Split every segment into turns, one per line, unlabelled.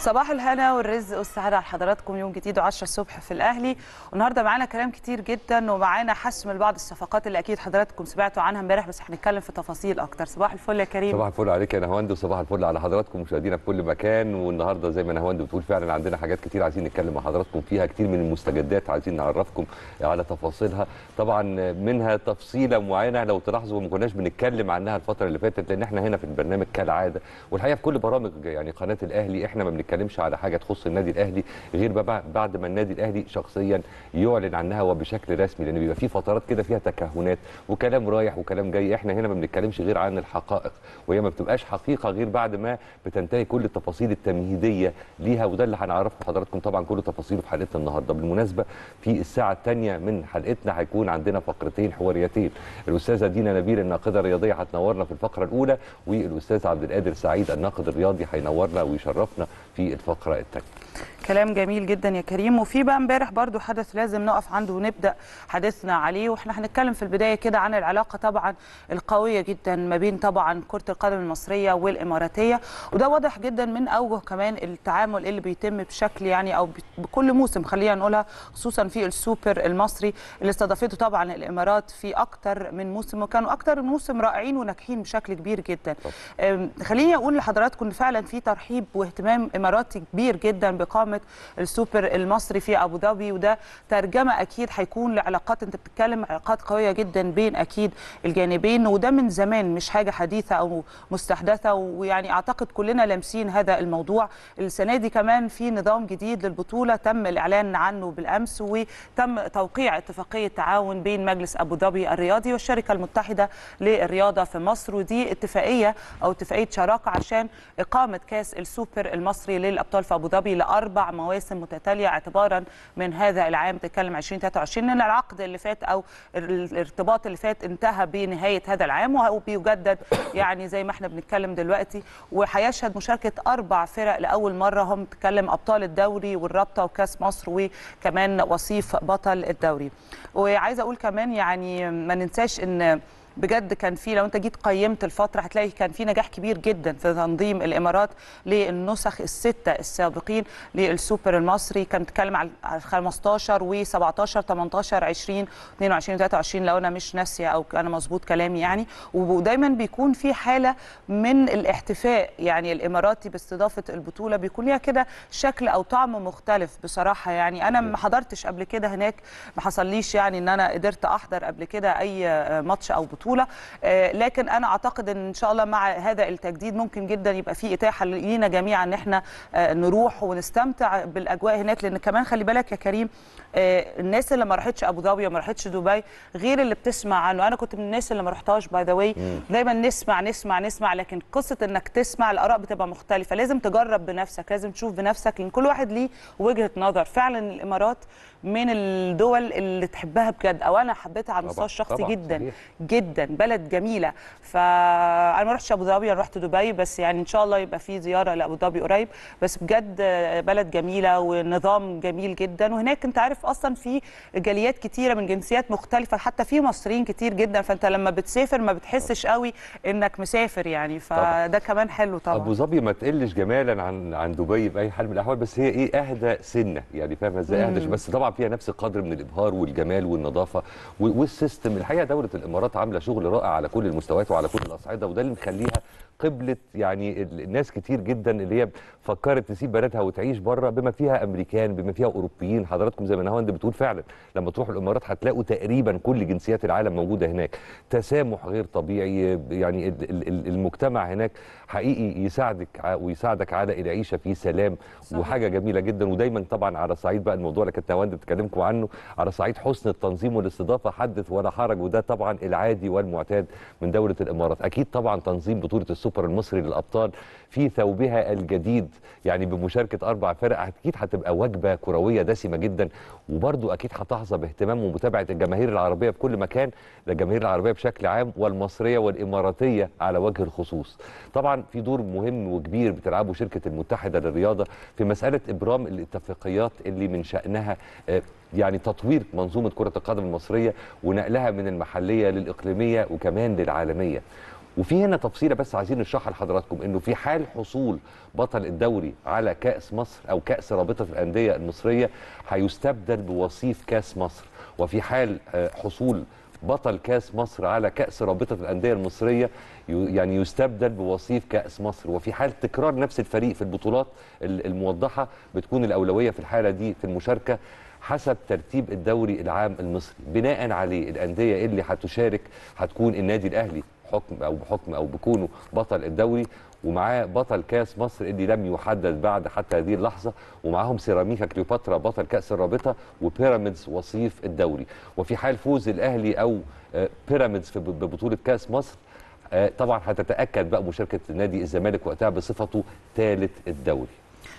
صباح الهنا والرزق والسعادة على حضراتكم يوم جديد و10 الصبح في الأهلي والنهارده معانا كلام كتير جدا ومعانا حسم لبعض الصفقات اللي أكيد حضراتكم سمعتوا عنها امبارح بس هنتكلم في تفاصيل أكتر صباح الفل يا كريم
صباح الفل عليك يا نهاوند وصباح الفل على حضراتكم مشاهدينا في كل مكان والنهارده زي ما نهاوند بتقول فعلا عندنا حاجات كتير عايزين نتكلم مع حضراتكم فيها كتير من المستجدات عايزين نعرفكم على تفاصيلها طبعا منها تفصيله معينه لو تلاحظوا ما كناش بنتكلم عنها الفتره اللي فاتت لان احنا هنا في البرنامج كالعاده والحقيقه في كل برامج يعني قناه الاهلي احنا ما بنتكلمش على حاجه تخص النادي الاهلي غير بقى بعد ما النادي الاهلي شخصيا يعلن عنها وبشكل رسمي لان بيبقى في فترات كده فيها تكهنات وكلام رايح وكلام جاي احنا هنا ما بنتكلمش غير عن الحقائق وهي ما بتبقاش حقيقه غير بعد ما بتنتهي كل التفاصيل التمهيديه ليها وده اللي هنعرفه لحضراتكم طبعا كله تفاصيله في حلقتنا النهارده بالمناسبه في الساعه الثانيه من حلقتنا هيكون عندنا فقرتين حواريتين الاستاذه دينا نبيل الناقده الرياضيه هتنورنا في الفقره الاولى والاستاذ عبد القادر سعيد الناقد الرياضي هينورنا ويشرفنا في الفقره الثانيه
كلام جميل جدا يا كريم وفي بقى امبارح برضو حدث لازم نقف عنده ونبدا حديثنا عليه واحنا هنتكلم في البدايه كده عن العلاقه طبعا القويه جدا ما بين طبعا كره القدم المصريه والاماراتيه وده واضح جدا من اوجه كمان التعامل اللي بيتم بشكل يعني او بكل موسم خلينا نقولها خصوصا في السوبر المصري اللي استضافته طبعا الامارات في اكتر من موسم وكانوا اكتر من موسم رائعين وناجحين بشكل كبير جدا خليني اقول لحضراتكم ان فعلا في ترحيب واهتمام اماراتي كبير جدا بقامه السوبر المصري في ابو ظبي وده ترجمه اكيد هيكون لعلاقات انت بتتكلم علاقات قويه جدا بين اكيد الجانبين وده من زمان مش حاجه حديثه او مستحدثه ويعني اعتقد كلنا لامسين هذا الموضوع السنه دي كمان في نظام جديد للبطوله تم الاعلان عنه بالامس وتم توقيع اتفاقيه تعاون بين مجلس ابو ظبي الرياضي والشركه المتحده للرياضه في مصر ودي اتفاقيه او اتفاقيه شراكه عشان اقامه كاس السوبر المصري للابطال في ابو ظبي لاربع مواسم متتاليه اعتبارا من هذا العام تتكلم 2023 لان العقد اللي فات او الارتباط اللي فات انتهى بنهايه هذا العام وبيجدد يعني زي ما احنا بنتكلم دلوقتي وهيشهد مشاركه اربع فرق لاول مره هم بتتكلم ابطال الدوري والرابطه وكاس مصر وكمان وصيف بطل الدوري وعايزه اقول كمان يعني ما ننساش ان بجد كان في لو انت جيت قيمت الفتره هتلاقي كان في نجاح كبير جدا في تنظيم الامارات للنسخ السته السابقين للسوبر المصري كان بيتكلم على 15 و17 18 20 22 23 لو انا مش ناسيه او انا مظبوط كلامي يعني ودايما بيكون في حاله من الاحتفاء يعني الاماراتي باستضافه البطوله بيكون ليها كده شكل او طعم مختلف بصراحه يعني انا ما حضرتش قبل كده هناك ما حصليش يعني ان انا قدرت احضر قبل كده اي ماتش او بطوله البطوله لكن انا اعتقد ان ان شاء الله مع هذا التجديد ممكن جدا يبقى في اتاحه لينا جميعا ان احنا نروح ونستمتع بالاجواء هناك لان كمان خلي بالك يا كريم الناس اللي ما راحتش ابو ظبي وما راحتش دبي غير اللي بتسمع عنه انا كنت من الناس اللي ما رحتهاش باي ذا واي دايما نسمع نسمع نسمع لكن قصه انك تسمع الاراء بتبقى مختلفه لازم تجرب بنفسك لازم تشوف بنفسك لان كل واحد ليه وجهه نظر فعلا الامارات من الدول اللي تحبها بجد او انا حبيتها على المستوى الشخصي
طبعًا
جدا
صحيح.
جدا بلد جميله فانا ما رحتش ابو ظبي انا رحت دبي بس يعني ان شاء الله يبقى في زياره لابو ظبي قريب بس بجد بلد جميله ونظام جميل جدا وهناك انت عارف اصلا في جاليات كتيره من جنسيات مختلفه حتى في مصريين كتير جدا فانت لما بتسافر ما بتحسش قوي انك مسافر يعني فده كمان حلو طبعا
ابو ظبي ما تقلش جمالا عن عن دبي باي حال من الاحوال بس هي ايه اهدى سنه يعني فاهمه ازاي اهدى بس طبعا فيها نفس القدر من الابهار والجمال والنظافه والسيستم الحقيقه دوله الامارات عامله شغل رائع على كل المستويات وعلى كل الاصعده وده اللي مخليها قبلت يعني الناس كتير جدا اللي هي فكرت تسيب بلدها وتعيش بره بما فيها امريكان بما فيها اوروبيين حضراتكم زي ما نهاوند بتقول فعلا لما تروحوا الامارات هتلاقوا تقريبا كل جنسيات العالم موجوده هناك تسامح غير طبيعي يعني المجتمع هناك حقيقي يساعدك ويساعدك على العيشه في سلام صحيح. وحاجه جميله جدا ودايما طبعا على صعيد بقى الموضوع اللي كانت نهاوند بتكلمكم عنه على صعيد حسن التنظيم والاستضافه حدث ولا حرج وده طبعا العادي والمعتاد من دوله الامارات اكيد طبعا تنظيم بطوله السوبر المصري للابطال في ثوبها الجديد يعني بمشاركه اربع فرق اكيد هتبقى وجبه كرويه دسمه جدا وبرده اكيد هتحظى باهتمام ومتابعه الجماهير العربيه في كل مكان الجماهير العربيه بشكل عام والمصريه والاماراتيه على وجه الخصوص طبعا في دور مهم وكبير بتلعبه شركه المتحده للرياضه في مساله ابرام الاتفاقيات اللي من شانها يعني تطوير منظومه كره القدم المصريه ونقلها من المحليه للاقليميه وكمان للعالميه وفي هنا تفصيله بس عايزين نشرحها لحضراتكم انه في حال حصول بطل الدوري على كاس مصر او كاس رابطه الانديه المصريه هيستبدل بوصيف كاس مصر وفي حال آه، حصول بطل كاس مصر على كاس رابطه الانديه المصريه ي- يعني يستبدل بوصيف كاس مصر وفي حال تكرار نفس الفريق في البطولات ال- الموضحه بتكون الاولويه في الحاله دي في المشاركه حسب ترتيب الدوري العام المصري بناء عليه الانديه اللي هتشارك هتكون النادي الاهلي حكم او بحكم او بكونه بطل الدوري ومعاه بطل كاس مصر اللي لم يحدد بعد حتى هذه اللحظه ومعاهم سيراميكا كليوباترا بطل كاس الرابطه وبيراميدز وصيف الدوري وفي حال فوز الاهلي او آه، بيراميدز في ب- ببطوله كاس مصر آه، طبعا هتتاكد بقى مشاركه نادي الزمالك وقتها بصفته ثالث الدوري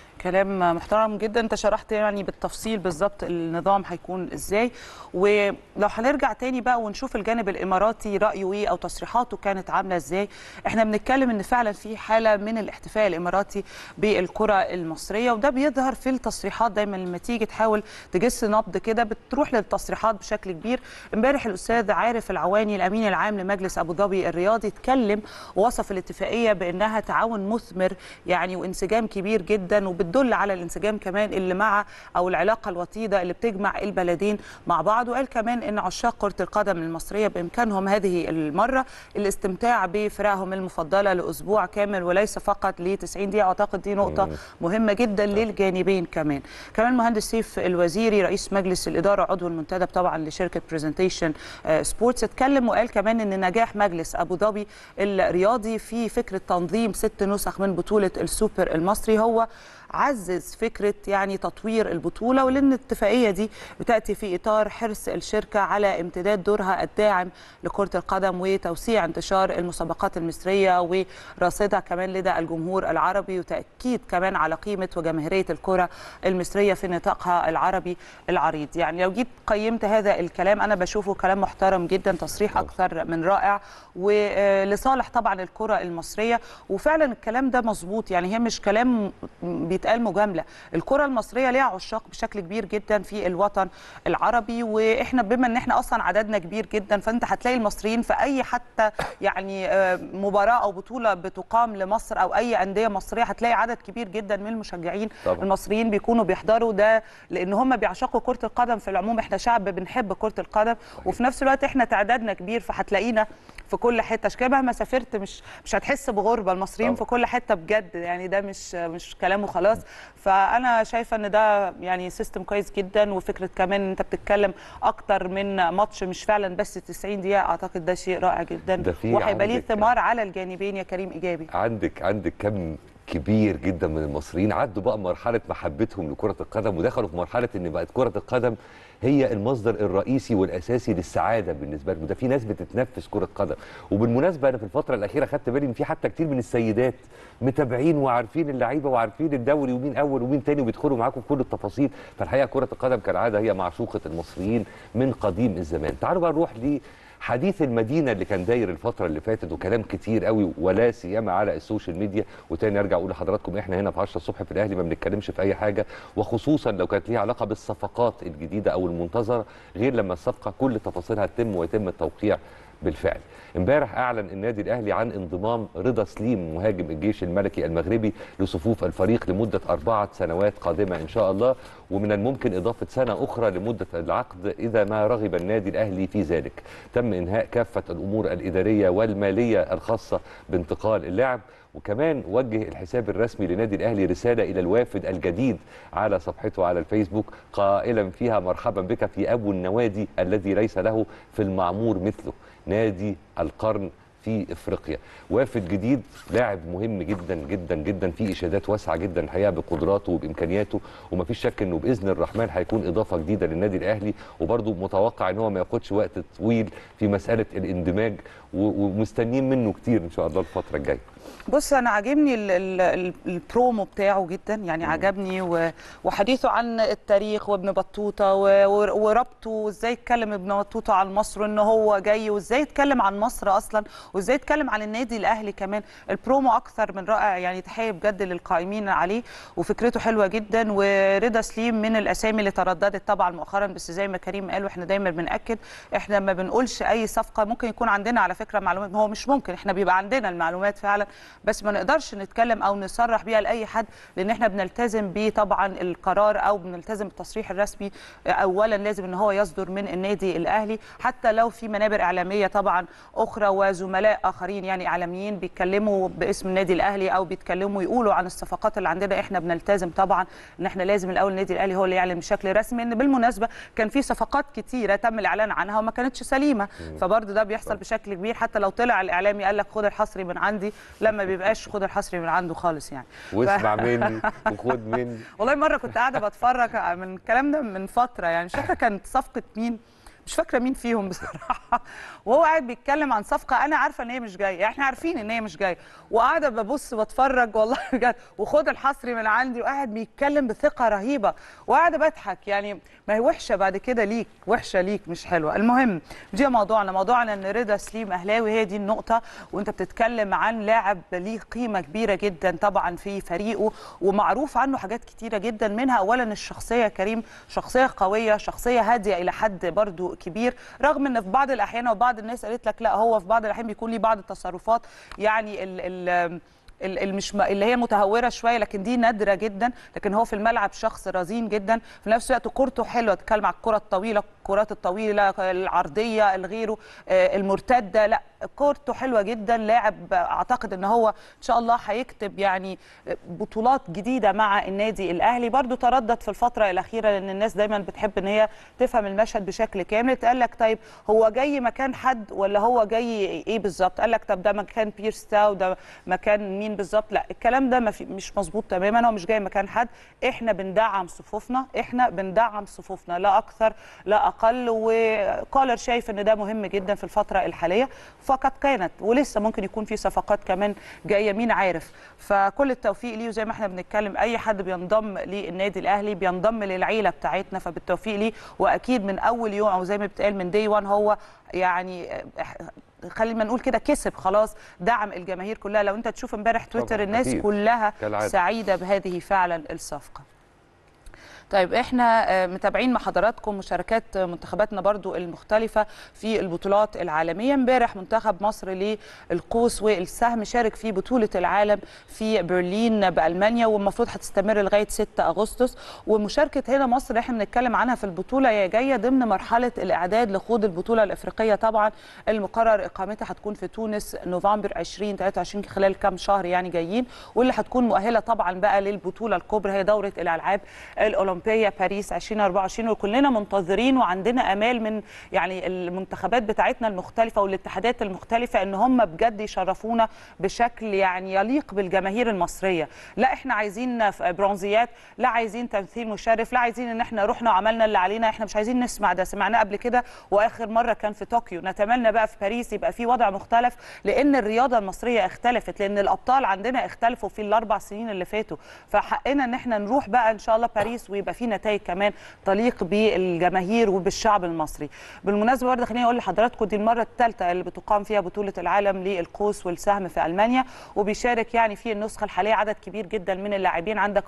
كلام محترم جدا انت شرحت يعني بالتفصيل بالظبط النظام هيكون ازاي ولو هنرجع تاني بقى ونشوف الجانب الاماراتي رايه ايه او تصريحاته كانت عامله ازاي احنا بنتكلم ان فعلا في حاله من الاحتفاء الاماراتي بالكره المصريه وده بيظهر في التصريحات دايما لما تيجي تحاول تجس نبض كده بتروح للتصريحات بشكل كبير امبارح الاستاذ عارف العواني الامين العام لمجلس ابو ظبي الرياضي اتكلم ووصف الاتفاقيه بانها تعاون مثمر يعني وانسجام كبير جدا وبتدل على الانسجام كمان اللي مع او العلاقه الوطيده اللي بتجمع البلدين مع بعض وقال كمان ان عشاق كره القدم المصريه بامكانهم هذه المره الاستمتاع بفرقهم المفضله لاسبوع كامل وليس فقط ل 90 دقيقه اعتقد دي نقطه
مم.
مهمه جدا للجانبين كمان كمان مهندس سيف الوزيري رئيس مجلس الاداره عضو المنتدب طبعا لشركه برزنتيشن سبورتس اتكلم وقال كمان ان نجاح مجلس ابو ظبي الرياضي في فكره تنظيم ست نسخ من بطوله السوبر المصري هو عزز فكره يعني تطوير البطوله ولان الاتفاقيه دي بتاتي في اطار حرص الشركه على امتداد دورها الداعم لكره القدم وتوسيع انتشار المسابقات المصريه ورصدها كمان لدى الجمهور العربي وتاكيد كمان على قيمه وجماهيريه الكره المصريه في نطاقها العربي العريض يعني لو جيت قيمت هذا الكلام انا بشوفه كلام محترم جدا تصريح اكثر من رائع ولصالح طبعا الكره المصريه وفعلا الكلام ده مظبوط يعني هي مش كلام بيتقال مجامله الكره المصريه ليها عشاق بشكل كبير جدا في الوطن العربي واحنا بما ان احنا اصلا عددنا كبير جدا فانت هتلاقي المصريين في اي حتى يعني آه، مباراه او بطوله بتقام لمصر او اي انديه مصريه هتلاقي عدد كبير جدا من المشجعين
طبعاً.
المصريين بيكونوا بيحضروا ده لان هم بيعشقوا كره القدم في العموم احنا شعب بنحب كره القدم وفي نفس الوقت احنا تعدادنا كبير فهتلاقينا في كل حته عشان كده مهما سافرت مش مش هتحس بغربه المصريين
طبعاً.
في كل حته بجد يعني ده مش مش كلام وخلاص فانا شايفه ان ده يعني سيستم كويس جدا وفكره كمان ان انت بتتكلم اكتر من ماتش مش فعلا بس 90 دقيقه اعتقد ده شيء رائع جدا
ده في
وهيبقى ليه
عندك-
ثمار على الجانبين يا كريم ايجابي
عندك عندك كم كبير جدا من المصريين عدوا بقى مرحله محبتهم لكره القدم ودخلوا في مرحله ان بقت كره القدم هي المصدر الرئيسي والاساسي للسعاده بالنسبه لهم ده في ناس بتتنفس كره قدم وبالمناسبه انا في الفتره الاخيره خدت بالي ان في حتى كتير من السيدات متابعين وعارفين اللعيبه وعارفين الدوري ومين اول ومين تاني وبيدخلوا معاكم في كل التفاصيل فالحقيقه كره القدم كالعاده هي معشوقه المصريين من قديم الزمان تعالوا بقى نروح ل حديث المدينه اللي كان داير الفتره اللي فاتت وكلام كتير قوي ولا سيما على السوشيال ميديا وتاني ارجع اقول لحضراتكم احنا هنا في 10 الصبح في الاهلي ما بنتكلمش في اي حاجه وخصوصا لو كانت ليها علاقه بالصفقات الجديده او المنتظره غير لما الصفقه كل تفاصيلها تتم ويتم التوقيع بالفعل امبارح اعلن النادي الاهلي عن انضمام رضا سليم مهاجم الجيش الملكي المغربي لصفوف الفريق لمده اربعه سنوات قادمه ان شاء الله ومن الممكن اضافه سنه اخرى لمده العقد اذا ما رغب النادي الاهلي في ذلك تم انهاء كافه الامور الاداريه والماليه الخاصه بانتقال اللاعب وكمان وجه الحساب الرسمي لنادي الاهلي رساله الى الوافد الجديد على صفحته على الفيسبوك قائلا فيها مرحبا بك في ابو النوادي الذي ليس له في المعمور مثله نادي القرن في افريقيا وافد جديد لاعب مهم جدا جدا جدا في اشادات واسعه جدا الحقيقه بقدراته وبامكانياته ومفيش شك انه باذن الرحمن هيكون اضافه جديده للنادي الاهلي وبرضه متوقع ان هو ما ياخدش وقت طويل في مساله الاندماج و- ومستنيين منه كتير ان شاء الله الفتره الجايه
بص انا عاجبني ال- ال- ال- البرومو بتاعه جدا يعني عجبني و- وحديثه عن التاريخ وابن بطوطه و- و- وربطه وازاي اتكلم ابن بطوطه عن مصر ان هو جاي وازاي اتكلم عن مصر اصلا وازاي اتكلم عن النادي الاهلي كمان البرومو اكثر من رائع يعني تحيه بجد للقائمين عليه وفكرته حلوه جدا ورضا سليم من الاسامي اللي ترددت طبعا مؤخرا بس زي ما كريم قال واحنا دايما بناكد احنا ما بنقولش اي صفقه ممكن يكون عندنا على فكره معلومات هو مش ممكن احنا بيبقى عندنا المعلومات فعلا بس ما نقدرش نتكلم او نصرح بيها لاي حد لان احنا بنلتزم بيه طبعا القرار او بنلتزم بالتصريح الرسمي اولا لازم ان هو يصدر من النادي الاهلي حتى لو في منابر اعلاميه طبعا اخرى وزملاء اخرين يعني اعلاميين بيتكلموا باسم النادي الاهلي او بيتكلموا يقولوا عن الصفقات اللي عندنا احنا بنلتزم طبعا ان احنا لازم الاول النادي الاهلي هو اللي يعلن بشكل رسمي ان بالمناسبه كان في صفقات كتيره تم الاعلان عنها وما كانتش سليمه فبرضه ده بيحصل بشكل كبير حتى لو طلع الاعلامي قال لك خد الحصري من عندي لما بيبقاش خد الحصري من عنده خالص يعني
واسمع مني وخد مني
والله مره كنت قاعده بتفرج من الكلام ده من فتره يعني مش فاكره كانت صفقه مين مش فاكره مين فيهم بصراحه وهو قاعد بيتكلم عن صفقه انا عارفه ان هي مش جايه احنا عارفين ان هي مش جايه وقاعده ببص بتفرج والله بجد وخد الحصري من عندي وقاعد بيتكلم بثقه رهيبه وقاعده بضحك يعني ما هي وحشه بعد كده ليك وحشه ليك مش حلوه المهم دي موضوعنا موضوعنا ان رضا سليم اهلاوي هي دي النقطه وانت بتتكلم عن لاعب ليه قيمه كبيره جدا طبعا في فريقه ومعروف عنه حاجات كتيره جدا منها اولا الشخصيه كريم شخصيه قويه شخصيه هاديه الى حد برضو كبير رغم ان في بعض الاحيان وبعض الناس قالت لك لا هو في بعض الاحيان بيكون ليه بعض التصرفات يعني ال ال ال- المش اللي هي متهوره شويه لكن دي نادره جدا لكن هو في الملعب شخص رزين جدا في نفس الوقت كورته حلوه تتكلم على الكره الطويله الكرات الطويله العرضيه الغيره آه، المرتده لا كورته حلوه جدا لاعب اعتقد ان هو ان شاء الله هيكتب يعني بطولات جديده مع النادي الاهلي برضو تردد في الفتره الاخيره لان الناس دايما بتحب ان هي تفهم المشهد بشكل كامل تقول لك طيب هو جاي مكان حد ولا هو جاي ايه بالظبط قال لك طب ده مكان بيرس تاو ده مكان مين بالظبط لا الكلام ده ما في مش مظبوط تماما هو مش جاي مكان حد احنا بندعم صفوفنا احنا بندعم صفوفنا لا اكثر لا اقل وكولر شايف ان ده مهم جدا في الفتره الحاليه فقد كانت ولسه ممكن يكون في صفقات كمان جايه مين عارف فكل التوفيق ليه وزي ما احنا بنتكلم اي حد بينضم للنادي الاهلي بينضم للعيله بتاعتنا فبالتوفيق ليه واكيد من اول يوم او زي ما بتقال من دي 1 هو يعني خلينا نقول كده كسب خلاص دعم الجماهير كلها لو انت تشوف امبارح تويتر
طبعاً،
الناس
أكيد.
كلها
كالعادة.
سعيده بهذه فعلا الصفقه طيب احنا آه، متابعين مع حضراتكم مشاركات منتخباتنا برضو المختلفة في البطولات العالمية امبارح منتخب مصر للقوس والسهم شارك في بطولة العالم في برلين بألمانيا والمفروض هتستمر لغاية 6 أغسطس ومشاركة هنا مصر اللي احنا بنتكلم عنها في البطولة هي جاية ضمن مرحلة الإعداد لخوض البطولة الإفريقية طبعا المقرر إقامتها هتكون في تونس نوفمبر 2023 خلال كام شهر يعني جايين واللي هتكون مؤهلة طبعا بقى للبطولة الكبرى هي دورة الألعاب الأولمبية باريس 2024 وكلنا منتظرين وعندنا امال من يعني المنتخبات بتاعتنا المختلفه والاتحادات المختلفه ان هم بجد يشرفونا بشكل يعني يليق بالجماهير المصريه لا احنا عايزين برونزيات لا عايزين تمثيل مشرف لا عايزين ان احنا رحنا وعملنا اللي علينا احنا مش عايزين نسمع ده سمعناه قبل كده واخر مره كان في طوكيو نتمنى بقى في باريس يبقى في وضع مختلف لان الرياضه المصريه اختلفت لان الابطال عندنا اختلفوا في الاربع سنين اللي فاتوا فحقنا ان احنا نروح بقى ان شاء الله باريس ويبقى في نتائج كمان تليق بالجماهير وبالشعب المصري بالمناسبه برضه خليني اقول لحضراتكم دي المره الثالثه اللي بتقام فيها بطوله العالم للقوس والسهم في المانيا وبيشارك يعني في النسخه الحاليه عدد كبير جدا من اللاعبين عندك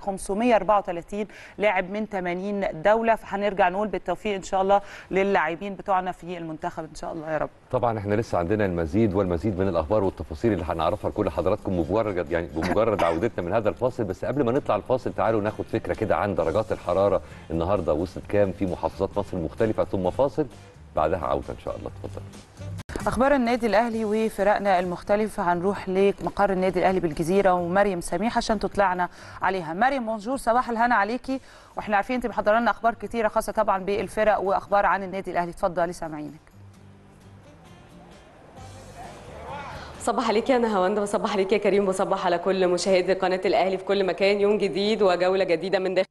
534 لاعب من 80 دوله فهنرجع نقول بالتوفيق ان شاء الله للاعبين بتوعنا في المنتخب ان شاء الله يا رب
طبعا احنا لسه عندنا المزيد والمزيد من الاخبار والتفاصيل اللي هنعرفها لكل حضراتكم بمجرد يعني بمجرد عودتنا من هذا الفاصل بس قبل ما نطلع الفاصل تعالوا ناخد فكره كده عن درجات الحراره النهارده وصلت كام في محافظات مصر المختلفه ثم فاصل بعدها عوده ان شاء الله اتفضل
اخبار النادي الاهلي وفرقنا المختلفه هنروح لمقر النادي الاهلي بالجزيره ومريم سميح عشان تطلعنا عليها مريم بونجور صباح الهنا عليكي واحنا عارفين انت محضره لنا اخبار كتيره خاصه طبعا بالفرق واخبار عن النادي الاهلي اتفضلي سامعينك
صباح عليك يا نهاوند وصباح عليك يا كريم وصباح على كل مشاهدي قناه الاهلي في كل مكان يوم جديد وجوله جديده من داخل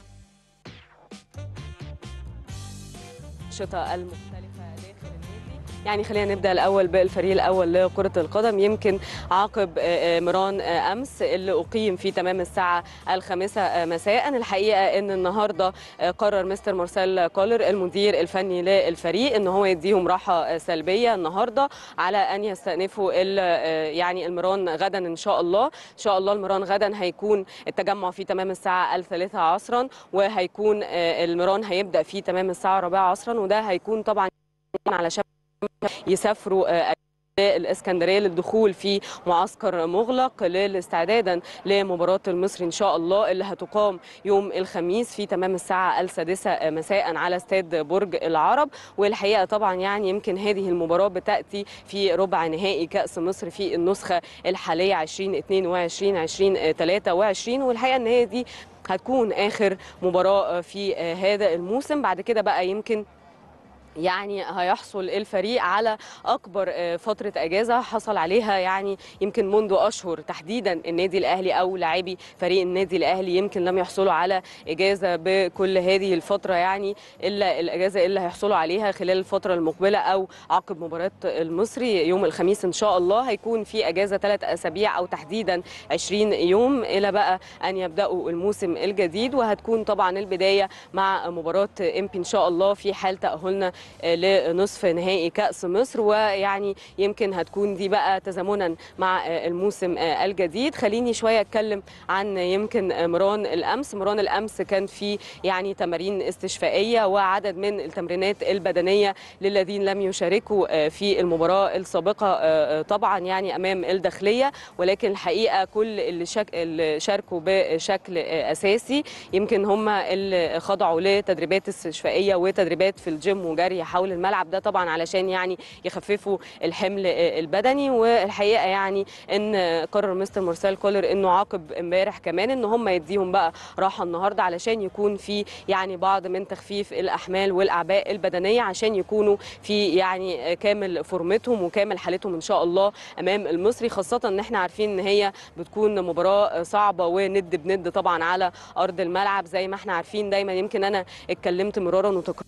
الأنشطة المختلفة داخل النادي يعني خلينا نبدا الاول بالفريق الاول لكره القدم يمكن عقب آه، آه، مران آه، امس اللي اقيم في تمام الساعه الخامسه آه، مساء الحقيقه ان النهارده آه، قرر مستر مارسيل كولر المدير الفني للفريق ان هو يديهم راحه آه، سلبيه النهارده على ان يستأنفوا ال- آه، يعني المران غدا ان شاء الله ان شاء الله المران غدا هيكون التجمع في تمام الساعه الثالثه عصرا وهيكون آه، المران هيبدا في تمام الساعه الرابعه عصرا وده هيكون طبعا علشان يسافروا آه، الاسكندريه للدخول في معسكر مغلق للاستعدادا لمباراه المصري ان شاء الله اللي هتقام يوم الخميس في تمام الساعه السادسه مساء على استاد برج العرب والحقيقه طبعا يعني يمكن هذه المباراه بتاتي في ربع نهائي كاس مصر في النسخه الحاليه 2022 2023 والحقيقه ان هي دي هتكون اخر مباراه في هذا الموسم بعد كده بقى يمكن يعني هيحصل الفريق على اكبر آه، فتره اجازه حصل عليها يعني يمكن منذ اشهر تحديدا النادي الاهلي او لاعبي فريق النادي الاهلي يمكن لم يحصلوا على اجازه بكل هذه الفتره يعني الا الاجازه اللي هيحصلوا عليها خلال الفتره المقبله او عقب مباراه المصري يوم الخميس ان شاء الله هيكون في اجازه ثلاث اسابيع او تحديدا 20 يوم الى بقى ان يبداوا الموسم الجديد وهتكون طبعا البدايه مع مباراه امبي ان شاء الله في حال تاهلنا لنصف نهائي كأس مصر ويعني يمكن هتكون دي بقى تزامنا مع الموسم الجديد خليني شوية أتكلم عن يمكن مران الأمس مران الأمس كان في يعني تمارين استشفائية وعدد من التمرينات البدنية للذين لم يشاركوا في المباراة السابقة طبعا يعني أمام الداخلية ولكن الحقيقة كل اللي, شك... اللي شاركوا بشكل أساسي يمكن هم اللي خضعوا لتدريبات استشفائية وتدريبات في الجيم وجري حول الملعب ده طبعا علشان يعني يخففوا الحمل البدني والحقيقه يعني ان قرر مستر مارسيل كولر انه عاقب امبارح كمان ان هم يديهم بقى راحه النهارده علشان يكون في يعني بعض من تخفيف الاحمال والاعباء البدنيه عشان يكونوا في يعني كامل فورمتهم وكامل حالتهم ان شاء الله امام المصري خاصه ان احنا عارفين ان هي بتكون مباراه صعبه وند بند طبعا على ارض الملعب زي ما احنا عارفين دايما يمكن انا اتكلمت مرارا وتكرارا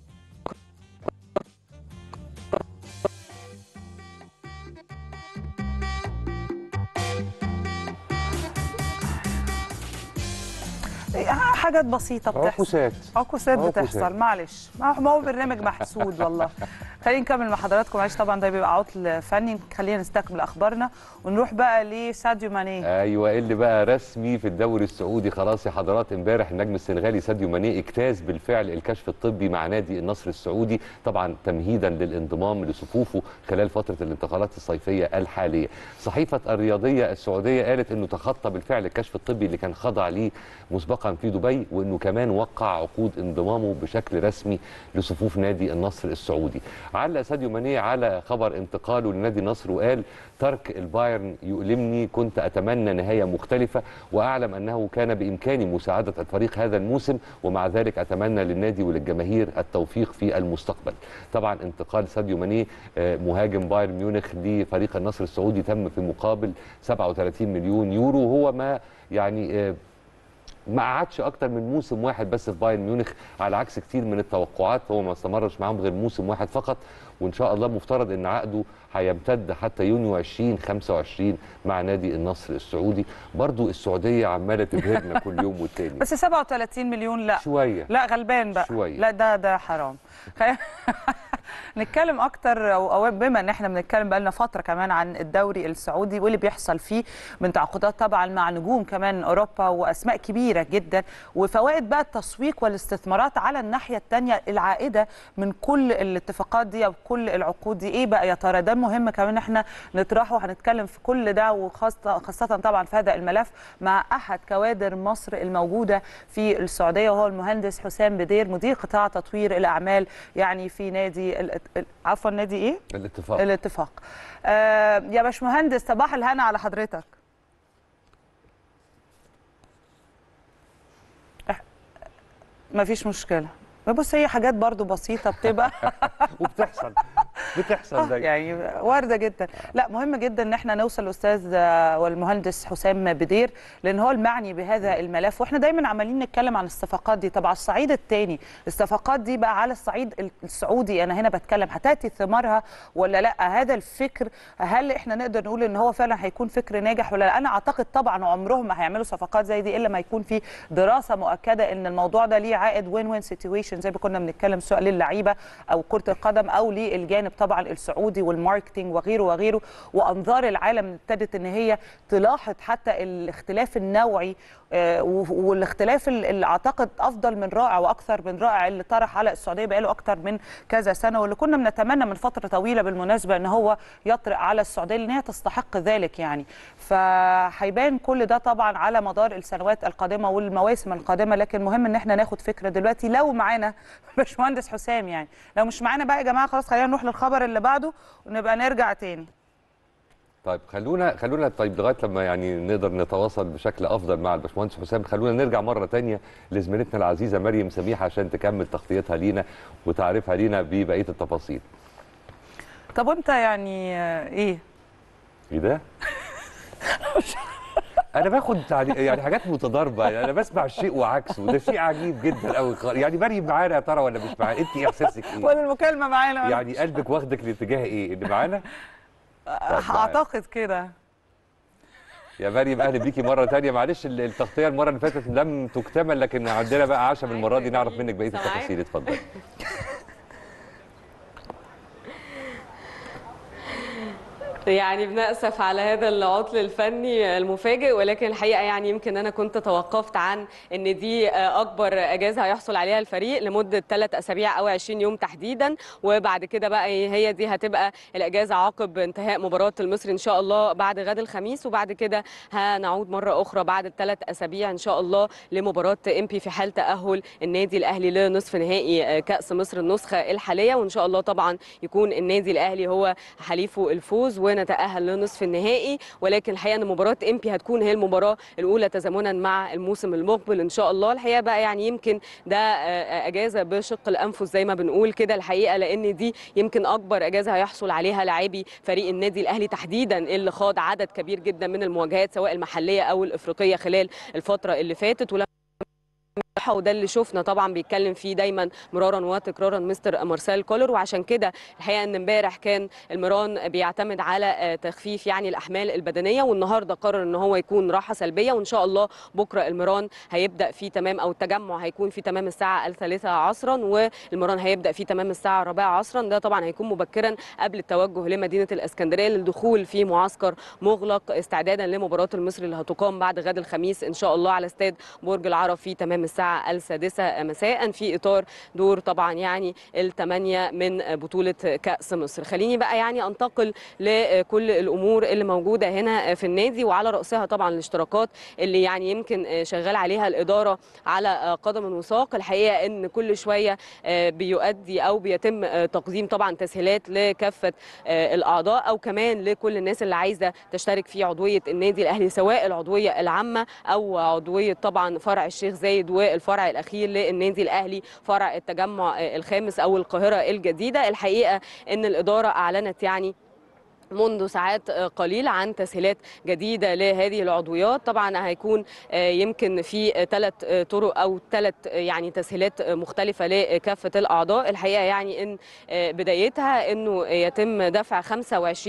حاجات بسيطه بتحصل
عكوسات
عكوسات
عكوسات.
بتحصل معلش ما ما هو برنامج محسود والله خلينا نكمل مع حضراتكم معلش طبعا ده بيبقى عطل فني خلينا نستكمل اخبارنا ونروح بقى لساديو ماني
ايوه اللي بقى رسمي في الدوري السعودي خلاص يا حضرات امبارح النجم السنغالي ساديو ماني اجتاز بالفعل الكشف الطبي مع نادي النصر السعودي طبعا تمهيدا للانضمام لصفوفه خلال فتره الانتقالات الصيفيه الحاليه صحيفه الرياضيه السعوديه قالت انه تخطى بالفعل الكشف الطبي اللي كان خضع ليه مسبقا في دبي وانه كمان وقع عقود انضمامه بشكل رسمي لصفوف نادي النصر السعودي علق ساديو ماني على خبر انتقاله لنادي النصر وقال ترك البايرن يؤلمني كنت اتمنى نهايه مختلفه واعلم انه كان بامكاني مساعده الفريق هذا الموسم ومع ذلك اتمنى للنادي وللجماهير التوفيق في المستقبل طبعا انتقال ساديو ماني آه، مهاجم بايرن ميونخ لفريق النصر السعودي تم في مقابل 37 مليون يورو وهو ما يعني آه، ما قعدش اكتر من موسم واحد بس في بايرن ميونخ على عكس كتير من التوقعات هو ما استمرش معاهم غير موسم واحد فقط وان شاء الله مفترض ان عقده هيمتد حتى يونيو 2025 مع نادي النصر السعودي برضو السعوديه عماله تبهرنا كل يوم والتاني
بس 37 مليون لا
شويه
لا غلبان بقى
شوية.
لا ده ده حرام خلينا نتكلم اكتر او أو بما ان احنا بنتكلم بقالنا فتره كمان عن الدوري السعودي واللي بيحصل فيه من تعاقدات طبعا مع نجوم كمان اوروبا واسماء كبيره جدا وفوائد بقى التسويق والاستثمارات على الناحيه الثانيه العائده من كل الاتفاقات دي او كل العقود دي ايه بقى يا ترى ده مهم كمان احنا نطرحه وهنتكلم في كل ده وخاصه خاصه طبعا في هذا الملف مع احد كوادر مصر الموجوده في السعوديه وهو المهندس حسام بدير مدير قطاع تطوير الاعمال يعني في نادي ال- ال- عفوا نادي ايه؟
الاتفاق
الاتفاق. آه يا باشمهندس صباح الهنا على حضرتك. ما فيش مشكله. بص هي حاجات برضو بسيطه بتبقى
وبتحصل بتحصل
آه،
دايما
يعني وارده جدا لا مهم جدا ان احنا نوصل للاستاذ آه، والمهندس حسام بدير لان هو المعني بهذا الملف واحنا دايما عمالين نتكلم عن الصفقات دي طب على الصعيد الثاني الصفقات دي بقى على الصعيد السعودي انا هنا بتكلم هتاتي ثمارها ولا لا هذا الفكر هل احنا نقدر نقول ان هو فعلا هيكون فكر ناجح ولا لا انا اعتقد طبعا عمرهم ما هيعملوا صفقات زي دي الا ما يكون في دراسه مؤكده ان الموضوع ده ليه عائد وين وين سيتويشن زي ما كنا بنتكلم سواء للعيبه او كره القدم او للجانب طبعا السعودي والماركتينج وغيره وغيره وانظار العالم ابتدت ان هي تلاحظ حتى الاختلاف النوعي آه، و- والاختلاف ال- اللي اعتقد افضل من رائع واكثر من رائع اللي طرح على السعوديه بقاله اكثر من كذا سنه واللي كنا بنتمنى من فتره طويله بالمناسبه ان هو يطرق على السعوديه لان هي تستحق ذلك يعني فهيبان كل ده طبعا على مدار السنوات القادمه والمواسم القادمه لكن مهم ان احنا ناخد فكره دلوقتي لو معانا باشمهندس حسام يعني لو مش معانا بقى يا جماعه خلاص خلينا نروح للخبر اللي بعده ونبقى نرجع تاني
طيب خلونا خلونا طيب لغايه لما يعني نقدر نتواصل بشكل افضل مع الباشمهندس حسام خلونا نرجع مره تانية لزميلتنا العزيزه مريم سميحه عشان تكمل تغطيتها لينا وتعرفها لينا ببقيه التفاصيل
طب وانت يعني آه، ايه
ايه ده؟ انا باخد تعليق يعني حاجات متضاربه يعني انا بسمع الشيء وعكسه ده شيء عجيب جدا قوي يعني مريم معانا يا ترى ولا مش معانا انت احساسك ايه
ولا المكالمه معانا ولا
يعني قلبك واخدك لاتجاه ايه اللي معانا
اعتقد كده
يا مريم اهلا بيكي مره تانية معلش ال- التغطيه المره اللي فاتت لم تكتمل لكن عندنا بقى عشم المره دي نعرف منك بقيه
سامعاك.
التفاصيل اتفضلي
يعني بنأسف على هذا العطل الفني المفاجئ ولكن الحقيقه يعني يمكن انا كنت توقفت عن ان دي اكبر اجازه هيحصل عليها الفريق لمده ثلاث اسابيع او 20 يوم تحديدا وبعد كده بقى هي دي هتبقى الاجازه عقب انتهاء مباراه المصري ان شاء الله بعد غد الخميس وبعد كده هنعود مره اخرى بعد الثلاث اسابيع ان شاء الله لمباراه امبي في حال تاهل النادي الاهلي لنصف نهائي كاس مصر النسخه الحاليه وان شاء الله طبعا يكون النادي الاهلي هو حليفه الفوز ونتاهل لنصف النهائي ولكن الحقيقه ان مباراه امبي هتكون هي المباراه الاولى تزامنا مع الموسم المقبل ان شاء الله الحقيقه بقى يعني يمكن ده آه، اجازه بشق الانفس زي ما بنقول كده الحقيقه لان دي يمكن اكبر اجازه هيحصل عليها لاعبي فريق النادي الاهلي تحديدا اللي خاض عدد كبير جدا من المواجهات سواء المحليه او الافريقيه خلال الفتره اللي فاتت ولما الصحة وده اللي شفنا طبعا بيتكلم فيه دايما مرارا وتكرارا مستر مارسيل كولر وعشان كده الحقيقه ان امبارح كان المران بيعتمد على آه، تخفيف يعني الاحمال البدنيه والنهارده قرر ان هو يكون راحه سلبيه وان شاء الله بكره المران هيبدا في تمام او التجمع هيكون في تمام الساعه الثالثه عصرا والمران هيبدا في تمام الساعه الرابعه عصرا ده طبعا هيكون مبكرا قبل التوجه لمدينه الاسكندريه للدخول في معسكر مغلق استعدادا لمباراه المصري اللي هتقام بعد غد الخميس ان شاء الله على استاد برج العرب في تمام الساعه السادسه مساء في اطار دور طبعا يعني الثمانيه من بطوله كاس مصر خليني بقى يعني انتقل لكل الامور اللي موجوده هنا في النادي وعلى راسها طبعا الاشتراكات اللي يعني يمكن شغال عليها الاداره على قدم وساق الحقيقه ان كل شويه بيؤدي او بيتم تقديم طبعا تسهيلات لكافه الاعضاء او كمان لكل الناس اللي عايزه تشترك في عضويه النادي الاهلي سواء العضويه العامه او عضويه طبعا فرع الشيخ زايد والفرع الاخير للنادي الاهلي فرع التجمع الخامس او القاهره الجديده الحقيقه ان الاداره اعلنت يعني منذ ساعات قليلة عن تسهيلات جديدة لهذه العضويات طبعا هيكون يمكن في ثلاث طرق أو ثلاث يعني تسهيلات مختلفة لكافة الأعضاء الحقيقة يعني أن بدايتها أنه يتم دفع 25%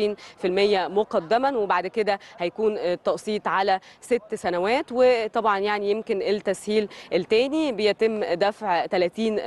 مقدما وبعد كده هيكون التقسيط على ست سنوات وطبعا يعني يمكن التسهيل الثاني بيتم دفع 30%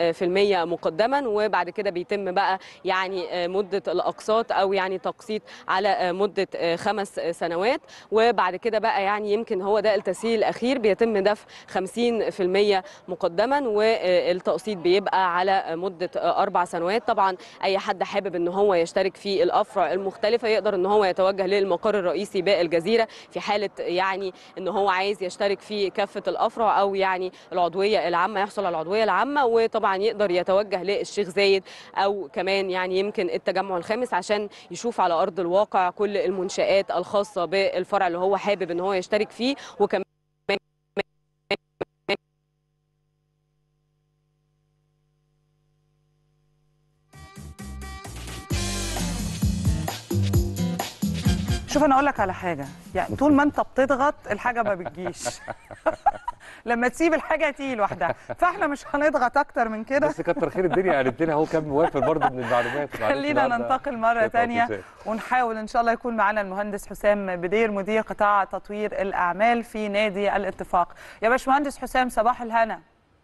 مقدما وبعد كده بيتم بقى يعني مدة الأقساط أو يعني تقسيط على مدة خمس سنوات وبعد كده بقى يعني يمكن هو ده التسهيل الأخير بيتم دفع 50% مقدما والتقسيط بيبقى على مدة أربع سنوات طبعا أي حد حابب أن هو يشترك في الأفرع المختلفة يقدر أن هو يتوجه للمقر الرئيسي بالجزيرة في حالة يعني أن هو عايز يشترك في كافة الأفرع أو يعني العضوية العامة يحصل على العضوية العامة وطبعا يقدر يتوجه للشيخ زايد أو كمان يعني يمكن التجمع الخامس عشان يشوف على أرض الواقع كل المنشآت الخاصة بالفرع اللي هو حابب ان هو يشترك فيه وكمان
شوف انا اقول لك على حاجه يعني طول ما انت بتضغط الحاجه ما بتجيش لما تسيب الحاجه تيجي لوحدها فاحنا مش هنضغط اكتر من كده
بس كتر خير الدنيا قالت لنا اهو كم موافق برضه من المعلومات معلش
خلينا
النهاردة
ننتقل مرة
شوية
تانية
تعطيشات.
ونحاول إن شاء الله يكون معنا المهندس حسام بدير مدير قطاع تطوير الأعمال في نادي الاتفاق يا باشمهندس حسام صباح الهنا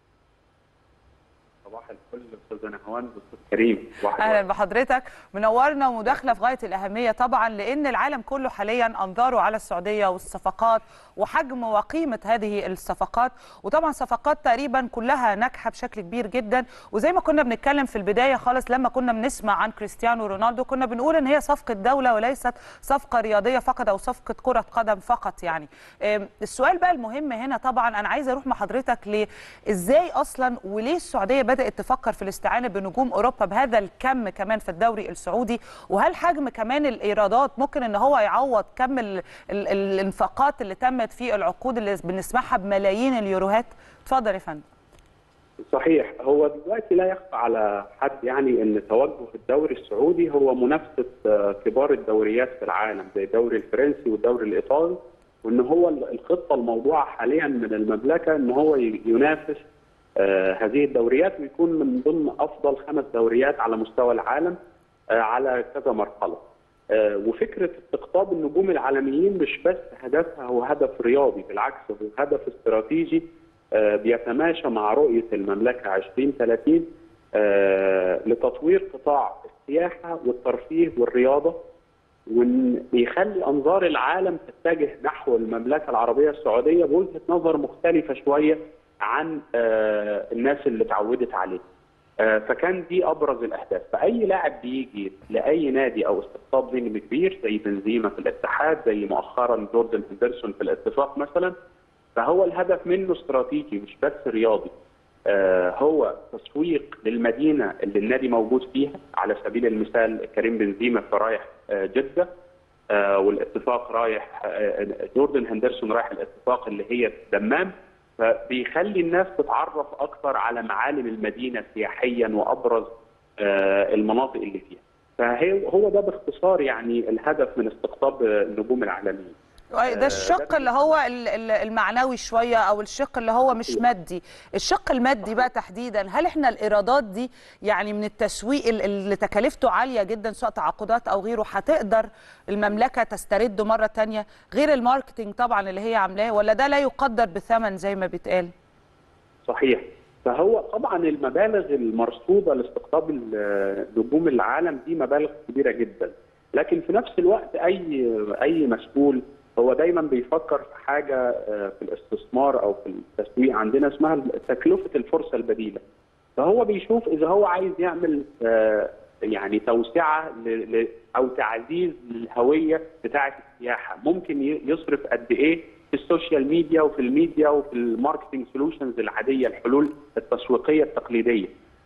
صباح الفل استاذ نهوان واستاذ كريم صباح
اهلا
الورد.
بحضرتك منورنا ومداخله في غايه الاهميه طبعا لان العالم كله حاليا انظاره على السعوديه والصفقات وحجم وقيمه هذه الصفقات وطبعا صفقات تقريبا كلها ناجحه بشكل كبير جدا وزي ما كنا بنتكلم في البدايه خالص لما كنا بنسمع عن كريستيانو رونالدو كنا بنقول ان هي صفقه دوله وليست صفقه رياضيه فقط او صفقه كره قدم فقط يعني أم، السؤال بقى المهم هنا طبعا انا عايزه اروح مع حضرتك ل ازاي اصلا وليه السعوديه بدات تفكر في الاستعانه بنجوم اوروبا بهذا الكم كمان في الدوري السعودي وهل حجم كمان الايرادات ممكن ان هو يعوض كم ال ال الانفاقات اللي تمت في العقود اللي بنسمعها بملايين اليوروهات اتفضل يا فندم
صحيح هو دلوقتي لا يخفى على حد يعني ان توجه الدوري السعودي هو منافسه آه، كبار الدوريات في العالم زي الدوري الفرنسي والدوري الايطالي وان هو الخطه الموضوعه حاليا من المملكه ان هو ي- ينافس آه، هذه الدوريات ويكون من ضمن افضل خمس دوريات على مستوى العالم آه، على كذا مرحله. آه، وفكره استقطاب النجوم العالميين مش بس هدفها هو هدف رياضي بالعكس هو هدف استراتيجي آه، بيتماشى مع رؤيه المملكه 2030 آه، لتطوير قطاع السياحه والترفيه والرياضه وان يخلي انظار العالم تتجه نحو المملكه العربيه السعوديه بوجهه نظر مختلفه شويه عن آه، الناس اللي اتعودت عليه. آه، فكان دي ابرز الاهداف، فاي لاعب بيجي لاي نادي او استقطاب نجم كبير زي بنزيما في الاتحاد زي مؤخرا جوردن هندرسون في الاتفاق مثلا فهو الهدف منه استراتيجي مش بس رياضي. آه، هو تسويق للمدينه اللي النادي موجود فيها على سبيل المثال كريم بنزيما فرايح آه، جده آه، والاتفاق رايح آه، جوردن هندرسون رايح الاتفاق اللي هي دمام فبيخلي الناس تتعرف اكثر على معالم المدينه سياحيا وابرز آه، المناطق اللي فيها فهي هو ده باختصار يعني الهدف من استقطاب آه، النجوم العالميين
ده الشق اللي هو ال- ال- المعنوي شويه او الشق اللي هو مش مادي الشق المادي بقى تحديدا هل احنا الايرادات دي يعني من التسويق ال- اللي تكاليفته عاليه جدا سواء تعاقدات او غيره هتقدر المملكه تسترده مره تانية غير الماركتينج طبعا اللي هي عاملاه ولا ده لا يقدر بثمن زي ما بيتقال
صحيح فهو طبعا المبالغ المرصوده لاستقطاب ال- نجوم العالم دي مبالغ كبيره جدا لكن في نفس الوقت اي اي مسؤول هو دايما بيفكر في حاجه آه، في الاستثمار او في التسويق عندنا اسمها تكلفه الفرصه البديله فهو بيشوف اذا هو عايز يعمل آه، يعني توسعه ل- ل- او تعزيز للهويه بتاعه السياحه ممكن ي- يصرف قد ايه في السوشيال ميديا وفي الميديا وفي الماركتنج سولوشنز العاديه الحلول التسويقيه التقليديه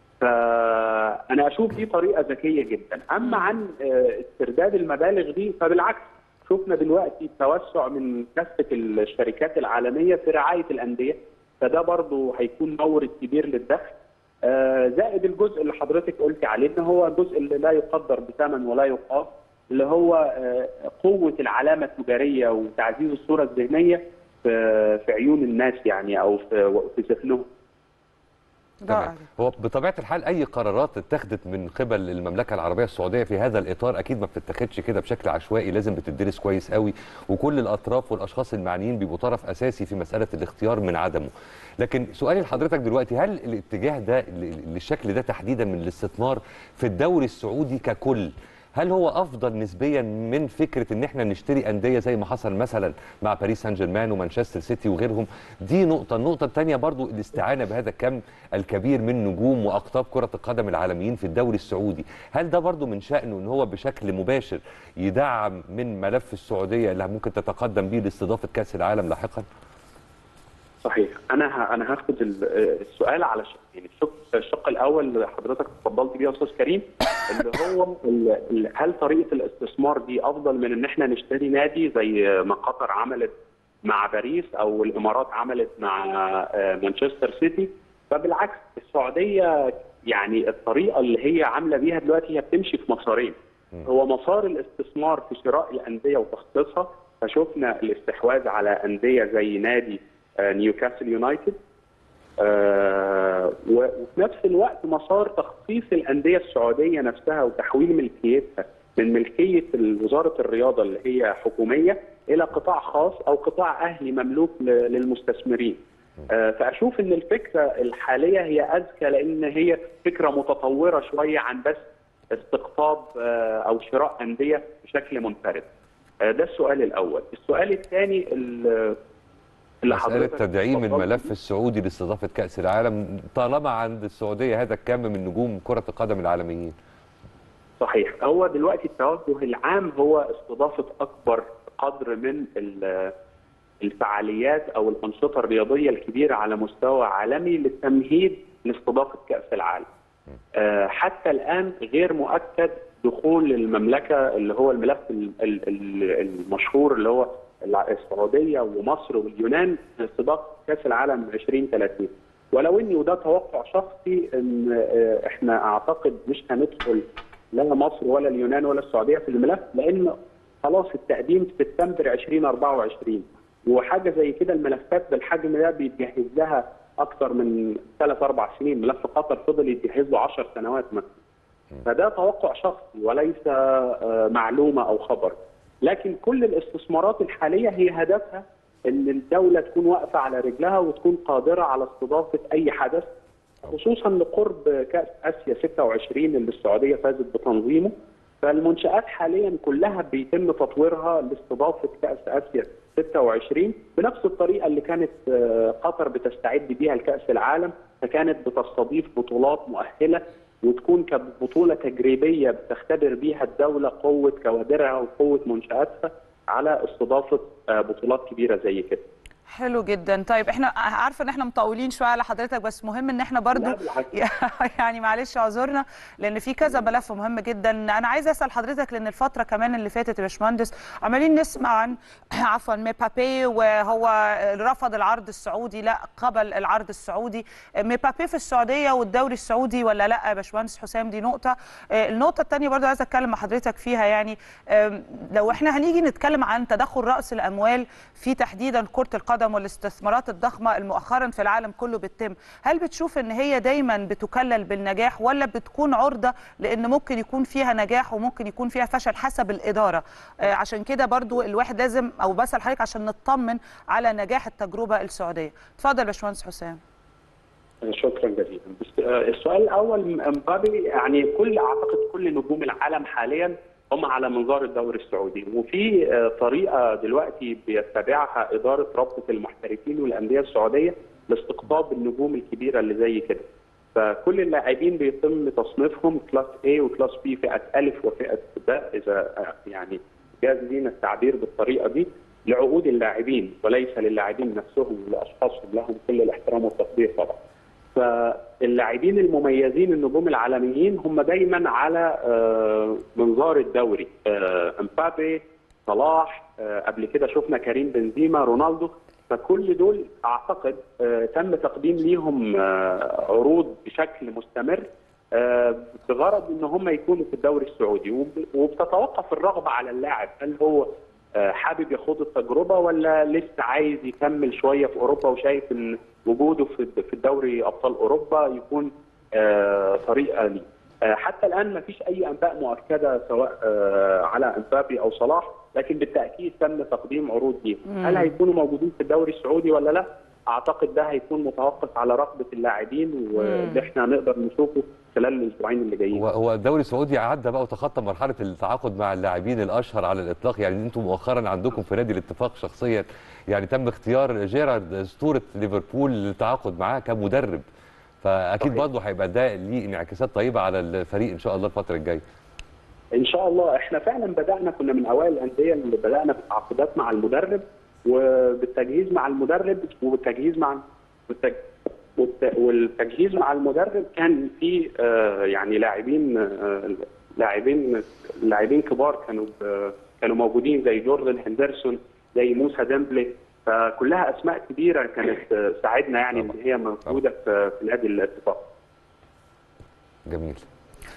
فانا اشوف دي طريقه ذكيه جدا اما عن آه، استرداد المبالغ دي فبالعكس شفنا دلوقتي توسع من كافه الشركات العالميه في رعايه الانديه فده برضه هيكون مورد كبير للدخل آه، زائد الجزء اللي حضرتك قلتي عليه ان هو الجزء اللي لا يقدر بثمن ولا يقاس اللي هو آه، قوه العلامه التجاريه وتعزيز الصوره الذهنيه في في عيون الناس يعني او في في ذهنهم
رائع
هو بطبيعه الحال اي قرارات اتخذت من قبل المملكه العربيه السعوديه في هذا الاطار اكيد ما بتتخذش كده بشكل عشوائي لازم بتدرس كويس قوي وكل الاطراف والاشخاص المعنيين بيبقوا طرف اساسي في مساله الاختيار من عدمه لكن سؤالي لحضرتك دلوقتي هل الاتجاه ده ل- للشكل ده تحديدا من الاستثمار في الدوري السعودي ككل هل هو افضل نسبيا من فكره ان احنا نشتري انديه زي ما حصل مثلا مع باريس سان جيرمان ومانشستر سيتي وغيرهم دي نقطه النقطه الثانيه برضو الاستعانه بهذا الكم الكبير من نجوم واقطاب كره القدم العالميين في الدوري السعودي هل ده برضو من شانه ان هو بشكل مباشر يدعم من ملف السعوديه اللي ممكن تتقدم به لاستضافه كاس العالم لاحقا
صحيح انا ه- انا هاخد ال- السؤال على شقين الشق الشق الاول اللي حضرتك اتفضلت بيه يا استاذ كريم اللي هو ال- ال- هل طريقه الاستثمار دي افضل من ان احنا نشتري نادي زي ما قطر عملت مع باريس او الامارات عملت مع آه، مانشستر سيتي فبالعكس السعوديه يعني الطريقه اللي هي عامله بيها دلوقتي هي بتمشي في مسارين هو مسار الاستثمار في شراء الانديه وتخصيصها فشفنا الاستحواذ على انديه زي نادي آه، نيوكاسل يونايتد آه، و- وفي نفس الوقت مسار تخصيص الانديه السعوديه نفسها وتحويل ملكيتها من ملكيه وزاره الرياضه اللي هي حكوميه الى قطاع خاص او قطاع اهلي مملوك ل- للمستثمرين. آه، فاشوف ان الفكره الحاليه هي اذكى لان هي فكره متطوره شويه عن بس استقطاب آه، او شراء انديه بشكل منفرد. آه، ده السؤال الاول. السؤال الثاني ال- اللي
مسألة
حضرتك
تدعيم
اتفضلت
الملف السعودي لاستضافة كأس العالم طالما عند السعودية هذا الكم من نجوم كرة القدم العالميين
صحيح هو دلوقتي التوجه العام هو استضافه اكبر قدر من ال- الفعاليات او الانشطه الرياضيه الكبيره على مستوى عالمي للتمهيد لاستضافه كاس العالم. آه، حتى الان غير مؤكد دخول المملكه اللي هو الملف ال- ال- ال- المشهور اللي هو الع- السعوديه ومصر واليونان لاستضافه كاس العالم 2030 ولو اني وده توقع شخصي ان آه، احنا اعتقد مش هندخل لا مصر ولا اليونان ولا السعوديه في الملف لان خلاص التقديم في سبتمبر 2024 وحاجه زي كده الملفات بالحجم ده بيتجهز لها اكثر من ثلاث اربع سنين ملف قطر فضل يتجهز له 10 سنوات مثلا فده توقع شخصي وليس آه، معلومه او خبر لكن كل الاستثمارات الحاليه هي هدفها ان الدوله تكون واقفه على رجلها وتكون قادره على استضافه اي حدث خصوصا لقرب كاس اسيا 26 اللي السعوديه فازت بتنظيمه فالمنشات حاليا كلها بيتم تطويرها لاستضافه كاس اسيا 26 بنفس الطريقه اللي كانت آه، قطر بتستعد بيها لكاس العالم فكانت بتستضيف بطولات مؤهله وتكون كبطوله تجريبيه بتختبر بيها الدوله قوه كوادرها وقوه منشاتها على استضافه آه، بطولات كبيره زي كده.
حلو جدا طيب احنا عارفه ان احنا مطولين شويه على حضرتك بس مهم ان احنا برضو
لا بالعكس.
يعني معلش اعذرنا لان في كذا ملف مهم جدا انا عايزه اسال حضرتك لان الفتره كمان اللي فاتت يا باشمهندس عمالين نسمع عن عفوا ميبابي وهو رفض العرض السعودي لا قبل العرض السعودي ميبابي في السعوديه والدوري السعودي ولا لا يا باشمهندس حسام دي نقطه آه، النقطه الثانيه برضو عايزه اتكلم مع حضرتك فيها يعني آم، لو احنا هنيجي نتكلم عن تدخل راس الاموال في تحديدا كره القدم والاستثمارات الضخمه المؤخرا في العالم كله بتتم هل بتشوف ان هي دايما بتكلل بالنجاح ولا بتكون عرضه لان ممكن يكون فيها نجاح وممكن يكون فيها فشل حسب الاداره آه، عشان كده برضو الواحد لازم او بسال حضرتك عشان نطمن على نجاح التجربه السعوديه اتفضل يا باشمهندس حسام
شكرا جزيلا بس آه، السؤال الاول امبابي يعني كل اعتقد كل نجوم العالم حاليا هم على منظار الدوري السعودي وفي آه، طريقه دلوقتي بيتبعها اداره رابطه المحترفين والانديه السعوديه لاستقطاب النجوم الكبيره اللي زي كده فكل اللاعبين بيتم تصنيفهم كلاس A وكلاس B فئه الف وفئه ب اذا آه، يعني جاز لينا التعبير بالطريقه دي لعقود اللاعبين وليس للاعبين نفسهم لاشخاصهم لهم كل الاحترام والتقدير طبعا. فاللاعبين المميزين النجوم العالميين هم دايما على آه، منظار الدوري آه، امبابي صلاح آه، قبل كده شفنا كريم بنزيما رونالدو فكل دول اعتقد آه، تم تقديم ليهم آه، عروض بشكل مستمر آه، بغرض ان هم يكونوا في الدوري السعودي وب- وبتتوقف الرغبه على اللاعب هل هو آه، حابب يخوض التجربه ولا لسه عايز يكمل شويه في اوروبا وشايف ان وجوده في في الدوري ابطال اوروبا يكون آه، طريقه ليه. آه، حتى الان ما فيش اي انباء مؤكده سواء آه، على امبابي او صلاح لكن بالتاكيد تم تقديم عروض ليهم. هل هيكونوا موجودين في الدوري السعودي ولا لا؟ اعتقد ده هيكون متوقف على رغبه اللاعبين واللي احنا نقدر نشوفه خلال الاسبوعين اللي جايين.
هو هو الدوري السعودي عدى بقى وتخطى مرحله التعاقد مع اللاعبين الاشهر على الاطلاق يعني انتم مؤخرا عندكم في نادي الاتفاق شخصيا يعني تم اختيار جيرارد اسطوره ليفربول للتعاقد معاه كمدرب فاكيد
صحيح.
برضه هيبقى ده ليه انعكاسات طيبه على الفريق ان شاء الله الفتره الجايه
ان شاء الله احنا فعلا بدانا كنا من اوائل الانديه اللي بدانا بالتعاقدات مع المدرب وبالتجهيز مع المدرب والتجهيز مع والتج... والت... والتجهيز مع المدرب كان في آه، يعني لاعبين آه، لاعبين لاعبين كبار كانوا ب... كانوا موجودين زي جوردن هندرسون زي موسى ديمبلي فكلها اسماء كبيره كانت آه، ساعدنا يعني ان
طبعا.
هي موجوده في في نادي الاتفاق
جميل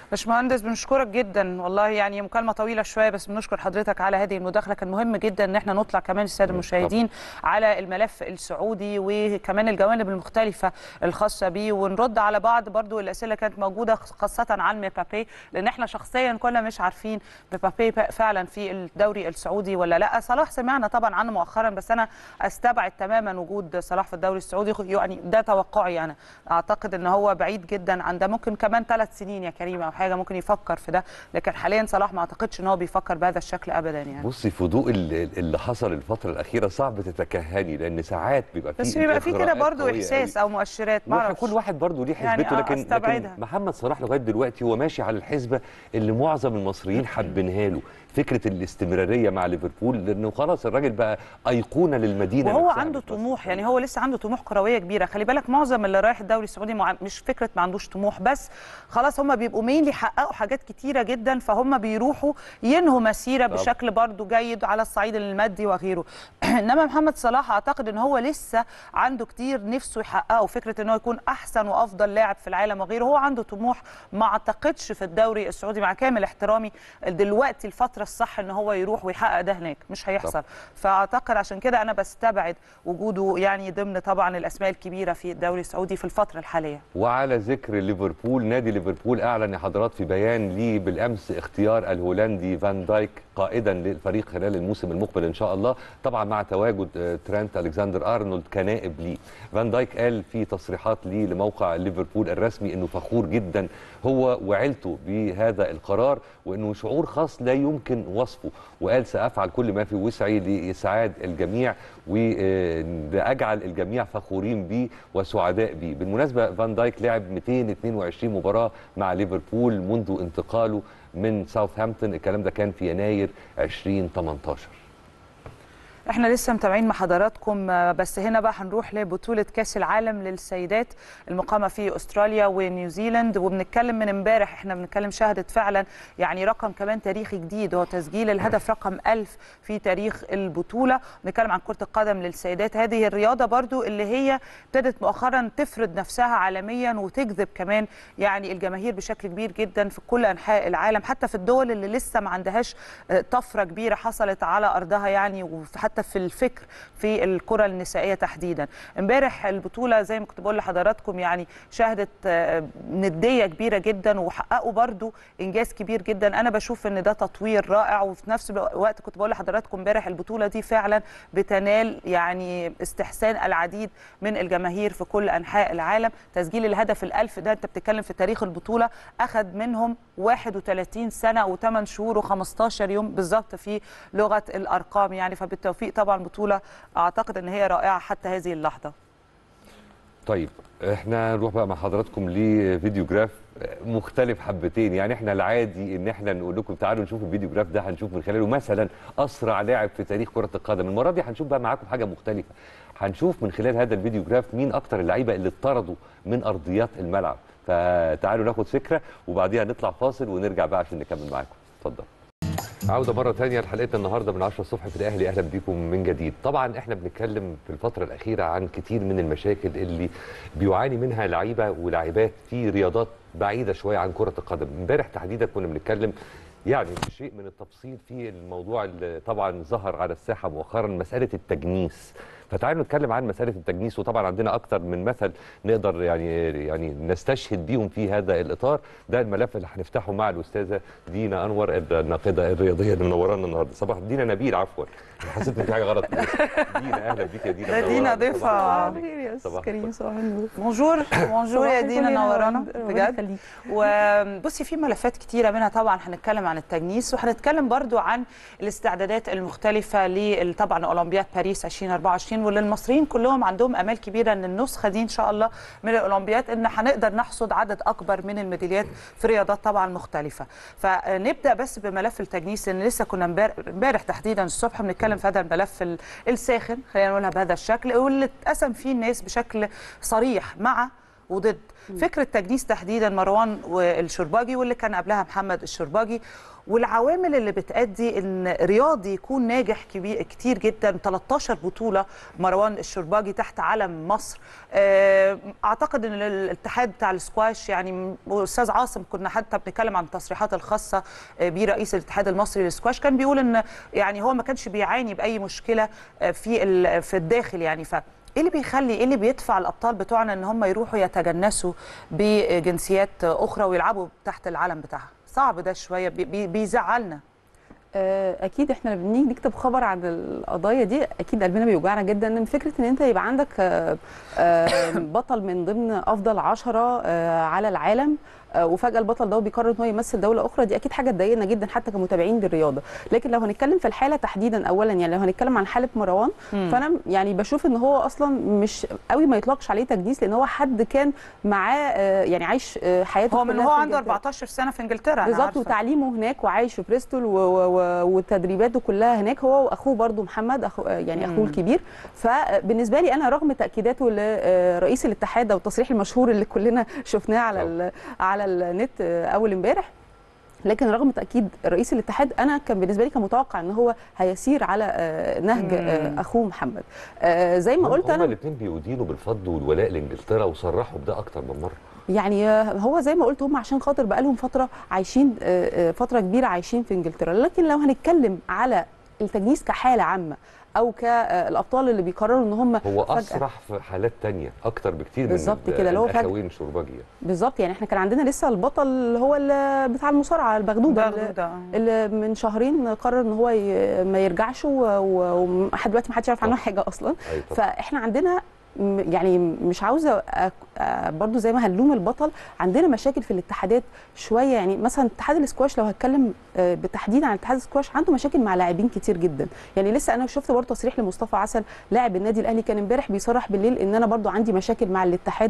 باشمهندس بنشكرك جدا والله يعني مكالمه طويله شويه بس بنشكر حضرتك على هذه المداخله كان مهم جدا ان احنا نطلع كمان الساده المشاهدين على الملف السعودي وكمان الجوانب المختلفه الخاصه بيه ونرد على بعض برضو الاسئله كانت موجوده خاصه عن مبابي لان احنا شخصيا كنا مش عارفين مبابي فعلا في الدوري السعودي ولا لا صلاح سمعنا طبعا عنه مؤخرا بس انا استبعد تماما وجود صلاح في الدوري السعودي يعني ده توقعي انا اعتقد ان هو بعيد جدا عن ده ممكن كمان ثلاث سنين يا كريم او حاجه ممكن يفكر في ده لكن حاليا صلاح ما اعتقدش ان هو بيفكر بهذا الشكل ابدا يعني
بصي في ضوء ال- اللي حصل الفتره الاخيره صعب تتكهني لان ساعات بيبقى في
بس بيبقى في كده
إغراءات
برضو
قوية
احساس
قوي.
او مؤشرات ما
واحد
اعرفش
كل واحد برضه ليه
يعني
حسبته
آه،
لكن لكن
أستبعدها.
محمد صلاح لغايه دلوقتي هو ماشي على الحسبه اللي معظم المصريين حابينها له فكره الاستمراريه مع ليفربول لانه خلاص الراجل بقى ايقونه للمدينه
وهو
نفسها
عنده
مش بس
طموح يعني هو لسه عنده طموح كرويه كبيره خلي بالك معظم اللي رايح الدوري السعودي مع... مش فكره ما عندوش طموح بس خلاص هم بيبقوا مين يحققوا حاجات كتيره جدا فهم بيروحوا ينهوا مسيره
طبعا.
بشكل برضو جيد على الصعيد المادي وغيره انما محمد صلاح اعتقد ان هو لسه عنده كتير نفسه يحققه فكره ان هو يكون احسن وافضل لاعب في العالم وغيره هو عنده طموح ما اعتقدش في الدوري السعودي مع كامل احترامي دلوقتي الفتره الصح ان هو يروح ويحقق ده هناك مش هيحصل فاعتقد عشان كده انا بستبعد وجوده يعني ضمن طبعا الاسماء الكبيره في الدوري السعودي في الفتره الحاليه
وعلى ذكر ليفربول نادي ليفربول اعلن يا حضرات في بيان ليه بالامس اختيار الهولندي فان دايك قائدا للفريق خلال الموسم المقبل ان شاء الله طبعا مع تواجد آه، ترانت الكسندر ارنولد كنائب ليه فان دايك قال في تصريحات ليه لموقع ليفربول الرسمي انه فخور جدا هو وعيلته بهذا القرار وانه شعور خاص لا يمكن وصفه وقال سافعل كل ما في وسعي لاسعاد الجميع واجعل الجميع فخورين بيه وسعداء بيه بالمناسبه فان دايك لعب 222 مباراه مع ليفربول منذ انتقاله من ساوثهامبتون الكلام ده كان في يناير 2018
احنا لسه متابعين مع حضراتكم آه، بس هنا بقى هنروح لبطولة كأس العالم للسيدات المقامة في استراليا ونيوزيلاند وبنتكلم من امبارح احنا بنتكلم شهدت فعلا يعني رقم كمان تاريخي جديد هو تسجيل الهدف رقم 1000 في تاريخ البطولة بنتكلم عن كرة القدم للسيدات هذه الرياضة برضو اللي هي ابتدت مؤخرا تفرض نفسها عالميا وتجذب كمان يعني الجماهير بشكل كبير جدا في كل انحاء العالم حتى في الدول اللي لسه ما عندهاش آه، طفرة كبيرة حصلت على ارضها يعني وحتى في الفكر في الكرة النسائية تحديدا امبارح البطولة زي ما كنت بقول لحضراتكم يعني شهدت آه، ندية كبيرة جدا وحققوا برضو انجاز كبير جدا انا بشوف ان ده تطوير رائع وفي نفس الوقت كنت بقول لحضراتكم امبارح البطولة دي فعلا بتنال يعني استحسان العديد من الجماهير في كل انحاء العالم تسجيل الهدف الألف ده انت بتتكلم في تاريخ البطولة اخذ منهم 31 سنة و8 شهور و15 يوم بالظبط في لغة الارقام يعني فبالتوفيق طبعا بطولة اعتقد ان هي رائعة حتى هذه اللحظة
طيب احنا نروح بقى مع حضراتكم لفيديو جراف مختلف حبتين يعني احنا العادي ان احنا نقول لكم تعالوا نشوف الفيديو جراف ده هنشوف من خلاله مثلا اسرع لاعب في تاريخ كره القدم المره دي هنشوف بقى معاكم حاجه مختلفه هنشوف من خلال هذا الفيديو جراف مين اكتر اللعيبه اللي اتطردوا من ارضيات الملعب فتعالوا ناخد فكره وبعديها نطلع فاصل ونرجع بقى عشان نكمل معاكم اتفضل عودة مرة تانية لحلقتنا النهاردة من 10 الصبح في الأهلي أهلا بيكم من جديد طبعا احنا بنتكلم في الفترة الأخيرة عن كتير من المشاكل اللي بيعاني منها لعيبة ولاعبات في رياضات بعيدة شوية عن كرة القدم امبارح تحديدا كنا بنتكلم يعني بشيء من التفصيل في الموضوع اللي طبعا ظهر على الساحة مؤخرا مسألة التجنيس فتعالوا نتكلم عن مسألة التجنيس وطبعا عندنا أكتر من مثل نقدر يعني يعني نستشهد بيهم في هذا الإطار ده الملف اللي هنفتحه مع الأستاذة دينا أنور الناقدة الرياضية اللي منورانا النهارده صباح دينا نبيل عفوا حسيت إن في حاجة غلط دينا أهلا بيك يا دينا
ده دينا
منورانا.
ضيفة.
صباح
صباح
الخير.
يا
صباح
كريم صباح النور
بونجور بونجور يا
صباح
دينا
الفل يا
نورانا
رب. ربنا
بجد
يخليك.
وبصي في ملفات كتيره منها طبعا هنتكلم عن التجنيس وهنتكلم برضو عن الاستعدادات المختلفه لل- طبعا اولمبياد باريس 2024 واللي المصريين كلهم عندهم امال كبيره ان النسخه دي ان شاء الله من الاولمبياد ان هنقدر نحصد عدد اكبر من الميداليات في رياضات طبعا مختلفه فنبدا بس بملف التجنيس لان لسه كنا امبارح امبارح تحديدا الصبح بنتكلم في هذا الملف ال- الساخن خلينا نقولها بهذا الشكل واللي اتقسم فيه الناس بشكل صريح مع وضد فكره تجنيس تحديدا مروان والشرباجي واللي كان قبلها محمد الشرباجي والعوامل اللي بتأدي ان رياضي يكون ناجح كبير كتير جدا 13 بطوله مروان الشرباجي تحت علم مصر آه، اعتقد ان الاتحاد بتاع السكواش يعني استاذ عاصم كنا حتى بنتكلم عن التصريحات الخاصه آه، برئيس الاتحاد المصري للسكواش كان بيقول ان يعني هو ما كانش بيعاني باي مشكله آه، في ال- في الداخل يعني ف ايه اللي بيخلي ايه اللي بيدفع الابطال بتوعنا ان هم يروحوا يتجنسوا بجنسيات اخرى ويلعبوا تحت العلم بتاعها صعب ده شويه بي- بي- بيزعلنا
آه، اكيد احنا لما بنيجي نكتب خبر عن القضايا دي اكيد قلبنا بيوجعنا جدا من فكره ان انت يبقى عندك آه، آه، بطل من ضمن افضل عشرة آه، على العالم آه، وفجاه البطل ده بيقرر ان هو يمثل دوله اخرى دي اكيد حاجه تضايقنا جدا حتى كمتابعين للرياضه لكن لو هنتكلم في الحاله تحديدا اولا يعني لو هنتكلم عن حاله مروان فانا يعني بشوف ان هو اصلا مش قوي ما يطلقش عليه تجنيس لان هو حد كان معاه آه، يعني عايش آه، حياته
هو من
كلها
هو
في
عنده
إنجلترا.
14 سنه في انجلترا أنا
بالظبط
عارفة.
وتعليمه هناك وعايش في بريستول و- و- و- وتدريباته كلها هناك هو واخوه برضو محمد أخو يعني اخوه الكبير فبالنسبه لي انا رغم تاكيداته لرئيس الاتحاد او التصريح المشهور اللي كلنا شفناه على ال- على النت اول امبارح لكن رغم تاكيد رئيس الاتحاد انا كان بالنسبه لي كان متوقع ان هو هيسير على آه، نهج آه، اخوه محمد آه، زي ما قلت
هما
انا
الاثنين بيدينوا بالفضل والولاء لانجلترا وصرحوا بده اكتر من مره
يعني هو زي ما قلت هم عشان خاطر بقالهم فتره عايشين آه، آه، فتره كبيره عايشين في انجلترا لكن لو هنتكلم على التجنيس كحاله عامه او كالابطال اللي بيقرروا ان هم
هو
فجأة-
اسرح في حالات تانية اكتر بكتير من
بالظبط
ال-
كده، اللي هو فجأة.
الاخوين شرباجي يعني.
بالظبط يعني احنا كان عندنا لسه البطل اللي هو اللي بتاع المصارعه البغدوده اللي-
بغدودة.
اللي من شهرين قرر ان هو ي- ما يرجعش و- و- ولحد دلوقتي ما حدش يعرف عنه
طبعا.
حاجه اصلا
أيوة طبعا.
فاحنا عندنا م- يعني مش عاوزه أك- آه برضو زي ما هنلوم البطل عندنا مشاكل في الاتحادات شويه يعني مثلا اتحاد الاسكواش لو هتكلم آه، بالتحديد عن اتحاد الاسكواش عنده مشاكل مع لاعبين كتير جدا يعني لسه انا شفت برضو تصريح لمصطفى عسل لاعب النادي الاهلي كان امبارح بيصرح بالليل ان انا برضو عندي مشاكل مع الاتحاد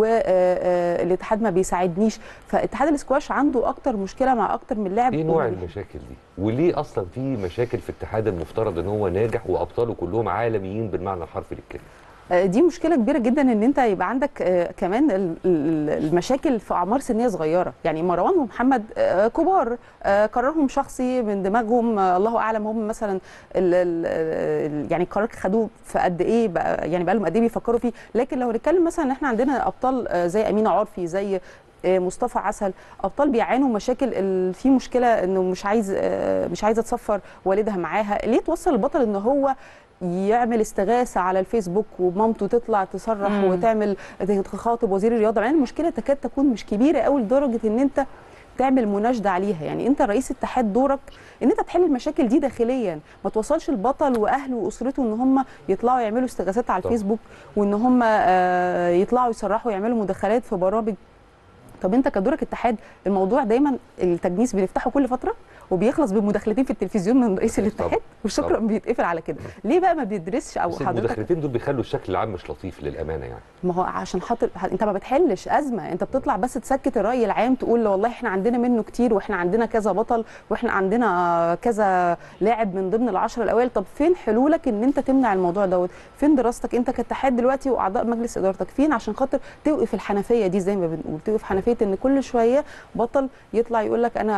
والاتحاد ما بيساعدنيش فاتحاد الاسكواش عنده اكتر مشكله مع اكتر من لاعب
ايه نوع
وما
المشاكل دي؟ وليه اصلا في مشاكل في اتحاد المفترض ان هو ناجح وابطاله كلهم عالميين بالمعنى الحرفي للكلمه؟
آه، دي مشكله كبيره جدا ان انت يبقى عندك آه، كمان ال- ال- المشاكل في اعمار سنيه صغيره يعني مروان ومحمد آه، كبار آه، قرارهم شخصي من دماغهم آه، الله اعلم هم مثلا ال ال ال يعني القرار خدوه في قد ايه بقى يعني بقى لهم قد ايه بيفكروا فيه لكن لو نتكلم مثلا ان احنا عندنا ابطال آه، زي امينه عرفي زي آه، مصطفى عسل ابطال بيعانوا مشاكل ال- في مشكله انه مش عايز آه، مش عايزه تصفر والدها معاها ليه توصل البطل ان هو يعمل استغاثه على الفيسبوك ومامته تطلع تصرح
مم.
وتعمل تخاطب وزير الرياضه يعني المشكله تكاد تكون مش كبيره قوي لدرجه ان انت تعمل مناشده عليها يعني انت رئيس اتحاد دورك ان انت تحل المشاكل دي داخليا ما توصلش البطل واهله واسرته ان هم يطلعوا يعملوا استغاثات على
طبعا.
الفيسبوك وان هم آه، يطلعوا يصرحوا يعملوا مداخلات في برامج طب انت كدورك اتحاد الموضوع دايما التجنيس بنفتحه كل فتره وبيخلص بمداخلتين في التلفزيون من رئيس
طبعا.
الاتحاد وشكرا
طبعا.
بيتقفل على كده ليه بقى ما بيدرسش او
بس
حضرتك
المداخلتين دول بيخلوا الشكل العام مش لطيف للامانه يعني
ما هو عشان خاطر انت ما بتحلش ازمه انت بتطلع بس تسكت الراي العام تقول والله احنا عندنا منه كتير واحنا عندنا كذا بطل واحنا عندنا كذا لاعب من ضمن العشره الاوائل طب فين حلولك ان انت تمنع الموضوع دوت فين دراستك انت كاتحاد دلوقتي واعضاء مجلس ادارتك فين عشان خاطر توقف الحنفيه دي زي ما بنقول توقف حنفيه ان كل شويه بطل يطلع يقول لك انا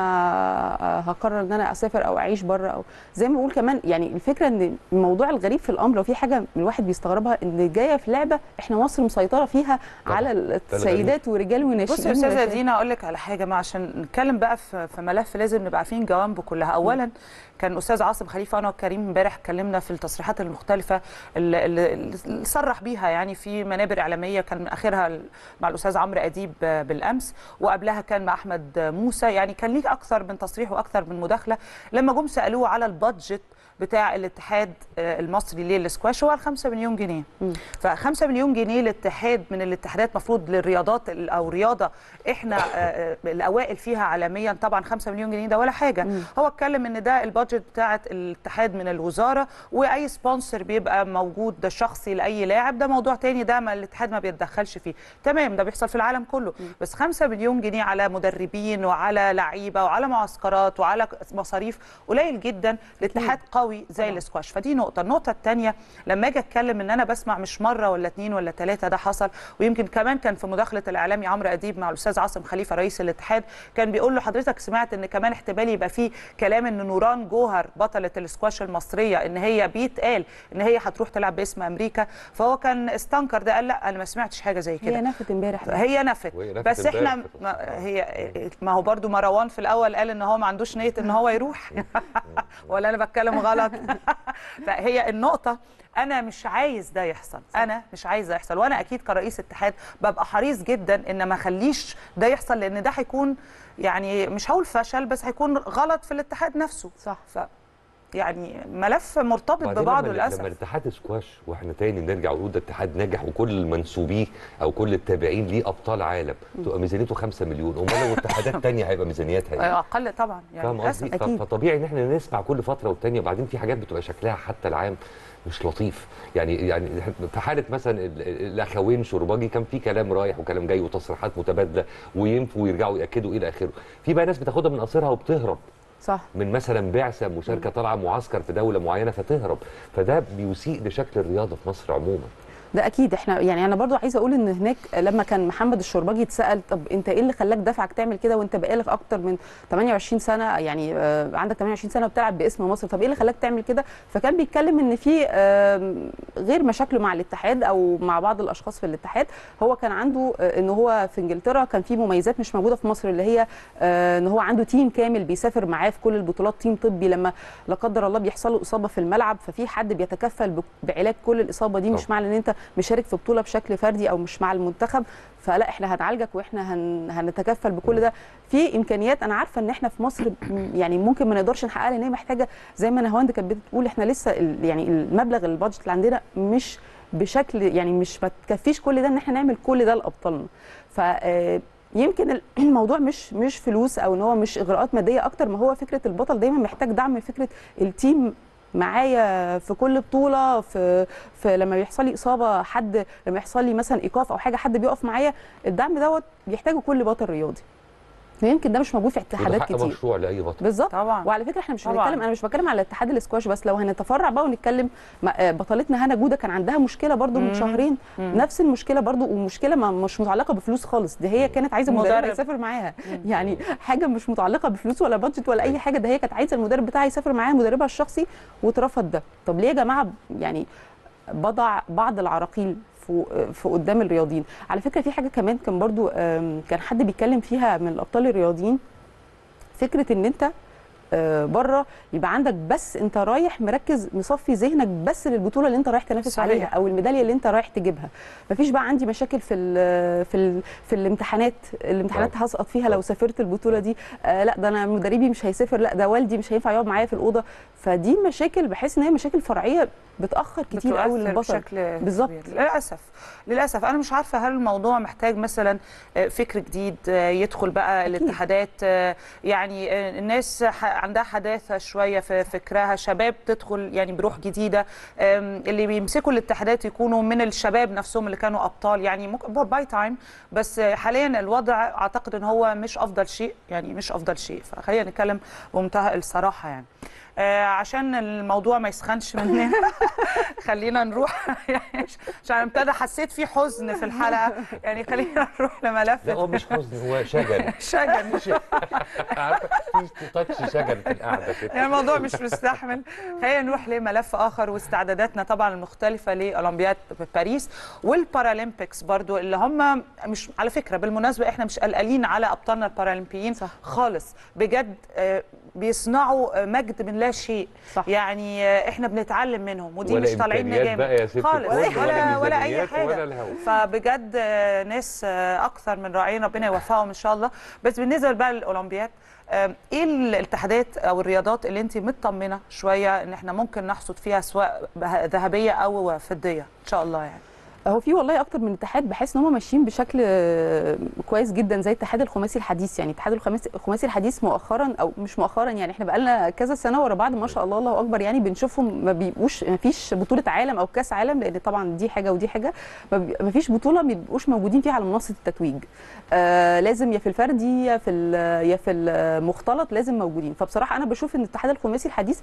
هقرر ان انا اسافر او اعيش بره او زي ما بقول كمان يعني الفكره ان الموضوع الغريب في الامر لو في حاجه الواحد بيستغربها ان جايه في لعبه احنا مصر مسيطره فيها
طبعاً.
على السيدات ورجال وناشئين
بصي يا استاذه
وناشئات.
دينا اقول لك على حاجه ما عشان نتكلم بقى في في ملف لازم نبقى عارفين جوانبه كلها اولا كان استاذ عاصم خليفه انا وكريم امبارح اتكلمنا في التصريحات المختلفه اللي, اللي اللي صرح بيها يعني في منابر اعلاميه كان من اخرها ال- مع الاستاذ عمرو اديب بالامس وقبلها كان مع احمد موسى يعني كان ليك اكثر من تصريح واكثر من مداخله لما جم سالوه على البادجت بتاع الاتحاد آه، المصري للسكواش هو 5 مليون جنيه ف 5 مليون جنيه الاتحاد من الاتحادات مفروض للرياضات ال- او رياضه احنا آه، آه، الاوائل فيها عالميا طبعا 5 مليون جنيه ده ولا حاجه هو اتكلم ان ده البادجت بتاعه الاتحاد من الوزاره واي سبونسر بيبقى موجود ده شخصي لاي لاعب ده موضوع تاني ده ما الاتحاد ما بيتدخلش فيه تمام ده بيحصل في العالم كله بس 5 مليون جنيه على مدربين وعلى لعيبه وعلى معسكرات وعلى مصاريف قليل جدا الاتحاد قوي قوي زي الاسكواش فدي نقطه النقطه الثانيه لما اجي اتكلم ان انا بسمع مش مره ولا اتنين ولا ثلاثه ده حصل ويمكن كمان كان في مداخله الاعلامي عمرو اديب مع الاستاذ عاصم خليفه رئيس الاتحاد كان بيقول له حضرتك سمعت ان كمان احتمال يبقى فيه كلام ان نوران جوهر بطله الاسكواش المصريه ان هي بيتقال ان هي هتروح تلعب باسم امريكا فهو كان استنكر ده قال لا انا ما سمعتش حاجه زي كده
هي نفت امبارح ده.
هي نفت
وهي نفت
بس احنا
امبارح.
ما هي ما هو برضو مروان في الاول قال ان هو ما عندوش نيه ان هو يروح ولا انا بتكلم غلط فهي النقطه انا مش عايز ده يحصل انا مش عايز ده يحصل وانا اكيد كرئيس اتحاد ببقى حريص جدا ان ما اخليش ده يحصل لان ده هيكون يعني مش هقول فشل بس هيكون غلط في الاتحاد نفسه
صح
ف يعني ملف مرتبط
وبعدين
ببعضه
لما-
للاسف
لما الاتحاد سكواش واحنا تاني نرجع ونقول ده اتحاد ناجح وكل منسوبيه او كل التابعين ليه ابطال عالم تبقى ميزانيته 5 مليون امال لو اتحادات تانية هيبقى ميزانياتها ايه؟
اقل طبعا يعني
فاهم
للاسف
قصدي؟ ف-
أكيد.
فطبيعي ان احنا نسمع كل فتره والتانيه وبعدين في حاجات بتبقى شكلها حتى العام مش لطيف يعني يعني في حاله مثلا ال- ال- الاخوين شرباجي كان في كلام رايح وكلام جاي وتصريحات متبادله وينفوا ويرجعوا ياكدوا الى اخره في بقى ناس بتاخدها من قصرها وبتهرب
صح
من مثلا بعثه مشاركه طالعه معسكر في دوله معينه فتهرب فده بيسيء لشكل الرياضه في مصر عموما
ده اكيد احنا يعني انا برضو عايزه اقول ان هناك لما كان محمد الشرباجي اتسال طب انت ايه اللي خلاك دفعك تعمل كده وانت بقالك اكتر من 28 سنه يعني آه، عندك 28 سنه بتلعب باسم مصر طب ايه اللي خلاك تعمل كده فكان بيتكلم ان في آم، غير مشاكله مع الاتحاد او مع بعض الاشخاص في الاتحاد هو كان عنده آه، ان هو في انجلترا كان في مميزات مش موجوده في مصر اللي هي آه، ان هو عنده تيم كامل بيسافر معاه في كل البطولات تيم طبي لما لا قدر الله بيحصل له اصابه في الملعب ففي حد بيتكفل ب- بعلاج كل الاصابه دي مش
طبعا.
معنى ان انت مشارك في بطوله بشكل فردي او مش مع المنتخب فلا احنا هنعالجك واحنا هن هنتكفل بكل ده في امكانيات انا عارفه ان احنا في مصر م- يعني ممكن ما نقدرش نحققها لان هي محتاجه زي ما نهاوند كانت بتقول احنا لسه ال- يعني المبلغ البادجت اللي عندنا مش بشكل يعني مش ما تكفيش كل ده ان احنا نعمل كل ده لابطالنا ف آه، يمكن ال- الموضوع مش مش فلوس او ان هو مش اغراءات ماديه اكتر ما هو فكره البطل دايما محتاج دعم من فكره التيم معايا في كل بطوله في, في لما بيحصل لي اصابه حد لما يحصل لي مثلا ايقاف او حاجه حد بيقف معايا الدعم دوت بيحتاجه كل بطل رياضي ويمكن ده مش موجود في
وده
اتحادات
حق
كتير
مشروع لاي بطل
بالظبط
طبعا
وعلى فكره احنا مش
طبعاً.
بنتكلم انا مش بتكلم على اتحاد الاسكواش بس لو هنتفرع بقى ونتكلم مع- آه، بطلتنا هنا جوده كان عندها مشكله برضو من
مم.
شهرين
مم.
نفس المشكله برضو ومشكله ما مش متعلقه بفلوس خالص ده هي كانت عايزه مدرب
مدرب.
يسافر معاها يعني حاجه مش متعلقه بفلوس ولا بادجت ولا اي حاجه ده هي كانت عايزه المدرب بتاعها يسافر معاها مدربها الشخصي واترفض ده طب ليه يا جماعه يعني بضع بعض العراقيل في في قدام الرياضيين على فكره في حاجه كمان كان برضو آم، كان حد بيتكلم فيها من الابطال الرياضيين فكره ان انت بره يبقى عندك بس انت رايح مركز مصفي ذهنك بس للبطوله اللي انت رايح تنافس
صحيح.
عليها او الميداليه اللي انت رايح تجيبها مفيش بقى عندي مشاكل في ال في ال في الامتحانات الامتحانات
طبعا.
هسقط فيها لو سافرت البطوله دي آه لا ده انا مدربي مش هيسافر لا ده والدي مش هينفع يقعد معايا في الاوضه فدي مشاكل بحس ان هي مشاكل فرعيه بتاخر كتير قوي
بتؤثر
للبطل
بشكل
بالظبط.
كبير. للاسف للاسف انا مش عارفه هل الموضوع محتاج مثلا آه، فكر جديد آه، يدخل بقى
أكيد.
الاتحادات آه، يعني آه، الناس ح- عندها حداثه شويه في فكرها شباب تدخل يعني بروح جديده آم، اللي بيمسكوا الاتحادات يكونوا من الشباب نفسهم اللي كانوا ابطال يعني ممكن باي تايم بس آه، حاليا الوضع اعتقد ان هو مش افضل شيء يعني مش افضل شيء فخلينا نتكلم بمنتهى الصراحه يعني آه، عشان الموضوع ما يسخنش مننا خلينا نروح يعني عشان ابتدى حسيت في حزن في الحلقه يعني خلينا نروح لملف
لا هو مش حزن هو شجن
شجن
عارفه في تاتش شجن في القعده كده
يعني الموضوع مش مستحمل خلينا نروح لملف اخر واستعداداتنا طبعا المختلفه لاولمبياد باريس والبارالمبيكس برضو اللي هم مش على فكره بالمناسبه احنا مش قلقانين على ابطالنا البارالمبيين
صح.
خالص بجد آه، بيصنعوا آه، مجد من لا شيء
صح.
يعني آه، احنا بنتعلم منهم ودي
ولا
مش طالعين
إمكانيات
نجامل
بقى يا ست
خالص
الكل،
ولا
ولا
ولا اي
ميزانيات
حاجه
ولا الهوا.
فبجد آه، ناس آه، اكثر من رائعين ربنا يوفقهم ان شاء الله بس بالنسبه بقى للاولمبياد آم، ايه الاتحادات او الرياضات اللي انت مطمنه شويه ان احنا ممكن نحصد فيها سواء به- ذهبيه او فضيه ان شاء الله يعني
هو في والله اكتر من اتحاد بحس ان هم ماشيين بشكل آه، كويس جدا زي اتحاد الخماسي الحديث يعني اتحاد الخماسي الخماسي الحديث مؤخرا او مش مؤخرا يعني احنا بقالنا كذا سنه ورا بعض ما شاء الله الله اكبر يعني بنشوفهم ما بيبقوش ما فيش بطوله عالم او كاس عالم لان طبعا دي حاجه ودي حاجه ما بي- ما فيش بطوله ما بيبقوش موجودين فيها على منصه التتويج آه لازم يا في الفردي يا في ال- يا في المختلط لازم موجودين فبصراحه انا بشوف ان الاتحاد الخماسي الحديث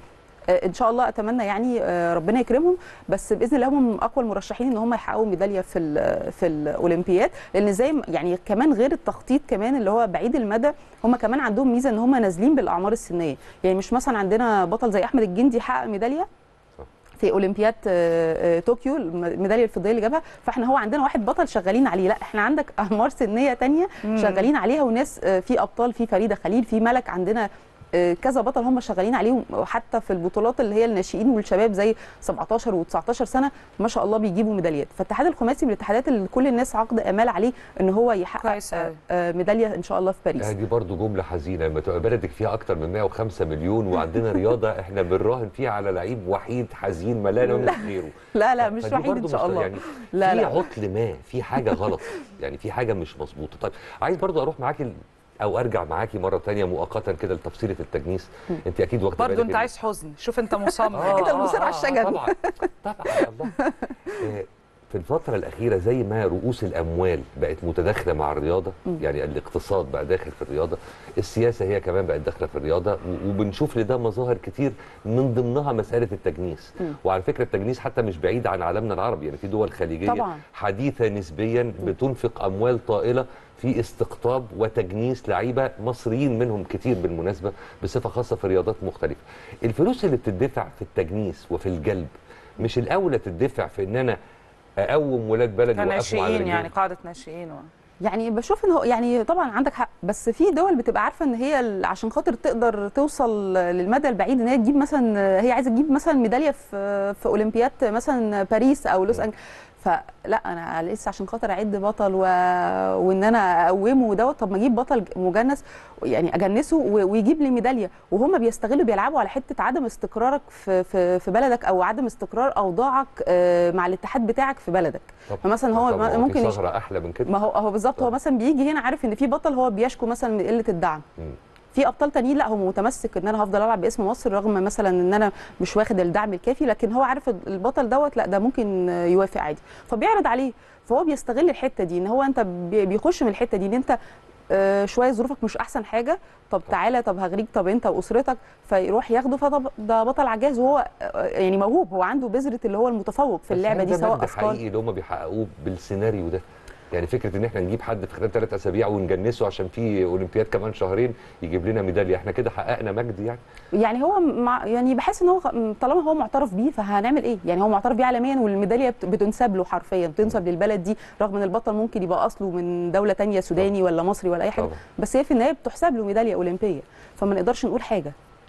آه، ان شاء الله اتمنى يعني آه، ربنا يكرمهم بس باذن الله هم من اقوى المرشحين ان هم يحققوا ميداليه في ال- في الاولمبياد لان زي ما- يعني كمان غير التخطيط كمان اللي هو بعيد المدى هم كمان عندهم ميزه ان هم نازلين بالاعمار السنيه يعني مش مثلا عندنا بطل زي احمد الجندي حقق ميداليه
صح.
في اولمبياد آه، آه، طوكيو الميداليه الفضيه اللي جابها فاحنا هو عندنا واحد بطل شغالين عليه لا احنا عندك اعمار سنيه تانية شغالين عليها وناس آه، في ابطال في فريده خليل في ملك عندنا آه، كذا بطل هم شغالين عليهم وحتى في البطولات اللي هي الناشئين والشباب زي 17 و19 سنه ما شاء الله بيجيبوا ميداليات فالاتحاد الخماسي من الاتحادات اللي كل الناس عقد امال عليه ان هو يحقق
كويس أوي.
آه، آه، ميداليه ان شاء الله في باريس
دي برضو جملة حزينة لما تبقى بلدك فيها أكتر من 105 مليون وعندنا رياضة إحنا بنراهن فيها على لعيب وحيد حزين ما لا نملك غيره
لا لا مش
فدي
وحيد
برضو
ان شاء
مش-
الله
يعني
لا
في
لا
عطل ما في حاجة غلط يعني في حاجة مش مظبوطة طيب عايز برضو أروح معاكي ال- أو أرجع معاكي مرة تانية مؤقتا كده لتفصيلة التجنيس أنت أكيد واخدة
برضه
بالك
انت
إن-
عايز حزن شوف انت مصمم
أنت المصر على الشجر.
طبعا طبعا الله آه، في الفترة الأخيرة زي ما رؤوس الأموال بقت متداخلة مع الرياضة يعني الاقتصاد بقى داخل في الرياضة السياسة هي كمان بقت داخلة في الرياضة و- وبنشوف لده مظاهر كتير من ضمنها مسألة التجنيس وعلى فكرة التجنيس حتى مش بعيد عن عالمنا العربي يعني في دول خليجية
طبعاً.
حديثة نسبيا بتنفق أموال طائلة في استقطاب وتجنيس لعيبة مصريين منهم كتير بالمناسبة بصفة خاصة في رياضات مختلفة الفلوس اللي بتدفع في التجنيس وفي الجلب مش الأولى تدفع في إن أنا أقوم ولاد بلدي وأقفوا على
كناشئين
رجليهم
يعني قاعده ناشئين و...
يعني بشوف ان هو يعني طبعا عندك حق بس في دول بتبقى عارفه ان هي ال- عشان خاطر تقدر توصل للمدى البعيد ان هي تجيب مثلا هي عايزه تجيب مثلا ميداليه في في اولمبياد مثلا باريس او لوس انجلوس فلا انا لسه عشان خاطر اعد بطل و... وان انا اقومه ودوت طب ما اجيب بطل مجنس يعني اجنسه و... ويجيب لي ميداليه وهم بيستغلوا بيلعبوا على حته عدم استقرارك في في, في بلدك او عدم استقرار اوضاعك آه، مع الاتحاد بتاعك في بلدك
طب-
فمثلا هو
طب ما
ممكن
في
يش-
ثغرة أحلى من كده
ما هو هو بالظبط هو
طبعا.
مثلا بيجي هنا عارف ان في بطل هو بيشكو مثلا من قله الدعم
مم.
في ابطال تانيين لا هو متمسك ان انا هفضل العب باسم مصر رغم مثلا ان انا مش واخد الدعم الكافي لكن هو عارف البطل دوت لا ده ممكن يوافق عادي فبيعرض عليه فهو بيستغل الحته دي ان هو انت بي- بيخش من الحته دي ان انت آه، شويه ظروفك مش احسن حاجه طب تعالى طب هغريك طب انت واسرتك فيروح ياخده فطب ده بطل عجاز وهو آه، يعني موهوب هو عنده بذره اللي هو المتفوق في
بس
اللعبه
هل
دي
ده
سواء
مجد
اثقال
حقيقي اللي هم بيحققوه بالسيناريو ده يعني فكره ان احنا نجيب حد في خلال ثلاث اسابيع ونجنسه عشان في اولمبياد كمان شهرين يجيب لنا ميداليه احنا كده حققنا مجد يعني
يعني هو مع يعني بحس ان هو طالما هو معترف بيه فهنعمل ايه؟ يعني هو معترف بيه عالميا والميداليه بت- بتنسب له حرفيا بتنسب للبلد دي رغم ان البطل ممكن يبقى اصله من دوله تانية سوداني ولا مصري ولا اي حاجه
طبعا.
بس هي في النهايه بتحسب له ميداليه اولمبيه فما نقدرش نقول حاجه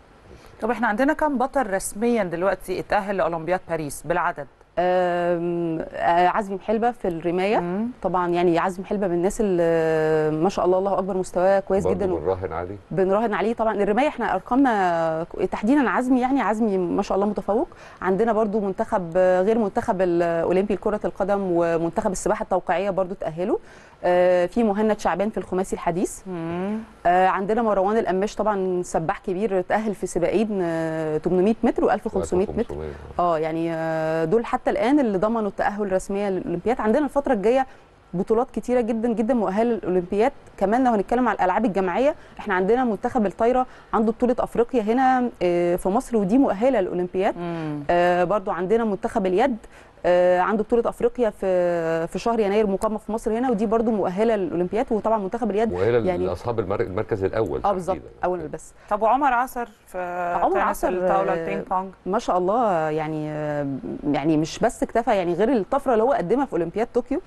طب احنا عندنا كام بطل رسميا دلوقتي اتأهل لأولمبياد باريس بالعدد
آم، آه، عزمي محلبه في الرمايه
مم.
طبعا يعني عزمي محلبه من الناس اللي ما شاء الله الله اكبر مستواه كويس
برضه
جدا
بنراهن عليه
بنراهن عليه طبعا الرمايه احنا ارقامنا تحديدا عزمي يعني عزمي ما شاء الله متفوق عندنا برضو منتخب غير منتخب الاولمبي لكره القدم ومنتخب السباحه التوقيعيه برضو تاهلوا آه، في مهند شعبان في الخماسي الحديث
مم.
آه، عندنا مروان القماش طبعا سباح كبير تاهل في سباقين آه، 800 متر و1500 متر
1500.
اه يعني آه، دول حتى الان اللي ضمنوا التاهل رسميا للاولمبياد عندنا الفتره الجايه بطولات كتيره جدا جدا مؤهله للاولمبياد كمان لو هنتكلم على الالعاب الجماعيه احنا عندنا منتخب الطايره عنده بطوله افريقيا هنا آه، في مصر ودي مؤهله للاولمبياد
مم.
آه، برضو عندنا منتخب اليد آه، عنده بطوله افريقيا في في شهر يناير مقامه في مصر هنا ودي برضو مؤهله للاولمبياد وطبعا منتخب اليد
مؤهله
يعني-
لاصحاب المر- المركز الاول
اه بالظبط
تحديداً.
اول بس
طب وعمر عصر في
عمر
تنس
عصر،
الطاولة
آه،
البينج بونج
ما شاء الله يعني يعني مش بس اكتفى يعني غير الطفره اللي هو قدمها في اولمبياد طوكيو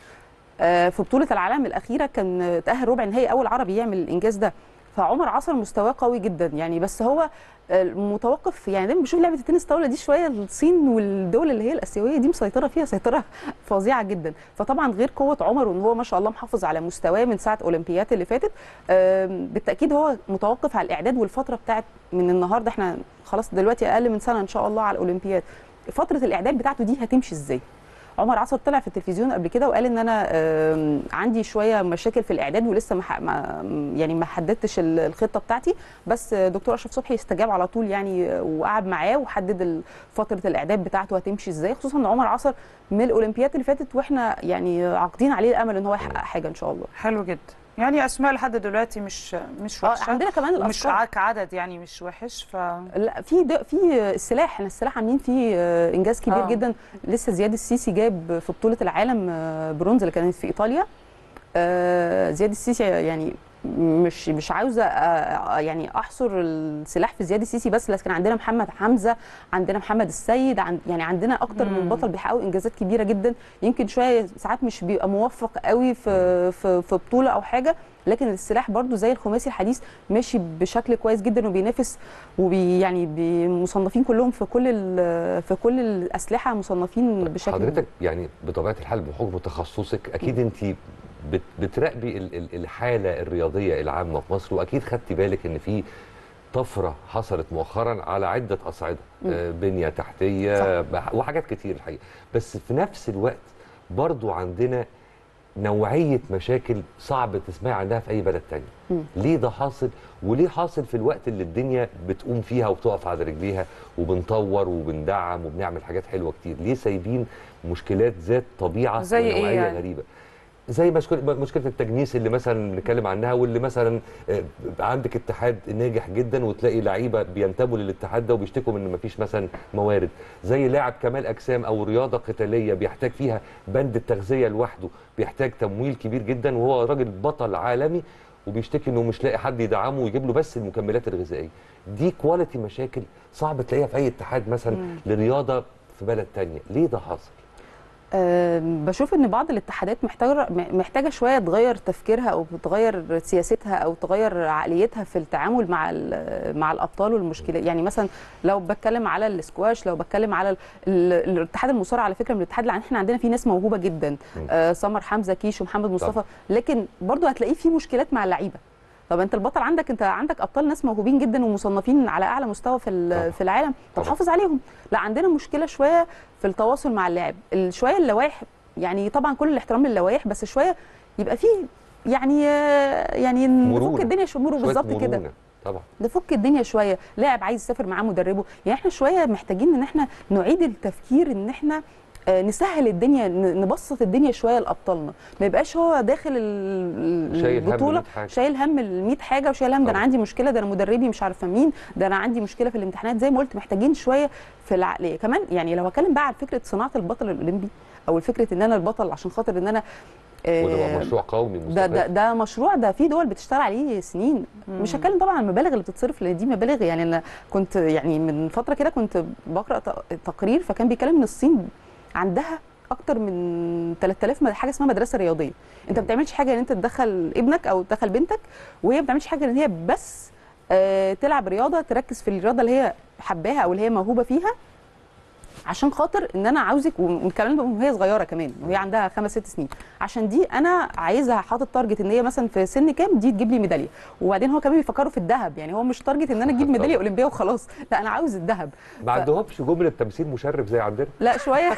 آه، في بطوله العالم الاخيره كان تاهل ربع نهائي اول عربي يعمل الانجاز ده فعمر عصر مستواه قوي جدا يعني بس هو آه، متوقف يعني دايما بشوف لعبه التنس الطاوله دي شويه الصين والدول اللي هي الاسيويه دي مسيطره فيها سيطره فظيعه جدا فطبعا غير قوه عمر وان هو ما شاء الله محافظ على مستواه من ساعه اولمبياد اللي فاتت آم، بالتاكيد هو متوقف على الاعداد والفتره بتاعت من النهارده احنا خلاص دلوقتي اقل من سنه ان شاء الله على الاولمبياد فتره الاعداد بتاعته دي هتمشي ازاي عمر عصر طلع في التلفزيون قبل كده وقال ان انا آم، عندي شويه مشاكل في الاعداد ولسه ما ح- ما يعني ما حددتش ال- الخطه بتاعتي بس دكتور اشرف صبحي استجاب على طول يعني وقعد معاه وحدد ال- فتره الاعداد بتاعته هتمشي ازاي خصوصا ان عمر عصر من الاولمبياد اللي فاتت واحنا يعني عاقدين عليه الامل ان هو يحقق حاجه ان شاء الله
حلو جدا يعني اسماء لحد دلوقتي مش مش
اه
وحشه
عندنا كمان
مش
الافكار
كعدد يعني مش وحش ف
لا في د- في السلاح احنا السلاح عاملين فيه آه، انجاز كبير
آه.
آه. جدا لسه زياد السيسي جاب في بطوله العالم آه، برونز اللي كانت في ايطاليا آه، زياد السيسي يعني مش مش عاوزه آه، آه، يعني احصر السلاح في زياد السيسي بس لكن عندنا محمد حمزه عندنا محمد السيد عن يعني عندنا اكتر من
مم.
بطل بيحققوا انجازات كبيره جدا يمكن شويه ساعات مش بيبقى موفق قوي في في في بطوله او حاجه لكن السلاح برضو زي الخماسي الحديث ماشي بشكل كويس جدا وبينافس وبي يعني بي- مصنفين كلهم في كل ال- في كل الاسلحه مصنفين بشكل
حضرتك يعني بطبيعه الحال بحكم تخصصك اكيد انت بت- بتراقبي ال- ال- الحاله الرياضيه العامه في مصر واكيد خدتي بالك ان في طفره حصلت مؤخرا على عده اصعده
مم.
آه، بنيه تحتيه بح- وحاجات كتير الحقيقه بس في نفس الوقت برضو عندنا نوعيه مشاكل صعب تسمعي عنها في اي بلد تاني
مم.
ليه ده حاصل وليه حاصل في الوقت اللي الدنيا بتقوم فيها وبتقف على رجليها وبنطور وبندعم وبنعمل حاجات حلوه كتير ليه سايبين مشكلات ذات طبيعه
زي إيه
ونوعيه
يعني؟
غريبه زي مشكله مشكله التجنيس اللي مثلا بنتكلم عنها واللي مثلا آه، عندك اتحاد ناجح جدا وتلاقي لعيبه بينتموا للاتحاد ده وبيشتكوا من ان مفيش مثلا موارد زي لاعب كمال اجسام او رياضه قتاليه بيحتاج فيها بند التغذيه لوحده بيحتاج تمويل كبير جدا وهو راجل بطل عالمي وبيشتكي انه مش لاقي حد يدعمه ويجيب له بس المكملات الغذائيه دي كواليتي مشاكل صعب تلاقيها في اي اتحاد مثلا لرياضه في بلد تانية ليه ده حاصل
أم، بشوف ان بعض الاتحادات محتاجه محتاجه شويه تغير تفكيرها او تغير سياستها او تغير عقليتها في التعامل مع ال- مع الابطال والمشكله يعني مثلا لو بتكلم على الاسكواش لو بتكلم على ال- ال- الاتحاد المصارعه على فكره من الاتحاد اللي احنا عندنا فيه ناس موهوبه جدا
مم.
آه سمر حمزه كيش ومحمد مصطفى
طبعا.
لكن برضو هتلاقيه في مشكلات مع اللعيبه طب انت البطل عندك انت عندك ابطال ناس موهوبين جدا ومصنفين على اعلى مستوى في ال-
طبعا.
في العالم طب
طبعا.
حافظ عليهم لا عندنا مشكله شويه في التواصل مع اللاعب ال- شويه اللوائح يعني طبعا كل الاحترام للوائح بس شويه يبقى فيه يعني يعني
مرونة.
نفك الدنيا شويه مرونة
شوية
بالظبط كده
مرونة. طبعا
نفك الدنيا شويه لاعب عايز يسافر معاه مدربه يعني احنا شويه محتاجين ان احنا نعيد التفكير ان احنا آه، نسهل الدنيا ن- نبسط الدنيا شويه لابطالنا ما يبقاش هو داخل ال-
شايل هم
البطوله
100 حاجة.
شايل هم ال 100 حاجه وشايل هم ده انا
طبعا.
عندي مشكله ده انا مدربي مش عارفه مين ده انا عندي مشكله في الامتحانات زي ما قلت محتاجين شويه في العقليه كمان يعني لو هتكلم بقى عن فكره صناعه البطل الاولمبي او فكره ان انا البطل عشان خاطر ان انا آه،
وده بقى مشروع قومي
ده ده
مستقل
ده مشروع ده في دول بتشتغل عليه سنين مش هتكلم طبعا عن المبالغ اللي بتتصرف لان دي مبالغ يعني انا كنت يعني من فتره كده كنت بقرا ت- تقرير فكان بيتكلم ان الصين عندها اكتر من 3000 مد- حاجه اسمها مدرسه رياضيه انت ما بتعملش حاجه ان انت تدخل ابنك او تدخل بنتك وهي ما بتعملش حاجه ان هي بس آه، تلعب رياضه تركز في الرياضه اللي هي حباها او اللي هي موهوبه فيها عشان خاطر ان انا عاوزك والكلام ده وهي صغيره كمان وهي عندها خمس ست سنين عشان دي انا عايزها حاطط تارجت ان هي مثلا في سن كام دي تجيب لي ميداليه وبعدين هو كمان بيفكروا في الذهب يعني هو مش تارجت ان انا اجيب ميداليه
طبعا.
اولمبيه وخلاص لا انا عاوز الذهب
ما عندهمش جمله تمثيل مشرف زي عندنا
لا شويه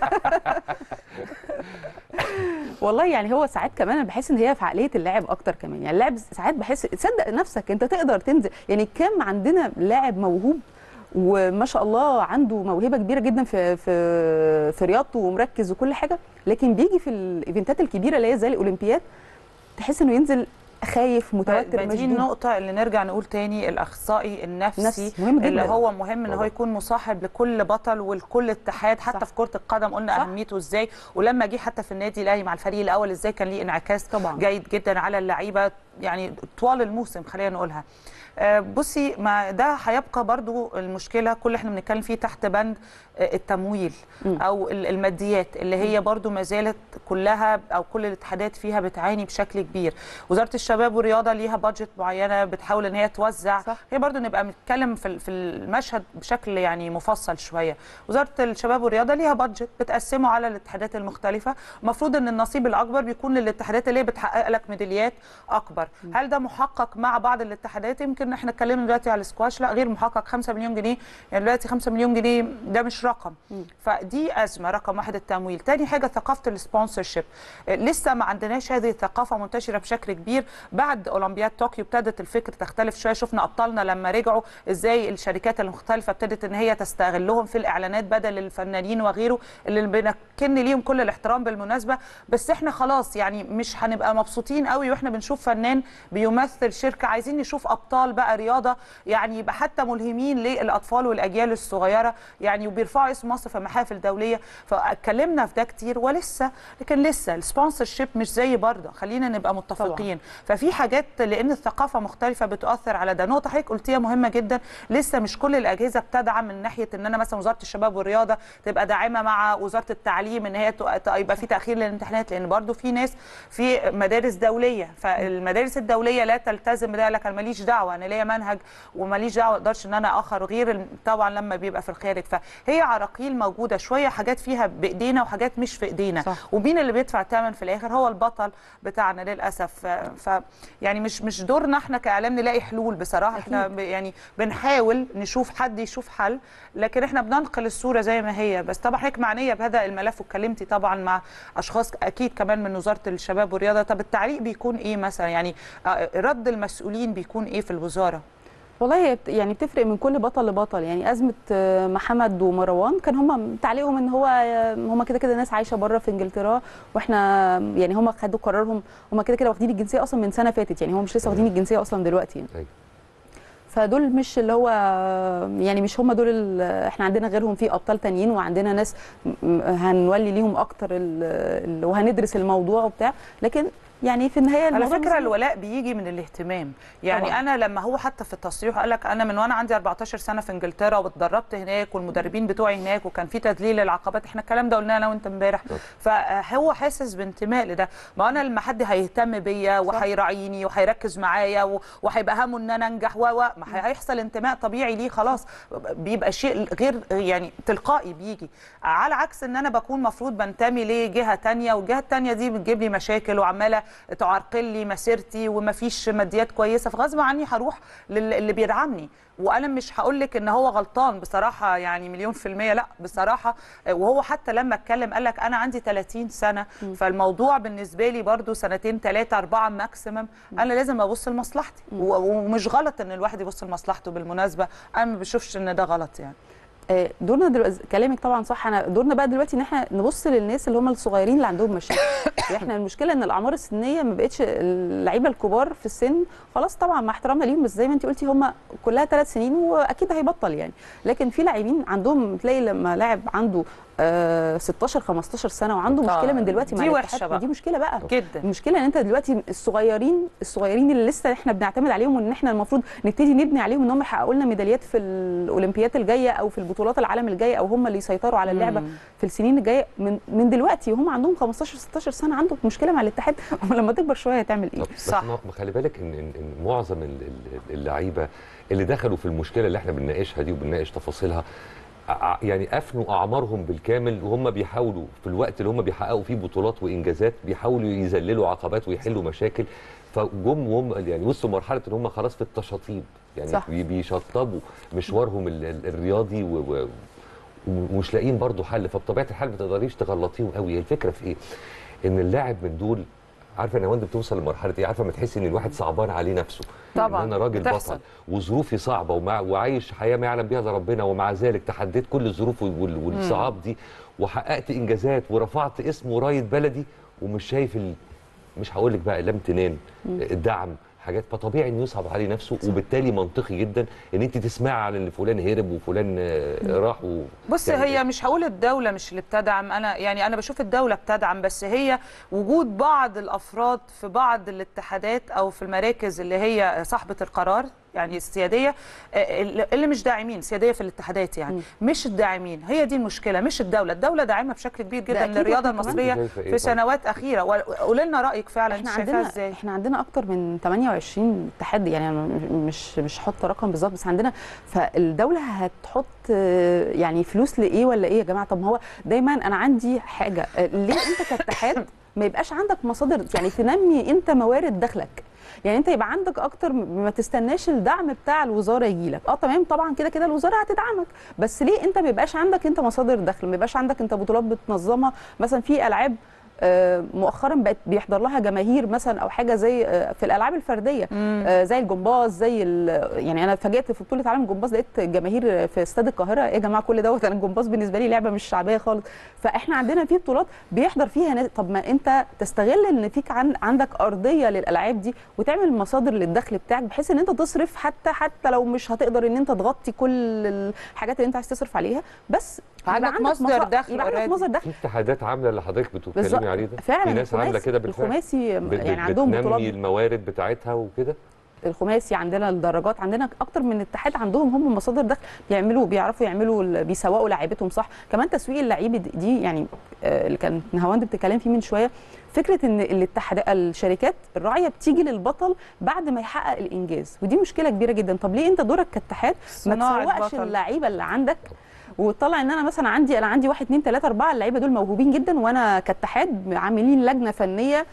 والله يعني هو ساعات كمان انا بحس ان هي في عقليه اللاعب اكتر كمان يعني اللاعب ساعات بحس تصدق نفسك انت تقدر تنزل يعني كم عندنا لاعب موهوب وما شاء الله عنده موهبه كبيره جدا في في في رياضته ومركز وكل حاجه لكن بيجي في الايفنتات الكبيره اللي هي زي الاولمبياد تحس انه ينزل خايف متوتر
دي
مشدود
النقطة اللي نرجع نقول تاني الأخصائي النفسي
نفسي، مهم جداً.
اللي هو مهم إن هو
طبعاً.
يكون مصاحب لكل بطل ولكل اتحاد حتى
صح.
في كرة القدم قلنا
صح.
أهميته إزاي ولما جه حتى في النادي الأهلي مع الفريق الأول إزاي كان ليه انعكاس
طبعاً.
جيد جدا على اللعيبة يعني طوال الموسم خلينا نقولها آه، بصي ما ده هيبقى برضو المشكله كل اللي احنا بنتكلم فيه تحت بند آه، التمويل
مم.
او ال- الماديات اللي هي برضو ما زالت كلها او كل الاتحادات فيها بتعاني بشكل كبير وزاره الشباب والرياضه ليها بادجت معينه بتحاول ان هي توزع
صح.
هي برضو نبقى بنتكلم في ال- في المشهد بشكل يعني مفصل شويه وزاره الشباب والرياضه ليها بادجت بتقسمه على الاتحادات المختلفه المفروض ان النصيب الاكبر بيكون للاتحادات اللي هي بتحقق لك ميداليات اكبر اكبر هل ده محقق مع بعض الاتحادات يمكن احنا اتكلمنا دلوقتي على السكواش لا غير محقق 5 مليون جنيه يعني دلوقتي 5 مليون جنيه ده مش رقم فدي ازمه رقم واحد التمويل تاني حاجه ثقافه السبونسرشيب لسه ما عندناش هذه الثقافه منتشره بشكل كبير بعد اولمبياد طوكيو ابتدت الفكر تختلف شويه شفنا ابطالنا لما رجعوا ازاي الشركات المختلفه ابتدت ان هي تستغلهم في الاعلانات بدل الفنانين وغيره اللي بنكن ليهم كل الاحترام بالمناسبه بس احنا خلاص يعني مش هنبقى مبسوطين قوي واحنا بنشوف فنان بيمثل شركه عايزين نشوف ابطال بقى رياضه يعني يبقى حتى ملهمين للاطفال والاجيال الصغيره يعني وبيرفعوا اسم مصر في محافل دوليه فاتكلمنا في ده كتير ولسه لكن لسه السبونسر شيب مش زي برضه خلينا نبقى متفقين ففي حاجات لان الثقافه مختلفه بتؤثر على ده نقطه حضرتك قلتيها مهمه جدا لسه مش كل الاجهزه بتدعم من ناحيه ان انا مثلا وزاره الشباب والرياضه تبقى داعمه مع وزاره التعليم ان هي ت- يبقى في تاخير للامتحانات لان برضو في ناس في مدارس دوليه فالمدارس الدوليه لا تلتزم بده لك انا ماليش دعوه انا ليا منهج وماليش دعوه ما اقدرش ان انا اخر غير ال- طبعا لما بيبقى في الخارج فهي عراقيل موجوده شويه حاجات فيها بايدينا وحاجات مش في ايدينا
صح.
ومين اللي بيدفع الثمن في الاخر هو البطل بتاعنا للاسف ف ف- يعني مش مش دورنا احنا كاعلام نلاقي حلول بصراحه احنا ب- يعني بنحاول نشوف حد يشوف حل لكن احنا بننقل الصوره زي ما هي بس طبعا حضرتك معنيه بهذا الملف واتكلمتي طبعا مع اشخاص اكيد كمان من وزاره الشباب والرياضه طب التعليق بيكون ايه مثلا يعني آه، رد المسؤولين بيكون ايه في الوزاره
والله هي بت- يعني بتفرق من كل بطل لبطل يعني ازمه آه، محمد ومروان كان هم تعليقهم ان هو هم كده كده ناس عايشه بره في انجلترا واحنا يعني هم خدوا قرارهم هم كده كده واخدين الجنسيه اصلا من سنه فاتت يعني هم مش لسه واخدين الجنسيه اصلا دلوقتي يعني.
أيوة.
فدول مش اللي هو يعني مش هم دول ال- احنا عندنا غيرهم في ابطال تانيين وعندنا ناس م- م- هنولي ليهم اكتر ال- ال- وهندرس الموضوع وبتاع لكن يعني في النهايه
على
الموضوع
فكره
مش-
الولاء بيجي من الاهتمام يعني
طبعاً.
انا لما هو حتى في التصريح قال لك انا من وانا عندي 14 سنه في انجلترا واتدربت هناك والمدربين بتوعي هناك وكان في تذليل للعقبات احنا الكلام ده قلناه انا وانت امبارح فهو حاسس بانتماء لده ما انا لما حد هيهتم بيا وهيراعيني وهيركز معايا و- وهيبقى همه ان انا انجح و و ما هيحصل انتماء طبيعي ليه خلاص بيبقى شيء غير يعني تلقائي بيجي على عكس ان انا بكون مفروض بنتمي لجهه تانية والجهه التانية دي بتجيب لي مشاكل وعماله تعرقل لي مسيرتي ومفيش ماديات كويسه فغصب عني هروح للي بيدعمني وانا مش هقول لك ان هو غلطان بصراحه يعني مليون في الميه لا بصراحه وهو حتى لما اتكلم قال لك انا عندي 30 سنه فالموضوع بالنسبه لي برضو سنتين ثلاثه اربعه ماكسيمم انا لازم ابص لمصلحتي و- ومش غلط ان الواحد يبص لمصلحته بالمناسبه انا ما بشوفش ان ده غلط يعني
آه، دورنا دلوقتي كلامك طبعا صح انا دورنا بقى دلوقتي ان احنا نبص للناس اللي هم الصغيرين اللي عندهم مشاكل يعني احنا المشكله ان الاعمار السنيه ما بقتش اللعيبه الكبار في السن خلاص طبعا مع احترامنا ليهم بس زي ما انت قلتي هم كلها ثلاث سنين واكيد هيبطل يعني لكن في لاعبين عندهم تلاقي لما لاعب عنده آه 16 15 سنه وعنده
آه،
مشكله من دلوقتي مع
دي
الاتحاد،
وحشة بقى.
ودي مشكله بقى
جدا
المشكله ان انت دلوقتي الصغيرين الصغيرين اللي لسه احنا بنعتمد عليهم وان احنا المفروض نبتدي نبني عليهم ان هم يحققوا لنا ميداليات في الاولمبيات الجايه او في البطولات العالم الجايه او هم اللي يسيطروا على اللعبه
مم.
في السنين الجايه من من دلوقتي وهم عندهم 15 16 سنه عندهم مشكله مع الاتحاد ولما تكبر شويه هتعمل ايه؟
طب بس
صح.
ما ما خلي بالك ان ان إن معظم ال- ال- اللعيبه اللي دخلوا في المشكله اللي احنا بنناقشها دي وبنناقش تفاصيلها ع- يعني افنوا اعمارهم بالكامل وهم بيحاولوا في الوقت اللي هم بيحققوا فيه بطولات وانجازات بيحاولوا يذللوا عقبات ويحلوا مشاكل فجم وهم يعني وصلوا مرحله ان هم خلاص في التشاطيب يعني
صح.
بي- بيشطبوا مشوارهم ال- ال- الرياضي و و ومش لاقيين برضه حل فبطبيعه الحال ما تقدريش تغلطيهم قوي هي الفكره في ايه؟ ان اللاعب من دول عارفه يا نوند بتوصل لمرحله ايه؟ عارفه ما تحسي ان الواحد صعبان عليه نفسه
طبعاً،
ان انا راجل
بتحصل.
بطل وظروفي صعبه ومع وعايش حياه ما يعلم بها الا ربنا ومع ذلك تحديت كل الظروف وال- والصعاب دي وحققت انجازات ورفعت اسم ورايه بلدي ومش شايف ال... مش هقول لك بقى لا امتنان الدعم حاجات فطبيعي انه يصعب عليه نفسه وبالتالي منطقي جدا ان انت تسمعي عن ان فلان هرب وفلان آه، راح و...
بص
يعني
هي مش هقول الدولة مش اللي بتدعم أنا يعني أنا بشوف الدولة بتدعم بس هي وجود بعض الأفراد في بعض الاتحادات أو في المراكز اللي هي صاحبة القرار يعني السيادية آه، اللي مش داعمين سيادية في الاتحادات يعني مش الداعمين هي دي المشكلة مش الدولة الدولة داعمة بشكل كبير جدا
أكيد
للرياضة
إحنا كمان.
المصرية
شايفة إيه
في
طيب؟
سنوات أخيرة وقولي لنا رأيك فعلا أنت
احنا
شايفاها
عندنا
إزاي
احنا عندنا اكتر من 28 اتحاد يعني أنا مش مش حاطه رقم بالظبط بس عندنا فالدوله هتحط آه، يعني فلوس لايه ولا ايه يا جماعه طب ما هو دايما انا عندي حاجه آه، ليه انت كاتحاد ما يبقاش عندك مصادر يعني تنمي انت موارد دخلك يعني انت يبقى عندك اكتر م- ما تستناش الدعم بتاع الوزاره يجي لك اه تمام طبعا كده كده الوزاره هتدعمك بس ليه انت ما يبقاش عندك انت مصادر دخل ما يبقاش عندك انت بطولات بتنظمها مثلا في العاب آه، مؤخرا بقت بيحضر لها جماهير مثلا او حاجه زي آه، في الالعاب الفرديه آه، زي الجمباز زي ال- يعني انا اتفاجئت في بطوله عالم الجمباز لقيت جماهير في استاد القاهره ايه يا جماعه كل دوت انا الجمباز بالنسبه لي لعبه مش شعبيه خالص فاحنا عندنا في بطولات بيحضر فيها ناس طب ما انت تستغل ان فيك عن عندك ارضيه للالعاب دي وتعمل مصادر للدخل بتاعك بحيث ان انت تصرف حتى حتى لو مش هتقدر ان انت تغطي كل الحاجات اللي انت عايز تصرف عليها بس يبقى
عندك مصدر
مصا-
دخل
يبقى عندك
already.
مصدر دخل
في اتحادات عامله اللي حضرتك
بالظبط.
بتتكلمي عليه ده
فعلا
في ناس عامله
الخماسي-
كده بالفعل
الخماسي
بت-
يعني
بت-
عندهم
بتنمي
بطولات
الموارد بتاعتها وكده
الخماسي عندنا الدرجات عندنا اكتر من اتحاد عندهم هم مصادر دخل بيعملوا بيعرفوا يعملوا ال- بيسوقوا لعيبتهم صح كمان تسويق اللعيبه دي- دي يعني آه، اللي كانت نهاوند بتتكلم فيه من شويه فكره ان الاتحاد الشركات الراعيه بتيجي للبطل بعد ما يحقق الانجاز ودي مشكله كبيره جدا طب ليه انت دورك كاتحاد ما
صناعة
تسوقش
بطل.
اللعيبه اللي عندك وتطلع ان انا مثلا عندي انا عندي واحد اتنين تلاته اربعه اللعيبه دول موهوبين جدا وانا كاتحاد عاملين لجنه فنيه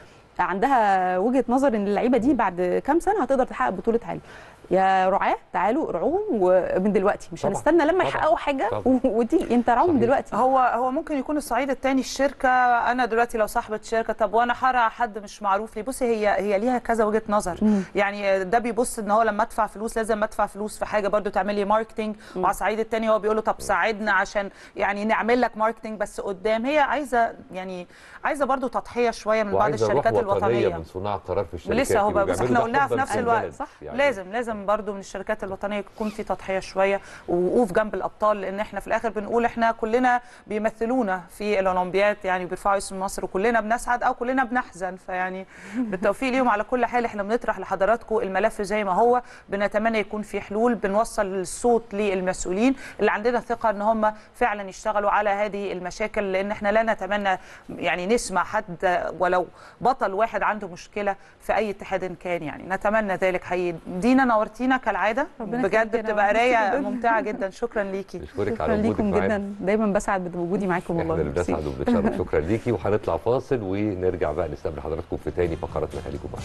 عندها وجهه نظر ان اللعيبه دي بعد كام سنه هتقدر تحقق بطوله عالم يا رعاه تعالوا ارعوهم ومن دلوقتي مش
طبعاً.
هنستنى لما
طبعاً.
يحققوا حاجه
طبعاً.
وتيجي انت راعوهم من
صحيح.
دلوقتي
هو هو ممكن يكون الصعيد الثاني الشركه انا دلوقتي لو صاحبه شركه طب وانا هرع حد مش معروف ليه بصي هي هي ليها كذا وجهه نظر يعني ده بيبص ان هو لما ادفع فلوس لازم ادفع فلوس في حاجه برضو تعمل لي ماركتنج وعلى الصعيد الثاني هو بيقول له طب ساعدنا عشان يعني نعمل لك ماركتنج بس قدام هي عايزه يعني عايزه برضو تضحيه شويه من بعض
وعايزه روح
الشركات
وطنيه
الوطنيه
من صناع القرار في الشركات
لسه هو
يبقوا
بس
بيعملوا
احنا
ده
قلناها في
حباً
نفس
البلد.
الوقت
صح.
يعني
لازم لازم برضو من الشركات الوطنيه يكون في تضحيه شويه ووقوف جنب الابطال لان احنا في الاخر بنقول احنا كلنا بيمثلونا في الاولمبياد يعني بيرفعوا اسم مصر وكلنا بنسعد او كلنا بنحزن فيعني بالتوفيق ليهم على كل حال احنا بنطرح لحضراتكم الملف زي ما هو بنتمنى يكون في حلول بنوصل الصوت للمسؤولين اللي عندنا ثقه ان هم فعلا يشتغلوا على هذه المشاكل لان احنا لا نتمنى يعني نسمع حد ولو بطل واحد عنده مشكله في اي اتحاد كان يعني نتمنى ذلك حقيقي دينا نورتينا كالعاده
ربنا
بجد
يخليك يا
بتبقى
رب.
قرايه
جداً.
ممتعه جدا شكرا ليكي
نشكرك
شكرا
على وجودك
ليكم
معانا
جدا دايما بسعد بوجودي معاكم والله
احنا اللي
ميرسي.
بنسعد وبنتشرف شكرا ليكي وهنطلع فاصل ونرجع بقى نستقبل حضراتكم في تاني فقراتنا خليكم معانا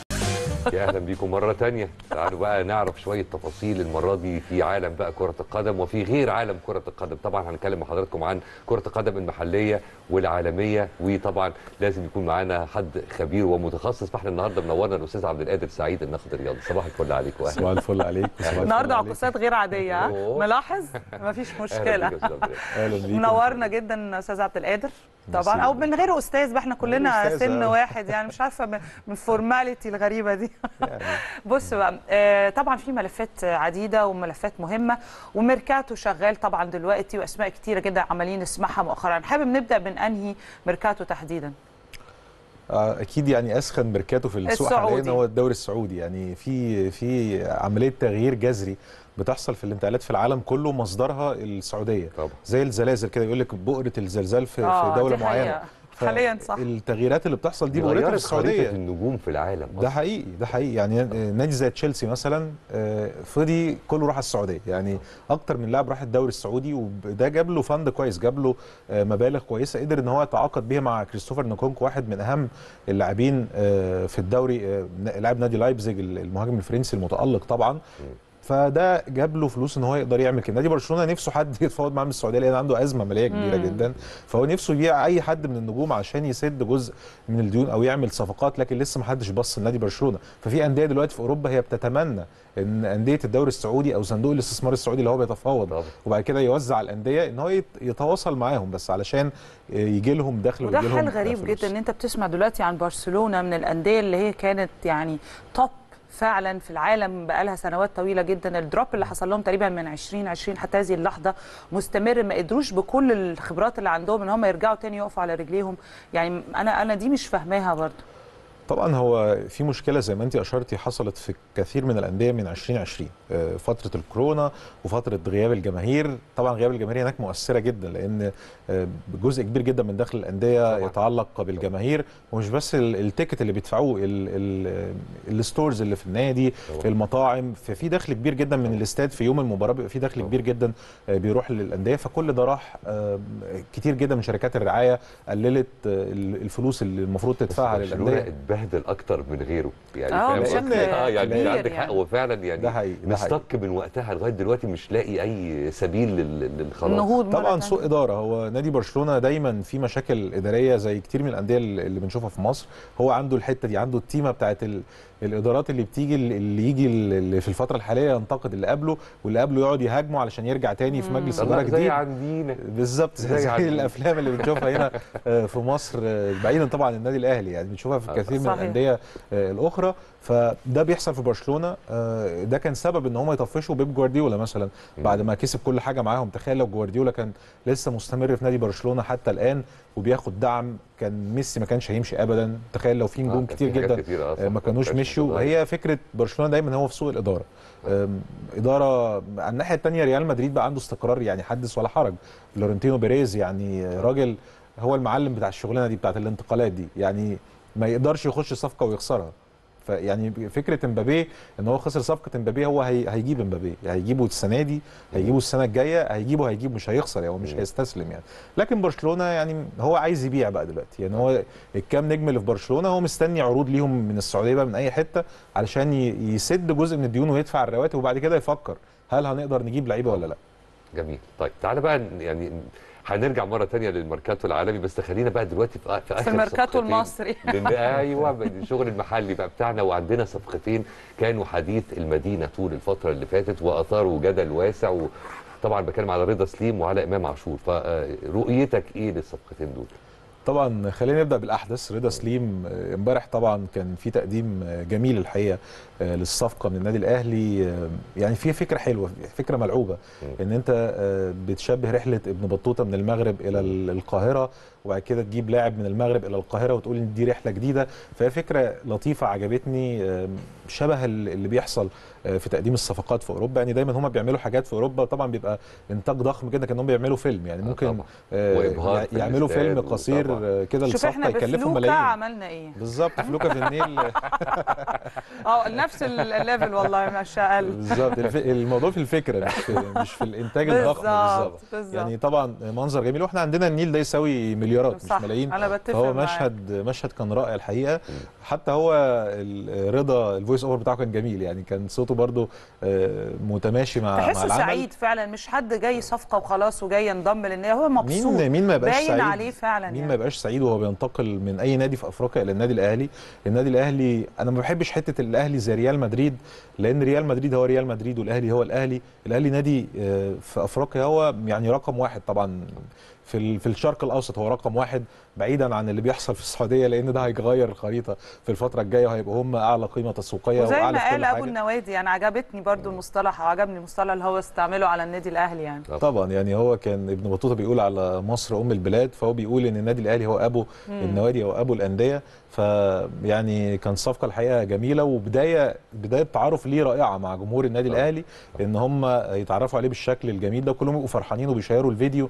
يا اهلا بيكم مره تانية تعالوا بقى نعرف شويه تفاصيل المره دي في عالم بقى كره القدم وفي غير عالم كره القدم طبعا هنتكلم مع حضراتكم عن كره القدم المحليه والعالميه وطبعا لازم يكون معانا حد خبير ومتخصص فاحنا النهارده منورنا الاستاذ عبد القادر سعيد الناقد الرياضي صباح الفل عليك واهلا
صباح الفل عليك وصباح الفل
النهارده
عليك.
عكوسات غير عاديه ها؟
أوه.
ملاحظ مفيش
أهلاً
مشكله
بيك يا أستاذ عبد القادر.
اهلا بيك
منورنا جدا استاذ عبد القادر طبعا
ميرسي.
او من غير استاذ بقى احنا كلنا
أستاذ،
سن
آه.
واحد يعني مش عارفه من- من الفورماليتي الغريبه دي
يعني
بص بقى آه، طبعا في ملفات عديده وملفات مهمه وميركاتو شغال طبعا دلوقتي واسماء كتيره جدا عمالين نسمعها مؤخرا حابب نبدا من انهي ميركاتو تحديدا
آه، اكيد يعني اسخن ميركاتو في السوق
السعودي.
حاليا هو الدوري السعودي يعني في في عمليه تغيير جذري بتحصل في الانتقالات في العالم كله مصدرها السعوديه
طبعا
زي الزلازل كده يقول لك بؤره الزلزال في,
آه،
في دوله
دي
معينه
حقيقة. حاليا صح
التغييرات اللي بتحصل دي
دي
بؤرتها في
غيرت خريطه
السعوديه
النجوم في العالم
ده
أصلاً.
حقيقي ده حقيقي يعني نادي زي تشيلسي مثلا آه، فضي كله راح السعوديه يعني اكتر من لاعب راح الدوري السعودي وده جاب له فند كويس جاب له آه، مبالغ كويسه قدر ان هو يتعاقد بيها مع كريستوفر نكونكو واحد من اهم اللاعبين آه، في الدوري آه، لاعب نادي لايبزيج المهاجم الفرنسي المتالق طبعا فده جاب له فلوس ان هو يقدر يعمل كده نادي برشلونه نفسه حد يتفاوض معاه من السعوديه لان عنده ازمه ماليه كبيره
مم.
جدا فهو نفسه يبيع اي حد من النجوم عشان يسد جزء من الديون او يعمل صفقات لكن لسه ما حدش بص لنادي برشلونه ففي انديه دلوقتي في اوروبا هي بتتمنى ان انديه الدوري السعودي او صندوق الاستثمار السعودي اللي هو بيتفاوض
طبعا
وبعد كده يوزع على الانديه ان هو يت- يتواصل معاهم بس علشان يجي لهم دخل
وده
ويجي لهم
حال غريب
فلوس.
جدا ان انت بتسمع دلوقتي عن برشلونه من الانديه اللي هي كانت يعني توب فعلا في العالم بقالها سنوات طويله جدا الدروب اللي حصل لهم تقريبا من 2020 حتى هذه اللحظه مستمر ما قدروش بكل الخبرات اللي عندهم ان هم يرجعوا تاني يقفوا على رجليهم يعني انا انا دي مش فاهماها برضو
طبعا هو في مشكله زي ما انت اشرتي حصلت في كثير من الانديه من 2020 آه، فتره الكورونا وفتره غياب الجماهير طبعا غياب الجماهير هناك مؤثره جدا لان آه، جزء كبير جدا من دخل الانديه
طبعاً.
يتعلق بالجماهير ومش بس ال- التيكت اللي بيدفعوه ال- ال- الستورز اللي في النادي
طبعاً.
المطاعم ففي دخل كبير جدا من الاستاد في يوم المباراه بيبقى في دخل
طبعاً.
كبير جدا آه، بيروح للانديه فكل ده راح آه، كتير جدا من شركات الرعايه قللت آه، الفلوس اللي المفروض
بس
تدفعها
برشلونه
للانديه
بيتبهدل اكتر من غيره يعني
آه،
فاهم
بشكل
قصدي؟ اه يعني
كبير
عندك حق
يعني.
هو فعلا يعني
ده حقيقي، ده حقيقي.
مستك من وقتها لغايه دلوقتي مش لاقي اي سبيل لل- للخلاص
النهوض مرة
طبعا
تانية.
سوء اداره هو نادي برشلونه دايما في مشاكل اداريه زي كتير من الانديه اللي بنشوفها في مصر هو عنده الحته دي عنده التيمه بتاعت ال... الادارات اللي بتيجي اللي يجي اللي في الفتره الحاليه ينتقد اللي قبله واللي قبله يقعد يهاجمه علشان يرجع تاني في مجلس اداره
طبعا زي
جديد
عندنا
بالظبط
زي
زي,
عندنا.
الافلام اللي بنشوفها هنا آه، في مصر آه، بعيدا طبعا عن النادي الاهلي يعني بنشوفها في
آه،
كثير من
صحيح.
الانديه آه، الاخرى فده بيحصل في برشلونه آه، ده كان سبب ان هم يطفشوا بيب جوارديولا مثلا بعد ما كسب كل حاجه معاهم تخيل لو جوارديولا كان لسه مستمر في نادي برشلونه حتى الان وبياخد دعم كان ميسي ما كانش هيمشي ابدا تخيل لو في
آه،
نجوم
كان
كتير
في حاجات
جدا
كتيرة أصلاً
آه، ما كانوش
كانتش
مشيوا
بتتغير.
هي فكره برشلونه دايما هو في سوء الاداره آم، اداره على الناحيه الثانيه ريال مدريد بقى عنده استقرار يعني حدث ولا حرج فلورنتينو بيريز يعني راجل هو المعلم بتاع الشغلانه دي بتاعت الانتقالات دي يعني ما يقدرش يخش صفقه ويخسرها فيعني فكره امبابي ان هو خسر صفقه امبابي هو هي هيجيب امبابي هيجيبه السنه دي هيجيبه السنه الجايه هيجيبه هيجيب مش هيخسر يعني هو مش
مم.
هيستسلم يعني لكن برشلونه يعني هو عايز يبيع بقى دلوقتي يعني هو الكام نجم اللي في برشلونه هو مستني عروض ليهم من السعوديه بقى من اي حته علشان ي- يسد جزء من الديون ويدفع الرواتب وبعد كده يفكر هل هنقدر نجيب لعيبه ولا لا
جميل طيب تعالى بقى ن- يعني هنرجع مره تانية للماركاتو العالمي بس خلينا بقى دلوقتي في, في اخر
في الميركاتو
صفقتين.
المصري
لان ايوه الشغل المحلي بقى بتاعنا وعندنا صفقتين كانوا حديث المدينه طول الفتره اللي فاتت واثاروا جدل واسع وطبعا بتكلم على رضا سليم وعلى امام عاشور فرؤيتك ايه للصفقتين دول؟
طبعا خلينا نبدا بالاحدث رضا سليم آه، امبارح طبعا كان في تقديم آه، جميل الحقيقه آه، للصفقه من النادي الاهلي آه، يعني في فكره حلوه فكره ملعوبه ان انت آه، بتشبه رحله ابن بطوطه من المغرب الى ال- القاهره وبعد كده تجيب لاعب من المغرب الى القاهره وتقول ان دي رحله جديده فهي فكره لطيفه عجبتني آه، شبه ال- اللي بيحصل آه، في تقديم الصفقات في اوروبا يعني دايما هم بيعملوا حاجات في اوروبا طبعا بيبقى انتاج ضخم جدا كانهم بيعملوا فيلم يعني
آه،
ممكن
طبعا.
آه،
وإبهار في
يعملوا فيلم
الاستاد
قصير
وطبعاً.
آه، كده
شوف احنا
الصفقه يكلفوا
بفلوكا
ملايين
عملنا ايه
بالظبط فلوكا في النيل
اه نفس الليفل والله مش اقل
بالظبط الف... الموضوع في الفكره مش في, مش في الانتاج الضخم بالظبط
بالظبط
يعني طبعا منظر جميل واحنا عندنا النيل ده يساوي مليارات
صح،
مش ملايين
انا بتفق
فهو
معاك.
مشهد مشهد كان رائع الحقيقه حتى هو ال- رضا الفويس اوفر بتاعه كان جميل يعني كان صوته برده آه، متماشي مع مع
تحسه
العمل
سعيد فعلا مش حد جاي صفقه وخلاص وجاي ينضم للنادي هو مبسوط
مين مين ما يبقاش
باين
سعيد
عليه فعلا
مين
يعني.
ما يبقاش سعيد وهو بينتقل من اي نادي في افريقيا الى النادي الاهلي النادي الاهلي انا ما بحبش حته الاهلي زي ريال مدريد لان ريال مدريد هو ريال مدريد والاهلي هو الاهلي الاهلي نادي آه، في افريقيا هو يعني رقم واحد طبعا في ال- في الشرق الاوسط هو رقم واحد بعيدا عن اللي بيحصل في السعوديه لان ده هيغير الخريطه في الفتره الجايه وهيبقوا هم اعلى قيمه تسويقيه
وزي
واعلى
ما
في
قال
كل
ابو
حاجه
النوادي انا عجبتني برضو المصطلح او عجبني المصطلح اللي هو استعمله على النادي الاهلي يعني
طبعا يعني هو كان ابن بطوطه بيقول على مصر ام البلاد فهو بيقول ان النادي الاهلي هو ابو النوادي او ابو الانديه فيعني كان صفقه الحقيقه جميله وبدايه بدايه تعارف ليه رائعه مع جمهور النادي
طبعاً.
الاهلي ان هم يتعرفوا عليه بالشكل الجميل ده كلهم يبقوا فرحانين وبيشيروا الفيديو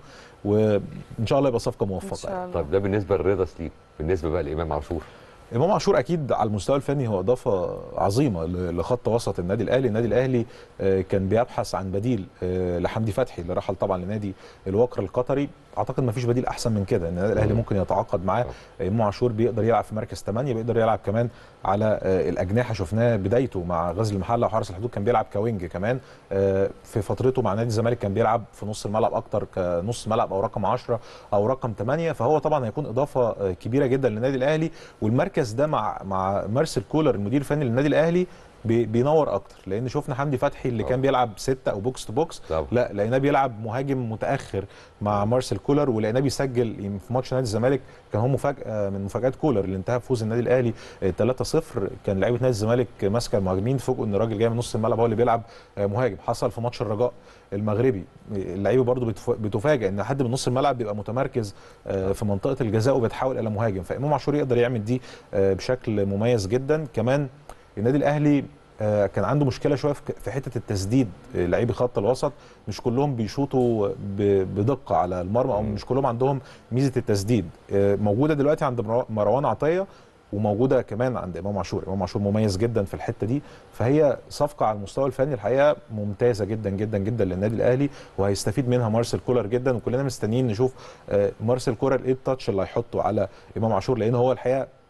وان شاء الله يبقى صفقه
ان
موفقه
شاء
يعني.
الله
طيب ده بالنسبه لرضا سليم بالنسبه بقى لامام عاشور
امام عاشور اكيد على المستوى الفني هو اضافه عظيمه ل- لخط وسط النادي الاهلي النادي الاهلي آه، كان بيبحث عن بديل آه، لحمدي فتحي اللي رحل طبعا لنادي الوكر القطري اعتقد ما فيش بديل احسن من كده ان النادي الاهلي
مم.
ممكن يتعاقد معاه امام عاشور بيقدر يلعب في مركز 8 بيقدر يلعب كمان على آه، الاجنحه شفناه بدايته مع غزل المحله وحرس الحدود كان بيلعب كوينج كمان آه، في فترته مع نادي الزمالك كان بيلعب في نص الملعب اكتر كنص ملعب او رقم 10 او رقم 8 فهو طبعا هيكون اضافه آه، كبيره جدا للنادي الاهلي والمركز ده مع مع مارسيل كولر المدير الفني للنادي الاهلي بي- بينور اكتر لان شفنا حمدي فتحي اللي
طبعا.
كان بيلعب ستة او بوكس تو بوكس
طبعا.
لا لقيناه بيلعب مهاجم متاخر مع مارسيل كولر ولقيناه بيسجل يم- في ماتش نادي الزمالك كان هو مفاجاه من مفاجات كولر اللي انتهى بفوز النادي الاهلي آه، 3-0 كان لعيبه نادي الزمالك ماسكه المهاجمين فوجئوا ان الراجل جاي من نص الملعب هو اللي بيلعب آه، مهاجم حصل في ماتش الرجاء المغربي اللعيبه برضو بتف- بتفاجئ ان حد من نص الملعب بيبقى متمركز آه، في منطقه الجزاء وبيتحول الى مهاجم فامام عاشور يقدر يعمل دي آه، بشكل مميز جدا كمان النادي الاهلي آه، كان عنده مشكله شويه في ك- في حته التسديد آه، لعيبه خط الوسط مش كلهم بيشوطوا ب- بدقه على المرمى او
مم.
مش كلهم عندهم ميزه التسديد آه، موجوده دلوقتي عند مرو- مروان عطيه وموجوده كمان عند امام عاشور امام عاشور مميز جدا في الحته دي فهي صفقه على المستوى الفني الحقيقه ممتازه جدا جدا جدا للنادي الاهلي وهيستفيد منها مارسيل كولر جدا وكلنا مستنيين نشوف آه، مارسيل كولر ايه التاتش اللي هيحطه على امام عاشور لان هو الحقيقه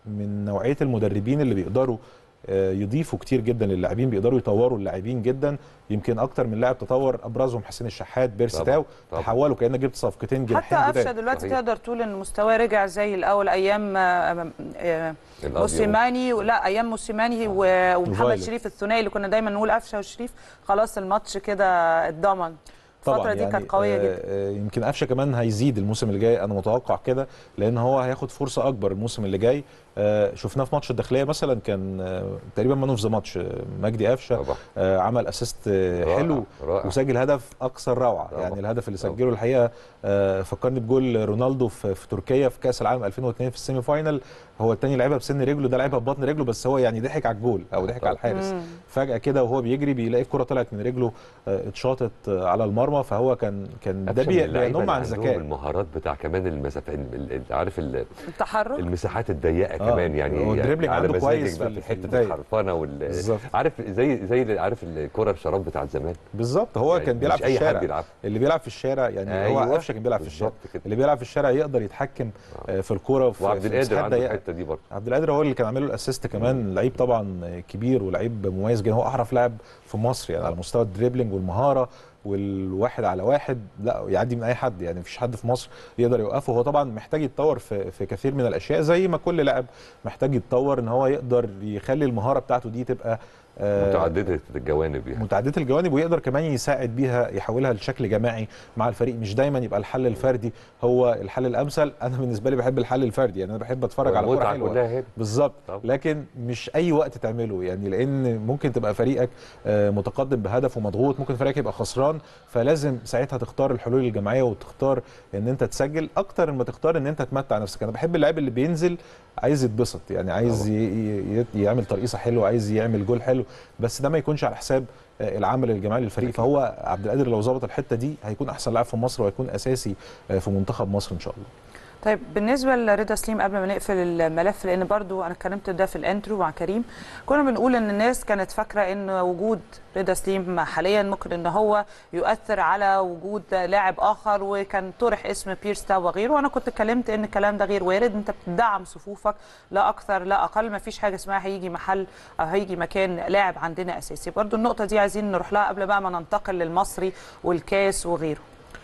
من نوعيه المدربين اللي بيقدروا آه، يضيفوا كتير جدا للاعبين بيقدروا يطوروا اللاعبين جدا يمكن اكتر من لاعب تطور ابرزهم حسين الشحات بيرسي
طبعاً،
تاو
طبعاً.
تحولوا كانك جبت صفقتين جناحين
حتى قفشه
جداد
دلوقتي
صحيح.
تقدر تقول ان مستواه رجع زي الاول ايام آه، آه،
الأبيض.
موسيماني لا ايام موسيماني و- ومحمد
وفايلر.
شريف الثنائي اللي كنا دايما نقول قفشه وشريف خلاص الماتش كده اتضمن الفتره دي كانت قويه
آه،
جدا
آه، يمكن قفشه كمان هيزيد الموسم اللي جاي انا متوقع كده لان هو هياخد فرصه اكبر الموسم اللي جاي آه، شفناه في ماتش الداخليه مثلا كان آه، تقريبا مان اوف ذا ماتش مجدي قفشه
طبعا
آه، عمل اسيست آه،
رائع،
حلو
رائع.
وسجل هدف اكثر روعه
طبعا.
يعني الهدف اللي
طبعا.
سجله الحقيقه آه، فكرني بجول رونالدو في, في تركيا في كاس العالم 2002 في السيمي فاينل هو التاني لعبها بسن رجله ده لعبها ببطن رجله بس هو يعني ضحك على الجول او ضحك
طبعا.
على الحارس
مم.
فجاه كده وهو بيجري بيلاقي الكره طلعت من رجله آه، اتشاطت آه، على المرمى فهو كان كان ده
قفشة من
بي-
اللعيبة
بينم
اللي
عن
عندهم
ذكاء
المهارات بتاع كمان المسافات ال- ال- عارف ال-
التحرك
المساحات الضيقه
آه،
كمان يعني
هو الدريبلينج
على
عنده
مزاجك
كويس
بقى
في
في
ال- في
الحته
البداية.
الحرفنه وال
بالظبط.
عارف زي زي عارف الكره الشراب بتاعت زمان
بالظبط هو
يعني
كان بيلعب
مش
في
اي حد
الشارع
بيلعب
اللي بيلعب في الشارع يعني
أيوة،
هو قفشه كان بيلعب في الشارع
بالظبط كده.
اللي بيلعب في الشارع يقدر يتحكم آه، في الكوره وفي
وعبد
في
القادر
مساحات
عنده
ضيقة.
الحته دي برضه
عبد القادر هو اللي كان عامل له الاسيست كمان لعيب طبعا كبير ولعيب مميز جدا هو احرف لاعب في مصر يعني على مستوى الدريبلينج والمهاره والواحد على واحد لا يعدي من اي حد يعني مفيش حد في مصر يقدر يوقفه هو طبعا محتاج يتطور في في كثير من الاشياء زي ما كل لاعب محتاج يتطور ان هو يقدر يخلي المهاره بتاعته دي تبقى آه،
متعدده الجوانب يعني
متعدده الجوانب ويقدر كمان يساعد بيها يحولها لشكل جماعي مع الفريق مش دايما يبقى الحل الفردي هو الحل الامثل انا بالنسبه لي بحب الحل الفردي يعني انا بحب اتفرج على كوره
والمتعة
حلوه
كلها هنا
بالظبط
طبعا.
لكن مش اي وقت تعمله يعني لان ممكن تبقى فريقك آه، متقدم بهدف ومضغوط ممكن فريقك يبقى خسران فلازم ساعتها تختار الحلول الجماعيه وتختار ان انت تسجل اكتر ما تختار ان انت تمتع نفسك انا بحب اللاعب اللي بينزل عايز يتبسط يعني عايز ي- ي- ي- يعمل ترقيصه حلوه عايز يعمل جول حلو بس ده ما يكونش على حساب آه، العمل الجماعي للفريق
أكيد.
فهو عبد القادر لو ظبط الحته دي هيكون احسن لاعب في مصر وهيكون اساسي آه، في منتخب مصر ان شاء الله
طيب بالنسبه لرضا سليم قبل ما نقفل الملف لان برضو انا اتكلمت ده في الانترو مع كريم كنا بنقول ان الناس كانت فاكره ان وجود رضا سليم حاليا ممكن ان هو يؤثر على وجود لاعب اخر وكان طرح اسم بيرس تاو وغيره وانا كنت اتكلمت ان الكلام ده غير وارد انت بتدعم صفوفك لا اكثر لا اقل ما فيش حاجه اسمها هيجي محل او هيجي مكان لاعب عندنا اساسي برضو النقطه دي عايزين نروح لها قبل بقى ما ننتقل للمصري والكاس وغيره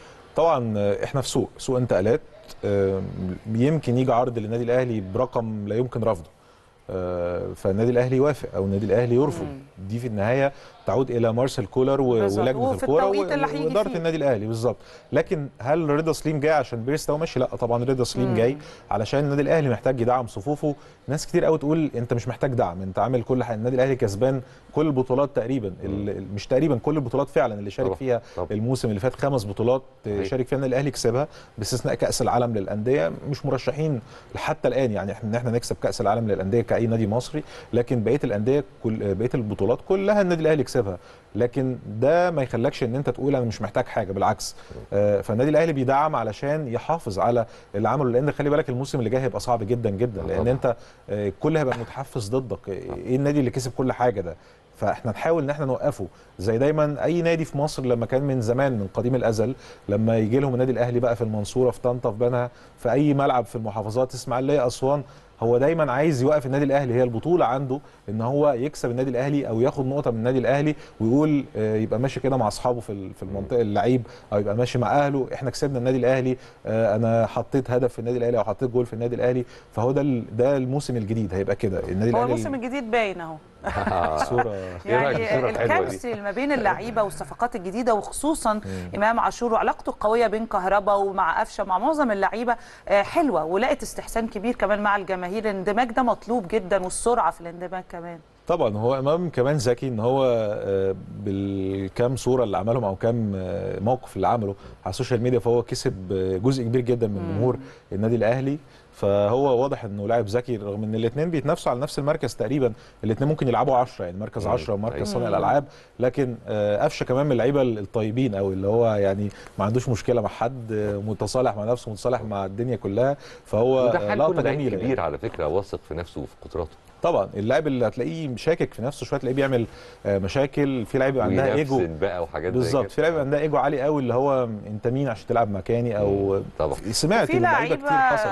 طبعا آه، احنا في سوق سوق انتقالات آه، يمكن يجي عرض للنادي الاهلي برقم لا يمكن رفضه آه، فالنادي الاهلي يوافق او النادي الاهلي يرفض دي في النهايه تعود الى مارسيل كولر و-
بالظبط.
ولجنه
وفي
الكوره
التوقيت اللي هيجي
واداره
فيه.
النادي الاهلي بالظبط لكن هل رضا سليم جاي عشان بيرس تاو ماشي لا طبعا رضا سليم
مم.
جاي علشان النادي الاهلي محتاج يدعم صفوفه ناس كتير قوي تقول انت مش محتاج دعم انت عامل كل حاجه النادي الاهلي كسبان كل البطولات تقريبا ال- ال- مش تقريبا كل البطولات فعلا اللي شارك
طبعا.
فيها
طبعا.
الموسم اللي فات خمس بطولات
صحيح.
شارك فيها النادي الاهلي كسبها باستثناء كاس العالم للانديه مش مرشحين حتى الان يعني احنا ان احنا نكسب كاس العالم للانديه كاي نادي مصري لكن بقيه الانديه كل بقيه البطولات كلها النادي الاهلي كسبها لكن ده ما يخلكش ان انت تقول انا مش محتاج حاجه بالعكس آه، فالنادي الاهلي بيدعم علشان يحافظ على اللي عمله لان خلي بالك الموسم اللي جاي هيبقى صعب جدا جدا لان
طبعا.
انت آه، الكل هيبقى متحفز ضدك ايه النادي اللي كسب كل حاجه ده فاحنا نحاول ان احنا نوقفه زي دايما اي نادي في مصر لما كان من زمان من قديم الازل لما يجي لهم النادي الاهلي بقى في المنصوره في طنطا في بنها في اي ملعب في المحافظات اسماعيليه اسوان هو دايما عايز يوقف النادي الاهلي هي البطوله عنده ان هو يكسب النادي الاهلي او ياخد نقطه من النادي الاهلي ويقول آه، يبقى ماشي كده مع اصحابه في ال- في المنطقه اللعيب او يبقى ماشي مع اهله احنا كسبنا النادي الاهلي آه، انا حطيت هدف في النادي الاهلي او حطيت جول في النادي الاهلي فهو ده ال- ده الموسم الجديد هيبقى كده النادي
هو
الاهلي
الموسم الجديد باين اهو
صوره
إيه رأيك في الصورة
يعني
الحلوة دي؟
الكيمستري ما بين اللعيبه والصفقات الجديده وخصوصا امام عاشور وعلاقته القويه بين كهربا ومع قفشه مع معظم اللعيبه آه، حلوه ولقت استحسان كبير كمان مع الجماهير الاندماج ده مطلوب جدا والسرعه في الاندماج كمان
طبعا هو امام كمان ذكي ان هو آه، بالكام صوره اللي عملهم او كام آه، موقف اللي عمله على السوشيال ميديا فهو كسب آه، جزء كبير جدا من جمهور النادي الاهلي فهو واضح انه لاعب ذكي رغم ان الاثنين بيتنافسوا على نفس المركز تقريبا الاثنين ممكن يلعبوا 10 يعني مركز
مم.
10 ومركز
أيوة.
صانع الالعاب لكن آه، قفشه كمان من اللعيبه الطيبين او اللي هو يعني ما عندوش مشكله مع حد آه، متصالح مع نفسه متصالح مع الدنيا كلها فهو
وده
آه،
حال
لقطه
كل لعيب
جميله يعني.
كبير على فكره واثق في نفسه وفي قدراته
طبعا اللاعب اللي هتلاقيه شاكك في نفسه شويه تلاقيه بيعمل آه، مشاكل في لعيبه عندها ايجو
وينفسن بقى وحاجات زي
بالظبط
كده.
في لعيبه عندها ايجو عالي قوي اللي هو انت مين عشان تلعب مكاني او
طبعا
سمعت
في
ان لعيبه كتير حصلت
لعيبه
كده.
شخصيه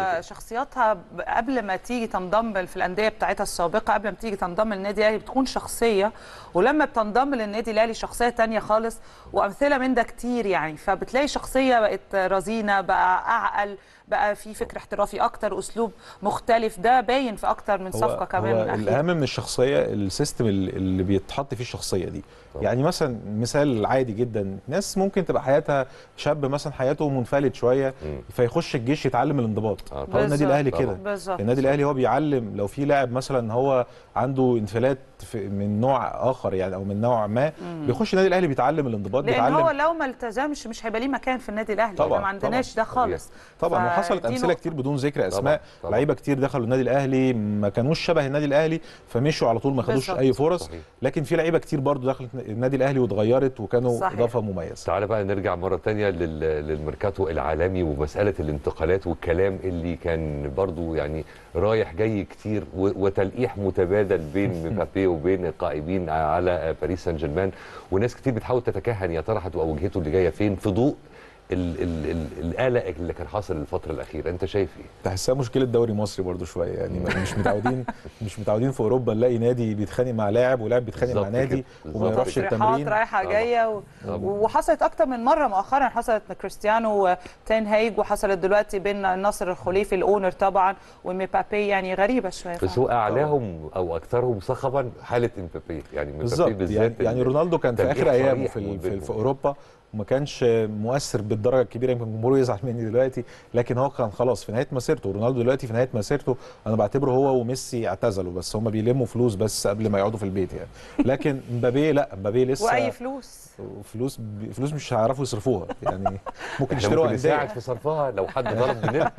شخصياتها ب- قبل ما تيجي تنضم في الانديه بتاعتها السابقه قبل ما تيجي تنضم للنادي الاهلي بتكون شخصيه ولما بتنضم للنادي الاهلي شخصيه تانية خالص وامثله من ده كتير يعني فبتلاقي شخصيه بقت رزينه بقى اعقل بقى في فكر احترافي اكتر اسلوب مختلف ده باين في اكتر من صفقه كمان
هو
الأخيرة.
الاهم من الشخصيه السيستم اللي اللي بيتحط فيه الشخصيه دي يعني مثلا مثال عادي جدا ناس ممكن تبقى حياتها شاب مثلا حياته منفلت شويه
مم.
فيخش الجيش يتعلم الانضباط
آه،
هو
طبعاً.
النادي الاهلي
طبعاً.
كده
بالظبط
النادي الاهلي هو بيعلم لو في لاعب مثلا هو عنده انفلات في من نوع اخر يعني او من نوع ما بيخش النادي الاهلي بيتعلم الانضباط
لان
بيتعلم
هو لو ما التزمش مش هيبقى ليه مكان في النادي الاهلي
طبعاً،
احنا ما عندناش ده خالص
طبعا وحصلت
فدي
امثله
نقطة.
كتير بدون ذكر اسماء
طبعاً.
لعيبه كتير دخلوا النادي الاهلي ما كانوش شبه النادي الاهلي فمشوا على طول ما خدوش
بالظبط.
اي فرص
صحيح.
لكن في لعيبه كتير برضو دخلت النادي الاهلي واتغيرت وكانوا
صحيح.
اضافه مميزه
تعالى بقى نرجع مرة تانية لل- للميركاتو العالمي ومسألة الانتقالات والكلام اللي كان برضو يعني رايح جاي كتير و- وتلقيح متبادل بين مبابي وبين القائمين على باريس سان جيرمان وناس كتير بتحاول تتكهن يا ترى هتبقى وجهته اللي جايه فين في ضوء ال- ال- ال- القلق اللي كان حاصل الفترة الأخيرة أنت شايف إيه؟
تحسها مشكله دوري مصري برضو شويه يعني ما- مش متعودين مش متعودين في اوروبا نلاقي نادي بيتخانق مع لاعب ولاعب بيتخانق مع
بالظبط
نادي
كده.
وما
بالظبط
يروحش
كده.
تصريحات
التمرين
رايحه
طبعاً.
جايه و...
طبعاً.
وحصلت اكتر من مره مؤخرا حصلت من كريستيانو وتين هايج وحصلت دلوقتي بين ناصر الخليفي الاونر طبعا ومبابي يعني غريبه شويه
بس
فعلاً.
هو أعلاهم أو أكثرهم صخبا حالة مبابي يعني مبابي
بالظبط يعني,
بالذات
يعني
اللي-
رونالدو كان في
تلقيح
اخر ايامه
صريح
في, ال- في,
بينهم.
في اوروبا وما كانش مؤثر بالدرجه الكبيره يمكن جمهوره يزعل مني دلوقتي لكن هو كان خلاص في نهايه مسيرته رونالدو دلوقتي في نهايه مسيرته انا بعتبره هو وميسي اعتزلوا بس هم بيلموا فلوس بس قبل ما يقعدوا في البيت يعني لكن مبابي لا مبابي لسه
واي فلوس
فلوس فلوس مش هيعرفوا يصرفوها يعني ممكن
احنا
يشتروا
ممكن نساعد
انديه
في صرفها لو حد طلب مننا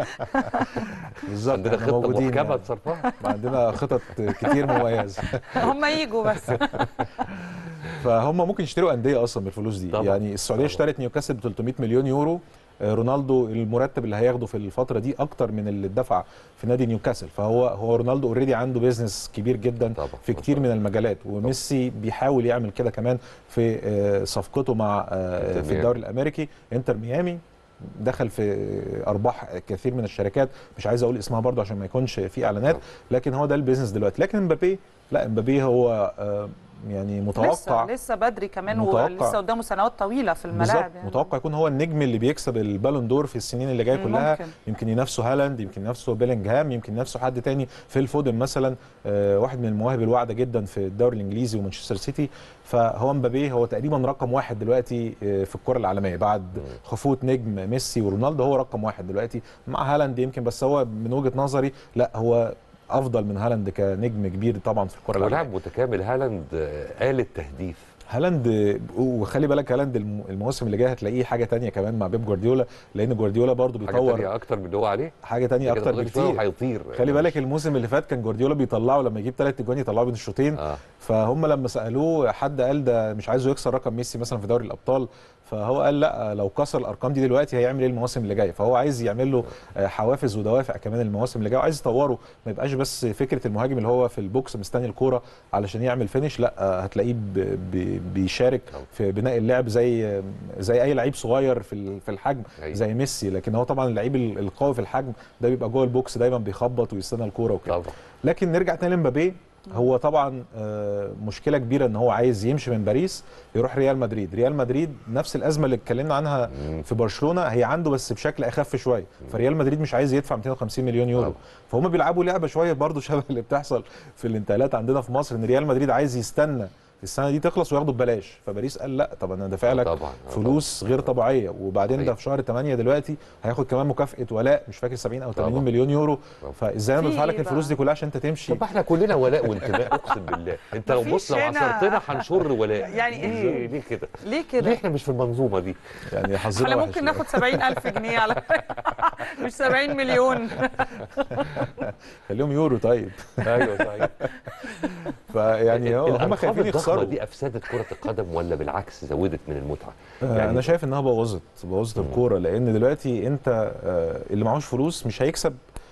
بالظبط
عندنا
احنا
خطه
موجودين
محكمه
يعني.
لصرفها
عندنا خطط كتير مميزه
هم يجوا بس
فهم ممكن يشتروا انديه اصلا بالفلوس دي
طبعاً.
يعني السعوديه
طبعاً.
اشترت نيوكاسل ب 300 مليون يورو آه، رونالدو المرتب اللي هياخده في الفتره دي اكتر من اللي اتدفع في نادي نيوكاسل فهو هو رونالدو اوريدي عنده بيزنس كبير جدا
طبعاً.
في كتير من المجالات وميسي بيحاول يعمل كده كمان في آه، صفقته مع آه،
انتر
في
ميامي.
الدوري الامريكي انتر ميامي دخل في ارباح كثير من الشركات مش عايز اقول اسمها برضه عشان ما يكونش في اعلانات لكن هو ده البيزنس دلوقتي لكن مبابي لا مبابي هو آه، يعني متوقع
لسه لسه بدري كمان
متوقع.
ولسه قدامه سنوات طويله في
بالظبط
الملاعب يعني.
متوقع يكون هو النجم اللي بيكسب البالون دور في السنين اللي جايه
مم،
كلها
ممكن.
يمكن ينافسه هالاند يمكن ينافسه بيلينجهام يمكن ينافسه حد تاني فيل فودن مثلا آه، واحد من المواهب الواعده جدا في الدوري الانجليزي ومانشستر سيتي فهو مبابي هو تقريبا رقم واحد دلوقتي آه، في الكره العالميه بعد خفوت نجم ميسي ورونالدو هو رقم واحد دلوقتي مع هالاند يمكن بس هو من وجهه نظري لا هو افضل من هالاند كنجم كبير طبعا في الكره
هو
العالميه
لاعب متكامل هالاند آه، آلة تهديف
هالاند وخلي بالك هالاند الم- المواسم اللي جايه هتلاقيه حاجه تانية كمان مع بيب جوارديولا لان جوارديولا برضو
حاجه
بيطور
تانية اكتر من اللي هو عليه
حاجه تانية
كده
اكتر
فاضل شوية
بكتير
وهيطير
خلي بالك الموسم اللي فات كان جوارديولا بيطلعه لما يجيب ثلاث اجوان يطلعه بين الشوطين
اه
فهم لما سالوه حد قال ده مش عايزه يكسر رقم ميسي مثلا في دوري الابطال فهو قال لا لو كسر الارقام دي دلوقتي هيعمل ايه المواسم اللي جايه فهو عايز يعمل له آه، حوافز ودوافع كمان المواسم اللي جايه وعايز يطوره ما يبقاش بس فكره المهاجم اللي هو في البوكس مستني الكوره علشان يعمل فينش لا آه، هتلاقيه ب- ب- بيشارك في بناء اللعب زي زي اي لعيب صغير في ال- في الحجم
أيوة.
زي ميسي لكن هو طبعا اللعيب ال- القوي في الحجم ده بيبقى جوه البوكس دايما بيخبط ويستنى الكوره وكده
طبعا
لكن نرجع تاني لمبابي هو طبعا آه، مشكله كبيره ان هو عايز يمشي من باريس يروح ريال مدريد ريال مدريد نفس الازمه اللي اتكلمنا عنها
مم.
في برشلونه هي عنده بس بشكل اخف شويه فريال مدريد مش عايز يدفع 250 مليون يورو
طبعا.
فهم بيلعبوا لعبه شويه برضو شبه اللي بتحصل في الانتقالات عندنا في مصر ان ريال مدريد عايز يستنى السنه دي تخلص وياخده ببلاش فباريس قال لا طب انا دافع لك
طبعا آه،
فلوس غير طبيعيه وبعدين ده
صحيح.
في شهر 8 دلوقتي هياخد كمان مكافاه ولاء مش فاكر 70 او 80
طبعا.
مليون يورو
طبعا.
فازاي انا
في
بدفع لك
إيه
الفلوس
بقى؟
دي كلها عشان انت تمشي
طب احنا كلنا ولاء وانتماء اقسم بالله انت لو
مفيش
بص لو
هنا-
عصرتنا هنشر ولاء
يعني
ليه
إيه؟
ليه كده
ليه
ليه
كده؟
احنا مش في المنظومه دي
يعني حظنا
احنا
وحش
ممكن
يعني.
ناخد 70000 جنيه على مش 70 مليون
خليهم يورو طيب
ايوه صحيح
فيعني هو- هم
الأرقام
خايفين
الضخمة
يخسروا
دي افسدت كره القدم ولا بالعكس زودت من المتعه
آه،
يعني-
انا شايف انها بوظت بوظت الكوره لان دلوقتي انت آه، اللي معهوش فلوس مش هيكسب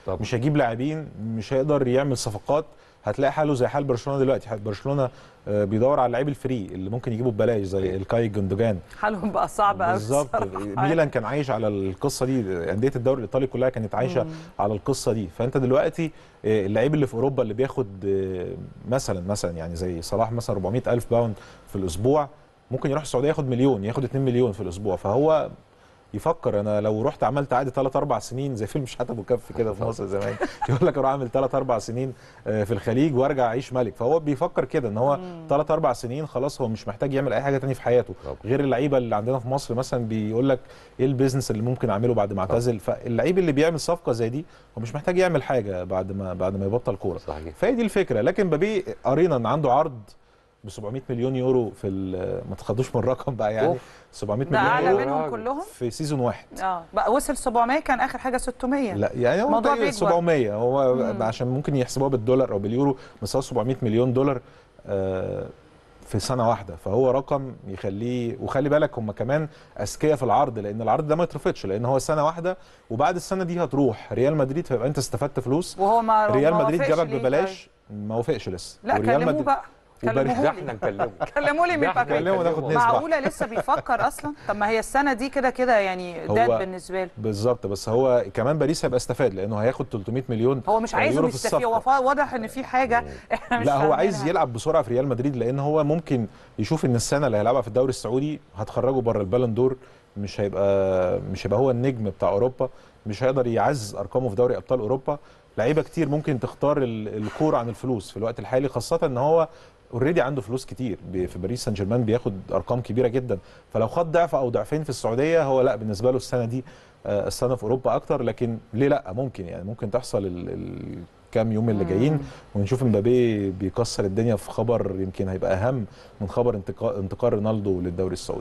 طبعا.
مش هيجيب لاعبين مش هيقدر يعمل صفقات هتلاقي حاله زي حال برشلونه دلوقتي برشلونه آه، بيدور على اللعيب الفري اللي ممكن يجيبه ببلاش زي الكاي جندوجان
حالهم بقى صعب قوي
بالظبط ميلان كان عايش على القصه دي انديه الدوري الايطالي كلها كانت عايشه على القصه دي فانت دلوقتي آه، اللعيب اللي في اوروبا اللي بياخد آه، مثلا مثلا يعني زي صلاح مثلا 400 الف باوند في الاسبوع ممكن يروح السعوديه ياخد مليون ياخد 2 مليون في الاسبوع فهو يفكر انا لو رحت عملت عادي 3 4 سنين زي فيلم شحاته وكف كده في مصر زمان يقول لك اروح اعمل 3 4 سنين آه، في الخليج وارجع اعيش ملك فهو بيفكر كده ان هو 3 4 سنين خلاص هو مش محتاج يعمل اي حاجه تانية في حياته
طبعا.
غير اللعيبه اللي عندنا في مصر مثلا بيقول لك ايه البيزنس اللي ممكن اعمله بعد ما اعتزل فاللعيب اللي بيعمل صفقه زي دي هو مش محتاج يعمل حاجه بعد ما بعد ما يبطل كوره
صحيح
فهي دي الفكره لكن مبابي قرينا ان عنده عرض ب 700 مليون يورو في ال- ما تاخدوش من الرقم بقى يعني
أوف.
700
ده
مليون
اعلى
يورو
منهم
راجل.
كلهم
في سيزون واحد
اه بقى وصل 700 كان اخر حاجه 600
لا يعني هو
الموضوع
تقريباً
بيكبر.
700 هو
مم.
عشان ممكن يحسبوها بالدولار او باليورو بس هو 700 مليون دولار آه، في سنه واحده فهو رقم يخليه وخلي بالك هم كمان اذكياء في العرض لان العرض ده ما يترفضش لان هو سنه واحده وبعد السنه دي هتروح ريال مدريد فيبقى انت استفدت فلوس
وهو ما
ريال
ما
مدريد
وافقش
جابك
ليه
ببلاش ما وافقش لسه
طيب؟ لا
وريال
كلموه
مدريد-
بقى
وبرشلونة-
ده
كلموه
احنا نكلمه
كلموا لي
ده
مين
احنا
بقى
نكلمه وناخد
نكلمه.
نسبة.
معقوله لسه بيفكر اصلا طب ما هي السنه دي كده كده يعني
هو-
داد بالنسبه له
بالظبط بس هو كمان باريس هيبقى استفاد لانه هياخد 300 مليون
هو مش عايزهم
يورو في
يستفيدوا هو
الصفقة.
فا- واضح ان في حاجه احنا مش
لا هو عايز
فاهمينها.
يلعب بسرعه في ريال مدريد لان هو ممكن يشوف ان السنه اللي هيلعبها في الدوري السعودي هتخرجه بره البالون دور مش هيبقى مش هيبقى هو النجم بتاع اوروبا مش هيقدر يعزز ارقامه في دوري ابطال اوروبا لعيبه كتير ممكن تختار ال- الكوره عن الفلوس في الوقت الحالي خاصه ان هو اوريدي عنده فلوس كتير بي- في باريس سان جيرمان بياخد ارقام كبيره جدا فلو خد ضعف او ضعفين في السعوديه هو لا بالنسبه له السنه دي آه، السنه في اوروبا اكتر لكن ليه لا ممكن يعني ممكن تحصل ال- ال- كام يوم اللي جايين ونشوف مبابي بيكسر الدنيا في خبر يمكن هيبقى اهم من خبر انتقال انتقال رونالدو للدوري السعودي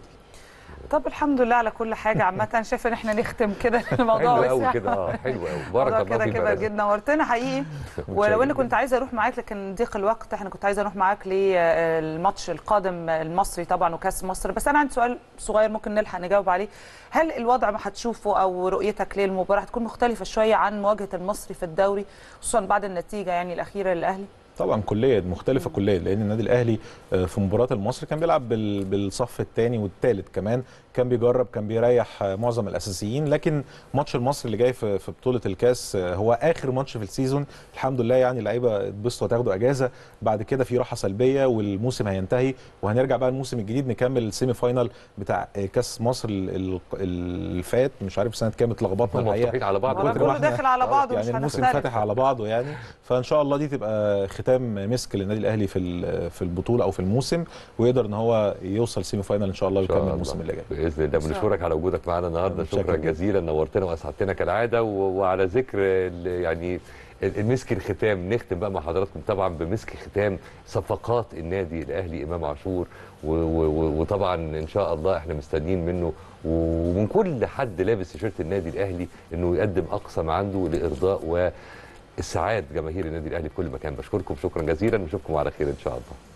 طب الحمد لله على كل حاجه عامه شايف ان احنا نختم كده الموضوع
حلو قوي
وسع.
كده اه حلو قوي
الموضوع
بارك الله
كده
فيك
كده
يا
جدا نورتنا حقيقي ولو اني كنت عايزه اروح معاك لكن ضيق الوقت احنا كنت عايزه اروح معاك للماتش القادم المصري طبعا وكاس مصر بس انا عندي سؤال صغير ممكن نلحق نجاوب عليه هل الوضع ما هتشوفه او رؤيتك للمباراه هتكون مختلفه شويه عن مواجهه المصري في الدوري خصوصا بعد النتيجه يعني الاخيره للاهلي
طبعا كليا مختلفه كليا لان النادي الاهلي آه، في مباراه المصري كان بيلعب بال- بالصف الثاني والثالث كمان كان بيجرب كان بيريح آه، معظم الاساسيين لكن ماتش المصري اللي جاي في في بطوله الكاس آه، هو اخر ماتش في السيزون الحمد لله يعني اللعيبه اتبسطوا وتاخدوا اجازه بعد كده في راحه سلبيه والموسم هينتهي وهنرجع بقى الموسم الجديد نكمل السيمي فاينال بتاع آه، كاس مصر ال- ال- اللي فات مش عارف سنه كام اتلخبطنا
هم
الحقيقه
مفتوحين على بعض
ولا
كتر
كله
ما احنا-
داخل على بعضه مش
يعني الموسم
هنختلف
فاتح على بعضه يعني فان شاء الله دي تبقى ختام مسك للنادي الاهلي في ال- في البطوله او في الموسم ويقدر ان هو يوصل سيمي فاينال ان شاء الله
إن شاء
ويكمل
الله.
الموسم اللي جاي
باذن الله بنشكرك على وجودك معانا النهارده
متشكر
شكرا
جدا.
جزيلا نورتنا واسعدتنا كالعاده و- وعلى ذكر ال- يعني ال- المسك الختام نختم بقى مع حضراتكم طبعا بمسك ختام صفقات النادي الاهلي امام عاشور و- و- و- وطبعا ان شاء الله احنا مستنيين منه ومن كل حد لابس تيشيرت النادي الاهلي انه يقدم اقصى ما عنده لارضاء و اسعاد جماهير النادي الاهلي في كل مكان بشكركم شكرا جزيلا ونشوفكم على خير ان شاء الله